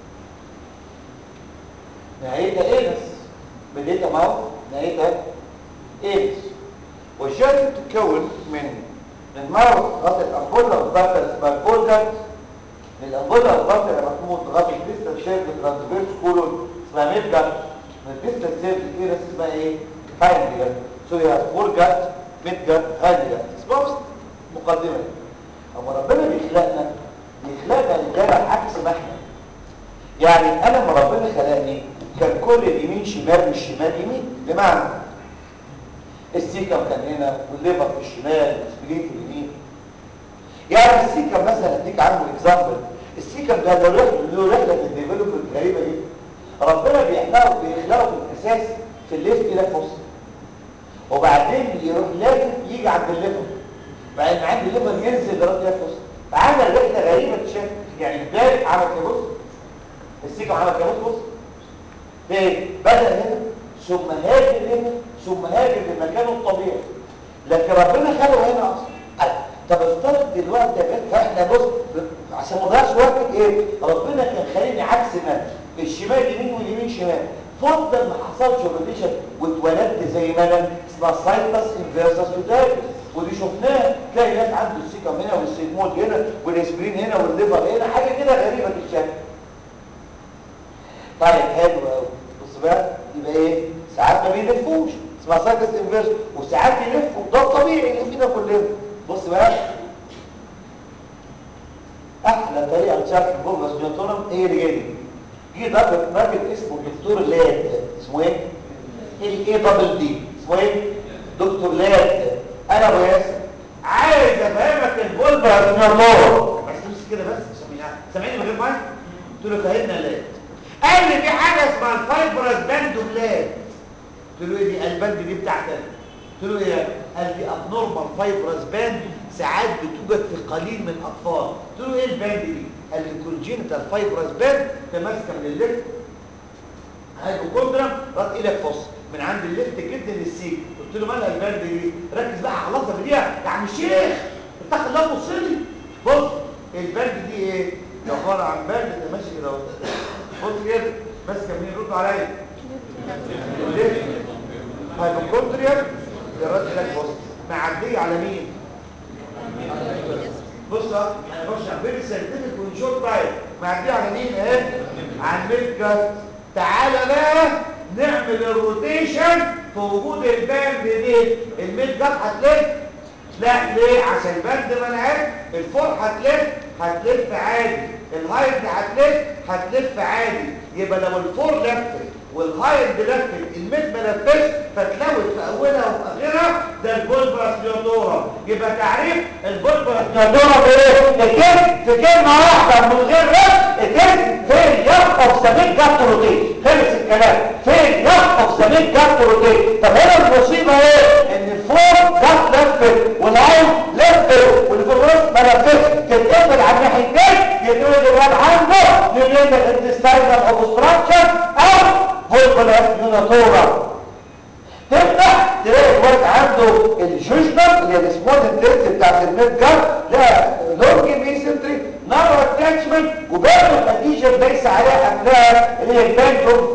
نهايتها اينس بدايتها ماوث نهايتها اينس والشركة تتكون من الماوث غطي الأنبولة والضغط اسمها البولجر من الأنبولة والضغط يا محمود غطي الكريستال شيب ترانسفيرس كولون اسمها ميدجر من الكريستال شيب الإيرس اسمها ايه؟ هايندجر سو هي فورجر ميدجر هايندجر اسمها مقدمة هو ربنا بيخلقنا بيخلقنا رجاله عكس ما احنا يعني انا لما ربنا خلقني كان كل اليمين شمال مش شمال يمين بمعنى السيكم كان هنا والليفر في الشمال والسبلين في اليمين يعني السيكم مثلا اديك عنه اكزامبل السيكم ده له رحله له رحله في الديفلوبمنت غريبه جدا ربنا بيخلقه بيخلقه في الاساس في الليفت لافوس وبعدين يروح لافف يجي عند الليفر بعدين عند الليفر ينزل لغايه لافوس فعمل رحله غريبه تشاف يعني امبارح عمل كده بص السيكم عمل كده بص بص فين بدا هنا ثم هاجر هنا ثم هاجر لمكانه الطبيعي لكن ربنا خلقه هنا اصلا طب افترض دلوقتي يا بنت احنا بص عشان ما نضيعش وقتك ايه ربنا كان خليني عكس ما الشمال يمين واليمين شمال فضل ما حصلش ريليشن واتولدت زي ما انا اسمها سايتس انفيرسس وتايبس ودي شفناها تلاقي ناس عنده السيكم هنا والسيجمود هنا والاسبرين هنا والليفر هنا حاجه كده غريبه في الشكل طيب حلو قوي بص بقى يبقى ايه ساعات ما بيلفوش اسمها سايكس انفيرس وساعات يلفوا ده الطبيعي اللي فينا كلنا بص بقى احلى طريقه لشرح البوربس نيوتونم هي اللي جايه دي جه راجل راجل اسمه دكتور لاد اسمه ايه الاي دبل دي اسمه ايه دكتور لاد انا ابو ياسر عايز افهمك البوربس نيوتونم بس بص كده بس سامعني من غير مايك قلت له فهمنا لاد قال لي في حاجه اسمها الفايبرس باند بلاد قلت له ايه دي الباند دي بتاعتك قلت له ايه قال لي ابنورمال فايبرس باند ساعات بتوجد في قليل من الاطفال قلت له ايه الباند دي قال لي كونجينيتال فايبرس باند متماسكه من الليفت هايبوكوندرم رد الى فص من عند الليفت جدا للسيك قلت له مالها الباند دي ركز بقى على اللحظه دي يا عم الشيخ اتق الله بص لي بص الباند دي ايه عباره عن باند انت ماشي كده اهو بص كده ماسكه مين رد عليا هايبوكوندريال الرد لك بص معديه على مين بص انا بخش على بيبي ساينتفك ونشوط تايم معديه على مين اهي على الميد جاست تعالى بقى نعمل الروتيشن في وجود الباند دي الميد جاست هتلف لا ليه عشان الباند منعت الفور هتلف هتلف عادي الهايند هتلف هتلف عادي يبقى لو الفور لفت والهايند لفت الميد ما لفتش فتلوت في اولها وفي اخرها ده البولبرس نيوتورا يبقى تعريف البولبرس نيوتورا بايه؟ الكلم في كلمه واحده من غير رد الكلم فين يقف زميل جابت روتين خلص الكلام فين يقف زميل جابت روتين طب هنا المصيبه ايه؟ ان الفور جت لفت والهايند لفت واللي في الوسط ما لفتش تتقفل على الناحيتين يتولد الواد عنده نيوليت الانتستاينال اوبستراكشن او فولبولاس نيوناتورا تفتح تلاقي الواد عنده الجوجنال اللي هي السمول انتنس بتاعت الميد جار لها لونج ميسنتري نارو اتاتشمنت وبرضه النتيجه دايسه عليها قبلها اللي هي الباند اوف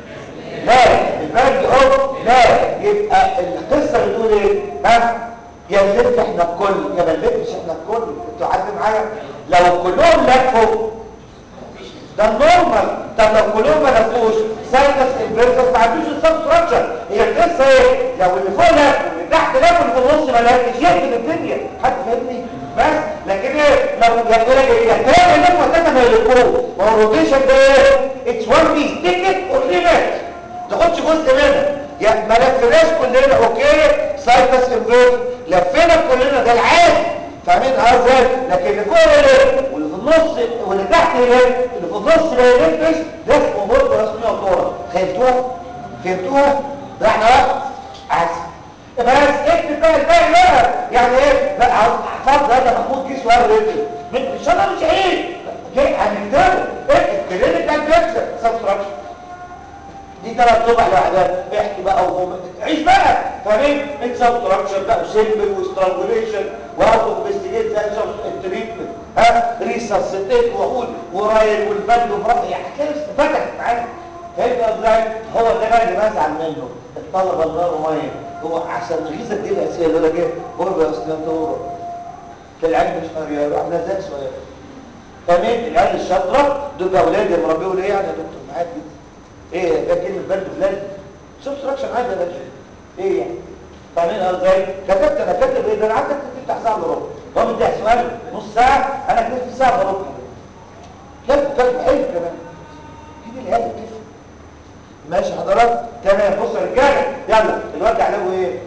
لا الباند اوف لا يبقى القصه بتقول ايه؟ ها؟ يا نلف احنا الكل يا ما نلفش احنا الكل انتوا عارفين معايا لو كلهم لفوا ده النورمال طب لو كلهم ما لفوش ساينس انفيرسس ما عندوش السبستراكشر هي القصه ايه لو اللي فوق لف واللي تحت لف واللي في النص ما لفش يقتل الدنيا حد فاهمني بس لكن ايه لو يقول لك ايه يحتاج يلف وثلاثه ما يلفوش ما هو الروتيشن ده ايه اتس وان بيس تيكت اور ليميت تاخدش جزء منها يعني ما لفناش كلنا اوكي سايتس انفيرس لفينا كلنا ده العادي فاهمين ازاي لكن اللي فوق اللي واللي في النص واللي تحت اللي اللي في النص ما يلفش ده اسمه برضه اسمه طوره فهمتوها فهمتوها ده احنا وقت عسل بس اكتب بقى الباقي بقى يعني ايه بقى احفظ هذا محمود كيس وقال رجل ان شاء الله مش عيب جاي هنكتبه اكتب كلينيكال بيكتشر سبستراكشن دي ثلاث طبع لوحدها احكي بقى وهم عيش بقى فاهمين انسبتراكشن بقى وسيمبل وسترانجوليشن واوت انفستيجيت زي التريتمنت ها ريسسيتيت واقول ورايل والبند وفرق يعني كده فتحت معايا فهمت ازاي هو ده بقى اللي بزعل منه الطلبه النار ميه هو عشان الغيزه دي الاسئله اللي لك ايه قرب يا استاذ دكتور في العلم مش قريه احنا زي شويه فاهمين العيال الشاطره دول اولاد اللي مربيهم ايه يعني يا دكتور معاك ايه ده كلمه بند فلان سبستراكشن عادي يا باشا ايه يعني فاهمين ازاي كتبت انا كاتب ايه ده انا عندك تفتح ساعه الا ربع هو بدي سؤال نص ساعه انا كنت في ساعه وربع كيف كيف حلو كمان كده العيال كيف ماشي حضرتك تمام بص يا رجاله يلا الواد علاجه ايه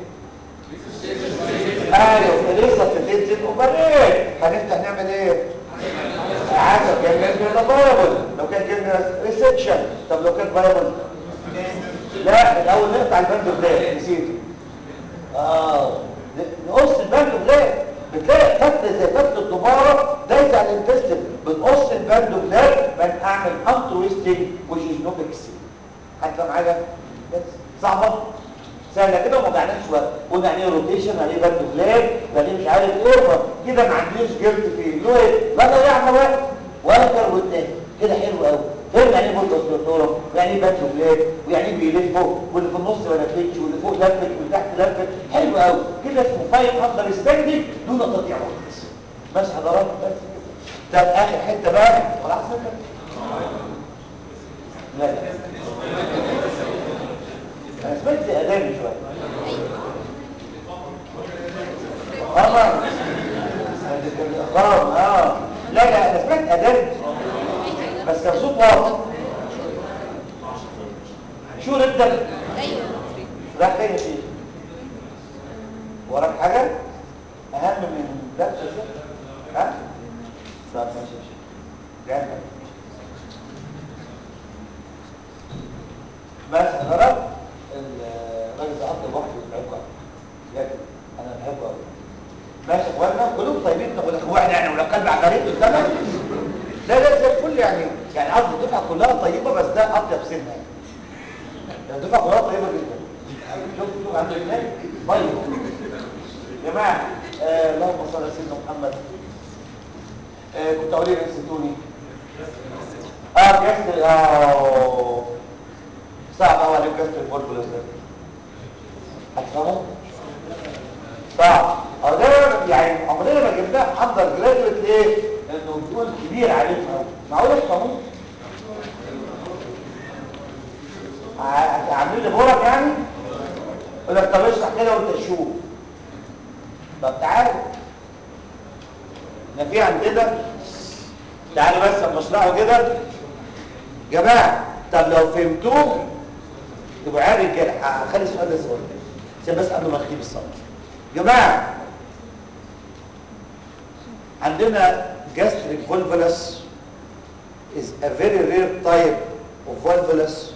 ايوه لسه بتنزل اوبريت هنفتح نعمل ايه حسب كان جنب فايبل لو كان جنب ريسكشن طب لو كان فايبل لا الاول نقطع البند بلاد نسيته اه نقص البند بلاد بتلاقي فتله زي فتله الدماره دايسه على الانتستين بنقص البند بلاد بنعمل انتويستنج which is not exceed حتى معايا بس صعبه سهله كده وما ضيعناش وقت قلنا يعني ايه روتيشن يعني ايه بند بلاد يعني مش عارف ايه كده ما عنديش جلد فيه اللي هو ايه لا ضيعنا وقت ولا كروتناه كده حلو قوي فهمنا يعني ايه بولد اوستيوتورم يعني ايه بند بلاد ويعني ايه بيلفوا واللي في النص ما لفتش واللي فوق لفت واللي تحت لفت حلو قوي كده اسمه فايت اندر ستاندنج دون تضييع وقت بس حضرات بس كده ده اخر حته بقى خلاص كده لا لا انا سمعت زي ادامي شويه طبعا الاخبار اه لا لا انا سمعت ادامي بس كان صوت واضح شو نبدا ايوه راح فين يا شيخ وراك حاجه اهم من درس الشيخ ها طب ماشي يا شيخ جامد بس غلط الراجل ده عبد لوحده بحبه قوي بجد انا بحبه قوي ماشي يا اخوانا كلهم طيبين طب الاخوان يعني ولا كلب عفاريت قدامك لا لا زي الفل يعني يعني قصدي الدفعه كلها طيبه بس ده اطيب سنه يعني يعني الدفعه كلها طيبه جدا شوف شوف عند هناك طيب يا جماعه آه اللهم صل على سيدنا محمد آه كنت اقول ايه نسيتوني اه جست اه صعب قوي عليك جست الفولفولا ده هتفهموا صعب اه ده يعني عمرنا ما جبناه اندر جرادويت ليه لانه بيقول كبير عليهم قوي معقول تفهموه عاملين لي بورك يعني يقول لك طب اشرح كده وانت تشوف طب تعالوا احنا في عندنا تعالوا بس اما اشرحه كده جماعه طب لو فهمتوه تبقوا عارف كده هخلي السؤال ده صغير عشان بس قبل ما نختم الصلاه جماعه عندنا gastric volvulus is a very rare type of volvulus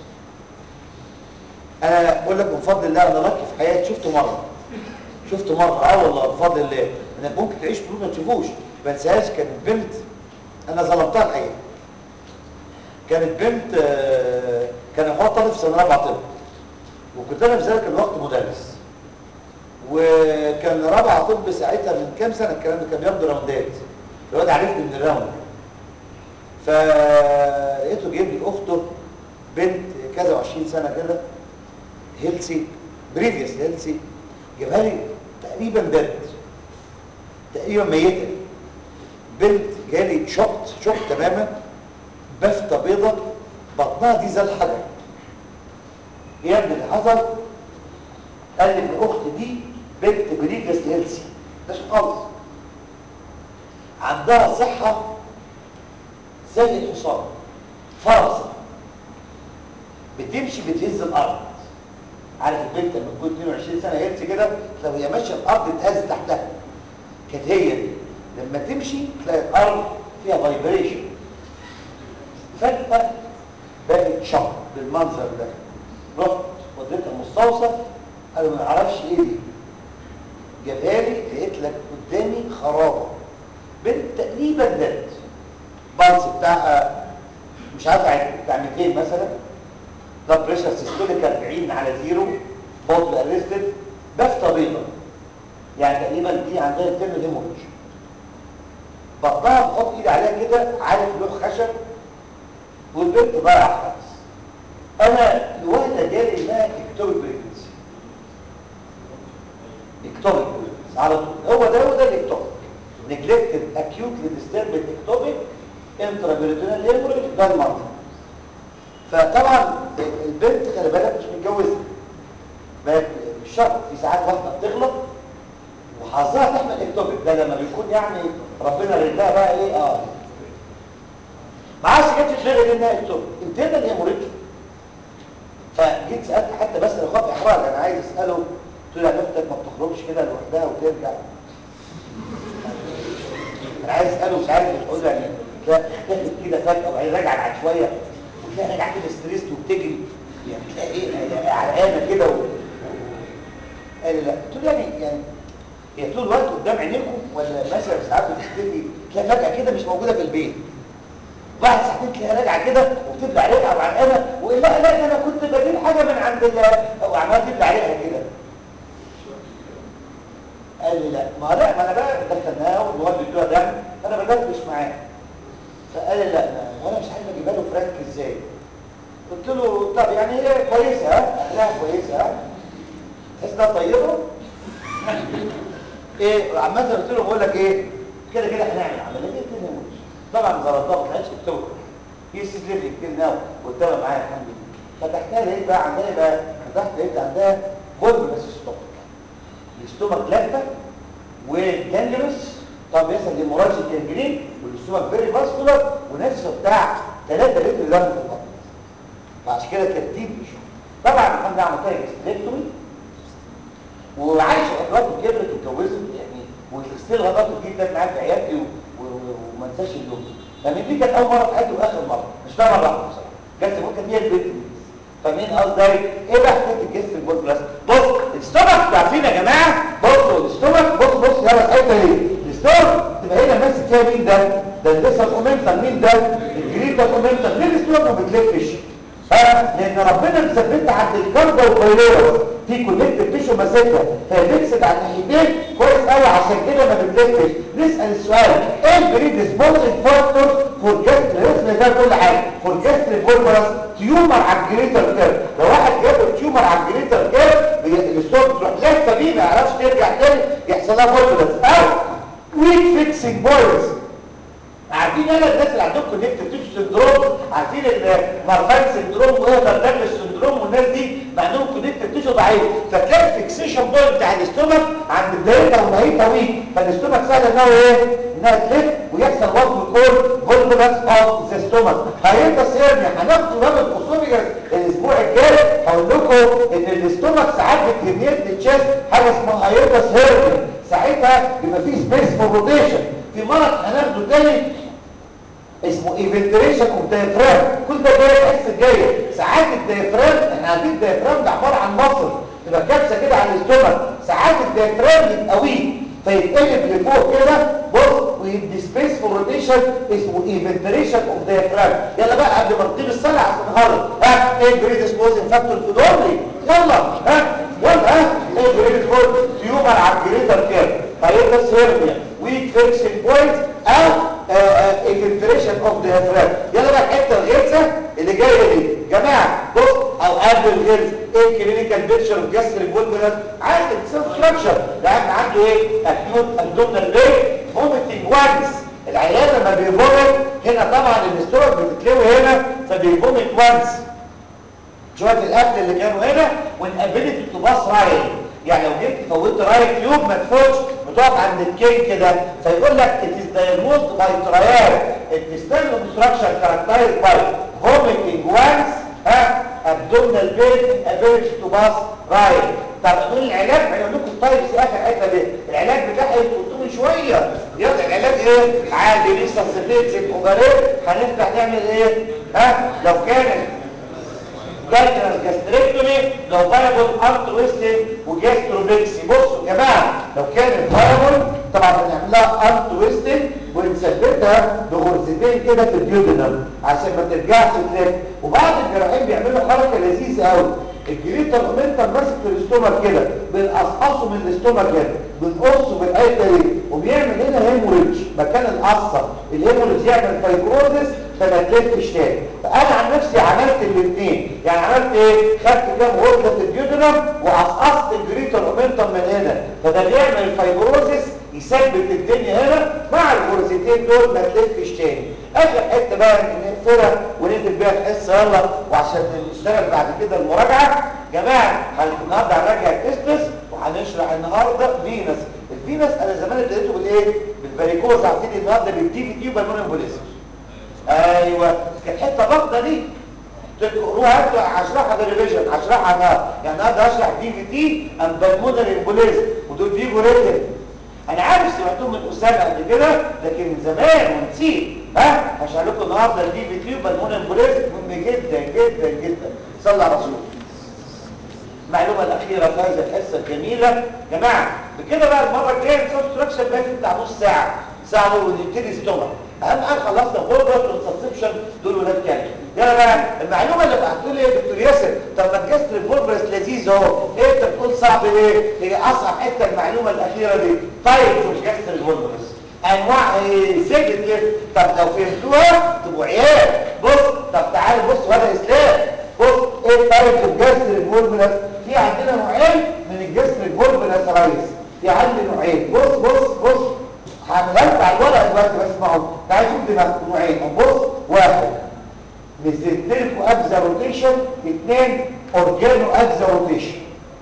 انا بقول لك من فضل الله انا لك في حياتي شفته مره شفته مره اه والله بفضل الله انك ممكن تعيش طول ما تشوفوش ما انساهاش كانت بنت انا ظلمتها الحقيقه كانت بنت آه، كان اخوها طالب في سنه رابعه طب وكنت انا في ذلك الوقت مدرس وكان رابعه طب ساعتها من كام سنه الكلام ده كان بياخدوا راوندات الواد عرفني من الراوند فلقيته جايب لي اخته بنت كذا و20 سنه كده هيلسي بريفيوس هيلسي جابها لي تقريبا بنت تقريبا ميته بنت جالي شوكت شوك تماما بفتة بيضة بطنها دي زي الحجر ايه يا ابني اللي حصل قال لي ان اختي دي بنت بريفيوس هيلسي مش خالص عندها صحة زي الحصان فرسة بتمشي بتهز الارض عارف البنت لما تكون 22 سنه هيلث كده لو هي ماشيه الارض تهز تحتها كانت هي دي لما تمشي تلاقي الارض فيها فايبريشن فجاه بقت شق بالمنظر ده رحت وديتها المستوصف قالوا ما نعرفش ايه دي جابها لي لقيت لك قدامي خرابه بنت تقريبا دت بالس بتاعها مش عارف يعني بتاع 200 مثلا ده بريشر سيستوليك 40 على زيرو بوتل ارستد بفتة بيضة يعني تقريبا دي عندها الترم هيموريج بطنها بحط ايدي عليها كده عارف لوح خشب والبنت ضايعه خالص انا الوهله جالي انها اكتوبيك بريجنسي اكتوبيك بريجنسي على طول هو ده هو ده الاكتوبيك نجلكتد اكيوتلي ديستربد اكتوبيك انترابيريتونال هيموريج ده المنظر فطبعا البنت خلي بالك مش متجوزه مش شرط في ساعات واحده بتغلط حظها تحمل اكتوبك ده لما بيكون يعني ربنا ردها بقى ايه اه ما عادش جت في دماغي انها اكتوبك انتنا اللي هي مريضه فجيت سالت حتى بس اخاف احراج انا عايز اساله قلت له يا دكتور ما بتخرجش كده لوحدها وترجع انا عايز اساله مش عارف اقول له يعني لا اختفت كده فجاه وبعدين رجعت بعد شويه وتلاقي راجعه كده ستريس وبتجري يعني تلاقي ايه عرقانه كده و... قال لي لا قلت له يعني يعني هي طول الوقت قدام عينيكم ولا مثلا ساعات بتختفي تلاقي فجاه كده مش موجوده في البيت بعد ساعتين تلاقيها راجعه كده وبتبلع ريقها وعرقانه ولا لا ده انا كنت بجيب حاجه من عند ال وعمال تبلع ريقها كده قال لي لا ما لا ما انا بقى دخلناها والواد بيدوها دم فانا بدردش معاه فقال لي لا ما- وانا مش عارف اجيبها له فرانك ازاي قلت له طب يعني هي كويسه ها اهلها كويسه ها تحس انها طيبه ايه عامه قلت له بقول لك ايه كده كده هنعمل عمليه كده وش طبعا ظبطتها ما كانتش اكتوبر هي سيزلت كتير ناو قلتها معايا الحمد لله فتحتها لقيت بقى عندها إيه بقى فتحت لقيت عندها فولف بس ستوب الاستومك لفه والجانجلس طب يحصل هيموراجي جانجرين والاستومك فيري فاسكولار ونفسه بتاع 3 لتر دم في البطن وعشان كده ترتيب يشوف طبعا الحمد لله عملتها هيستريكتومي وعايشه لغايه كبرت واتجوزت يعني وستيل لغايه جدا معايا في عيادتي و- و- و- وما انساش اليوم فمن دي كانت اول مره في حياتي واخر مره مش ده مره واحده بصراحه جت ممكن هي البنت دي فمين قصدي ايه بقى حكايه الجسم البول بلاس بص الاستومك انتوا عارفين يا جماعه بصوا الاستومك بص بص يلا الحته دي الاستومك تبقى هنا ماسك فيها مين ده ده الليسر اومنتال مين ده الجريتا اومنتال ليه الاستومك ما بتلفش ها لان ربنا مثبتها عند الكاربا والبايلورس في كونكتيف تيشو ماسكها فهي بتكسد على الناحيتين كويس قوي عشان كده ما بتلفش نسال السؤال ايه البريد ريسبونسيف فاكتور فور جاست الاسم ده كل حاجه فور جاست البولبرس تيومر على الجريتر كيرف لو واحد جاب تيومر على الجريتر كيرف الصوت تروح لفه بيه ما يعرفش ترجع تاني يحصل لها بولبرس او ويك فيكسنج بويز عارفين انا الناس اللي عندهم كونكتيف تيشو سندروم عارفين المارفان سندروم وهيبر داجلس سندروم والناس دي ما عندهم كونكتيف تيشو ضعيف فتلاقي الفيكسيشن بوينت بتاع الاستومك عند بدايتها ونهايتها ويك فالاستومك سهل انها ايه انها تلف ويحصل وات بيكون فولفولانس اوف ذا ستومك هيبقى سيرني هناخد باب الاسوفيجاس الاسبوع الجاي هقول لكم ان الاستومك ساعات بتهميت للتشيست حاجه اسمها هيبقى سيرني ساعتها بيبقى في سبيس فور روتيشن في مرض هناخده تاني اسمه ايفنتريشن اوف دايفرام كل ده جاي الحس الجاي ساعات الدايفرام احنا عارفين الدايفرام ده عباره عن مصر تبقى كبسه كده على الاستومك ساعات الدايفرام يبقى ويك فيتقلب لفوق كده بص ويدي سبيس فور روتيشن اسمه ايفنتريشن اوف دايفرام يلا بقى قبل ما نطيب الصلاه عشان نهرب ها ايه البريد سبوزن فاكتور في دوري يلا ها يلا ها ايه البريد سبوزن تيومر على الجريتر كير هيبقى سيربيا ويك فيكسنج بوينت او انفلتريشن اوف ديافرام يلا بقى الحته الغلسه اللي جايه دي جماعه بص او قبل الغلس ايه الكلينيكال بيكتشر اوف جاستريك بولبرس عادي ستراكشر ده احنا عنده ايه اكيوت ابدومينال بين فوميتنج وانس العيان لما بيفومت هنا طبعا الاستومك بتتلوي هنا فبيفومت وانس شويه الاكل اللي كانوا هنا والابيلتي تو باس رايت يعني لو جبت فوتت رايت تيوب ما تفوتش بتقف عند الكين كده فيقول لك it is diagnosed by trial intestinal obstruction characterized by vomiting once ها abdominal pain ability to pass right طب نقول العلاج هنقول لكم طيب في اخر حته دي العلاج بتاعها انتوا قلتوا من شويه يلا العلاج ايه عادي لسه سيتيك اوبريت هنفتح نعمل ايه ها لو كانت جاسترال جاستريكتومي لو فايبل ارت ويستنج وجاستروبيكسي بصوا يا جماعه لو كانت فايبل طبعا بنعمل لها ارت ويستنج ونثبتها بغرزتين كده في الديودنم عشان ما ترجعش تلف وبعض الجراحين بيعملوا حركه لذيذه قوي الجريتر اومنتم ماسك في الاستومك كده بنقصقصه من الاستومك هنا بنقصه بالحته دي وبيعمل هنا هيموريدج مكان القصه الهيموريدج يعمل فايبروزس فما تلفش تاني فانا عن نفسي عملت الاثنين يعني عملت ايه خدت كام غرزه في الديودنم وقصقصت الجريتر اومنتم من هنا فده بيعمل فايبروزس يثبت الدنيا هنا مع الغرزتين دول ما تلفش تاني اخر حته بقى نقفلها وننزل بيها الحصه يلا وعشان نشتغل بعد كده المراجعه جماعه النهارده هنراجع التستس وهنشرح النهارده فينس الفينس في ناس انا زمان ابتديته بالايه بالفاريكوز عارفين النهارده بالدي في تي وبالمون امبوليزم ايوه كانت حته بطه دي روح هات هشرحها بالريفيجن هشرحها النهارده يعني النهارده هشرح دي في تي ام بالمونري امبوليزم ودول بيجوا ريتن انا عارف سمعتهم من اسامه قبل كده لكن من زمان ونسيت ها هشرح لكم النهارده الدي في تي وبالمونري امبوليزم مهم جدا جدا جدا صلى على رسول المعلومه الاخيره في هذه الحصه الجميله يا جماعه بكده بقى المره الجايه السبستراكشن بقى بتاع نص ساعه ساعه ونبتدي ستومك اهم حاجه خلصنا فوربس والسبسبشن دول ولاد كام يلا بقى المعلومه اللي بعتوا لي يا دكتور ياسر طب ما الجسر الفوربس لذيذ اهو ايه انت بتقول صعب ليه هي اصعب حته المعلومه الاخيره دي طيب شوف جسر الفوربس انواع ازاي كده طب لو فهمتوها تبقوا عيال بص طب تعالوا بص ولا اسلام بص ايه طيب الجسر الفوربس في عندنا نوعين من الجسر الفوربس يا ريس في عندي نوعين بص بص بص هعملها لك على الورق دلوقتي بس ما هو تعالى شوف دماغك نوعين بص واحد ميزنتريكو اكزا روتيشن اثنين اورجانو اكزا روتيشن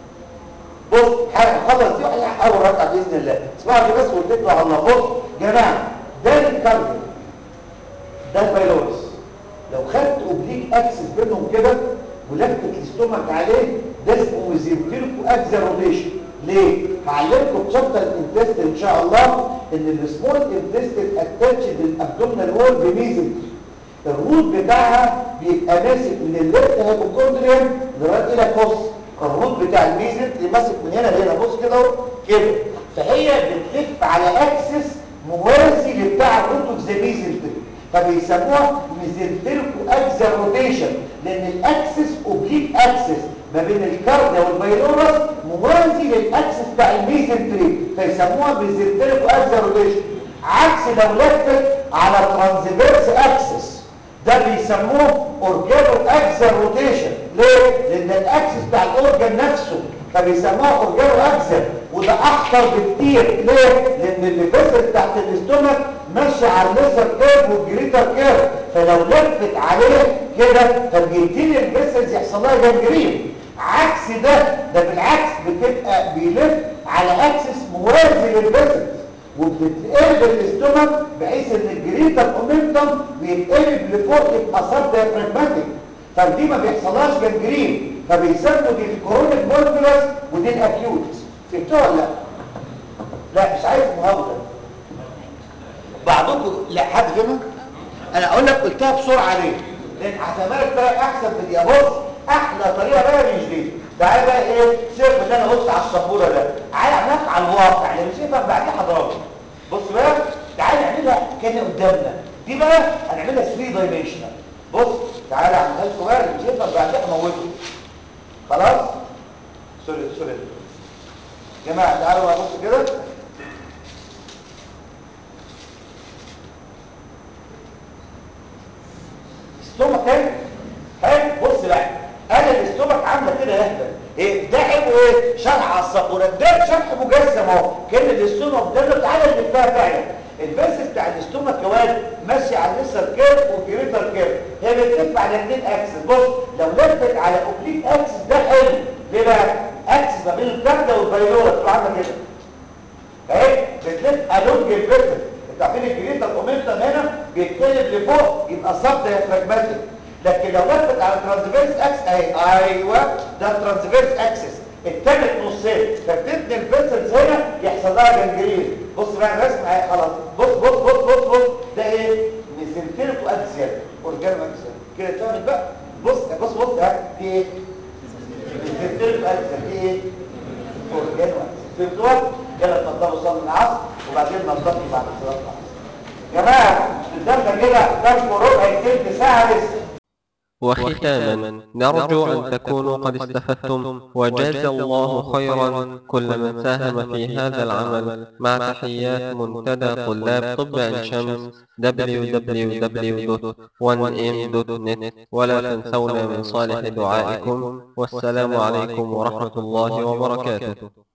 بص هخلص دي واحده اول ركعه باذن الله اسمعوا دي بس واتكلوا على الله بص يا جماعه ده الكارديو ده الفيروس لو خدت اوبليك اكسس بينهم كده ولفت الاستومك عليه ده اسمه ميزنتريكو اكزا روتيشن ليه؟ هعلمكم في شابتر الانتست ان شاء الله ان السمول انتستين اتاتشد للابدومينال وول بميزنتري الروت بتاعها بيبقى ماسك من الليفت هيبوكوندريم لغايه الى فوس الروت بتاع الميزنتري ماسك من هنا لهنا بص كده اهو كده فهي بتلف على اكسس موازي لبتاع الروت اوف ذا ميزنتري فبيسموها ميزنتريكو اكزا روتيشن لان الاكسس اوبليك اكسس ما بين الكارديا والبايلورس موازي للاكسس بتاع الميزنتري فيسموها ميزنتريكو اكزا روتيشن عكس لو لفت على ترانزفيرس اكسس ده بيسموه اورجانو اكزا روتيشن ليه لان الاكسس بتاع الاورجان نفسه فبيسموها اورجانو اكزا وده اخطر بكتير ليه لان الفيسل بتاعت الاستومك ماشي على الليزر كيرف والجريتر كيرف فلو لفت عليه كده فبيبتدي الفيسلز يحصل لها جنجرين عكس ده ده بالعكس بتبقى بيلف على اكسس موازي للفيسلز وبتتقلب الاستومك بحيث ان الجريتر اومنتم بيتقلب لفوق يبقى صاب ديافراجماتيك فدي ما بيحصلهاش جنجرين فبيسموا دي الكورونيك فولفولس ودي الاكيوت فهمتوها ولا لا؟ لا مش عايز مهاوده بعضكم لا حد فهمها انا اقول لك قلتها بسرعه ليه لان هفهمها لك طريقه احسن في دي بص احلى طريقه بقى مش دي تعالى بقى ايه سيبك اللي انا قلت على السبوره ده تعالى اعملها على الواقع اللي مش هيفهم بعديه حضرتك بص بقى تعالى نعملها كان قدامنا دي بقى هنعملها 3 دايمنشنال بص تعالى اعملها لكم بقى اللي مش هيفهم بعديه اموته خلاص سوري سوري يا جماعه تعالوا بقى بصوا كده استومك ايه حلو بص بقى انا الاستومك عامله كده يهبل ايه ده عيبه ايه شرح على السبوره ده شرح مجسم اهو كلمه الاستومك ده تعالى اللي فيها فعلا الفيرس بتاع الاستومك كمان ماشي على الليسر كيرف والجريتر كيرف هي بتلف على الاثنين اكسس بص لو لفت على اوبليك اكسس ده حلو ليه بقى اكسس ما بين الكبده والبايلورا تبقى عامله كده اهي بتلف الونج الفيرس انتوا عارفين الجريتر اومنتم هنا بيتقلب لفوق يبقى صب ديافراجماتيك لكن لو لفت على الترانسفيرس اكس اهي ايوه ده الترانسفيرس اكسس التالت نصين فبتبني الفيسلز هنا يحصل لها جنجرين بص بقى الرسم اهي خلاص بص بص بص بص بص ده ايه ميزنتريكو اكسيال اورجانو اكسيال كده تعمل بقى بص بص بص ها دي ايه ميزنتريكو اكسيال دي ايه اورجانو اكسيال فهمتوها يلا اتفضلوا صلوا العصر وبعدين ننتقل بعد صلاه العصر يا جماعه قدامنا كده درس وربع تلت ساعه لسه وختاما نرجو أن تكونوا قد استفدتم وجاز الله خيرا كل من ساهم في هذا العمل مع تحيات منتدى طلاب طب عين شمس www.1m.net ولا تنسونا من صالح دعائكم والسلام عليكم ورحمة الله وبركاته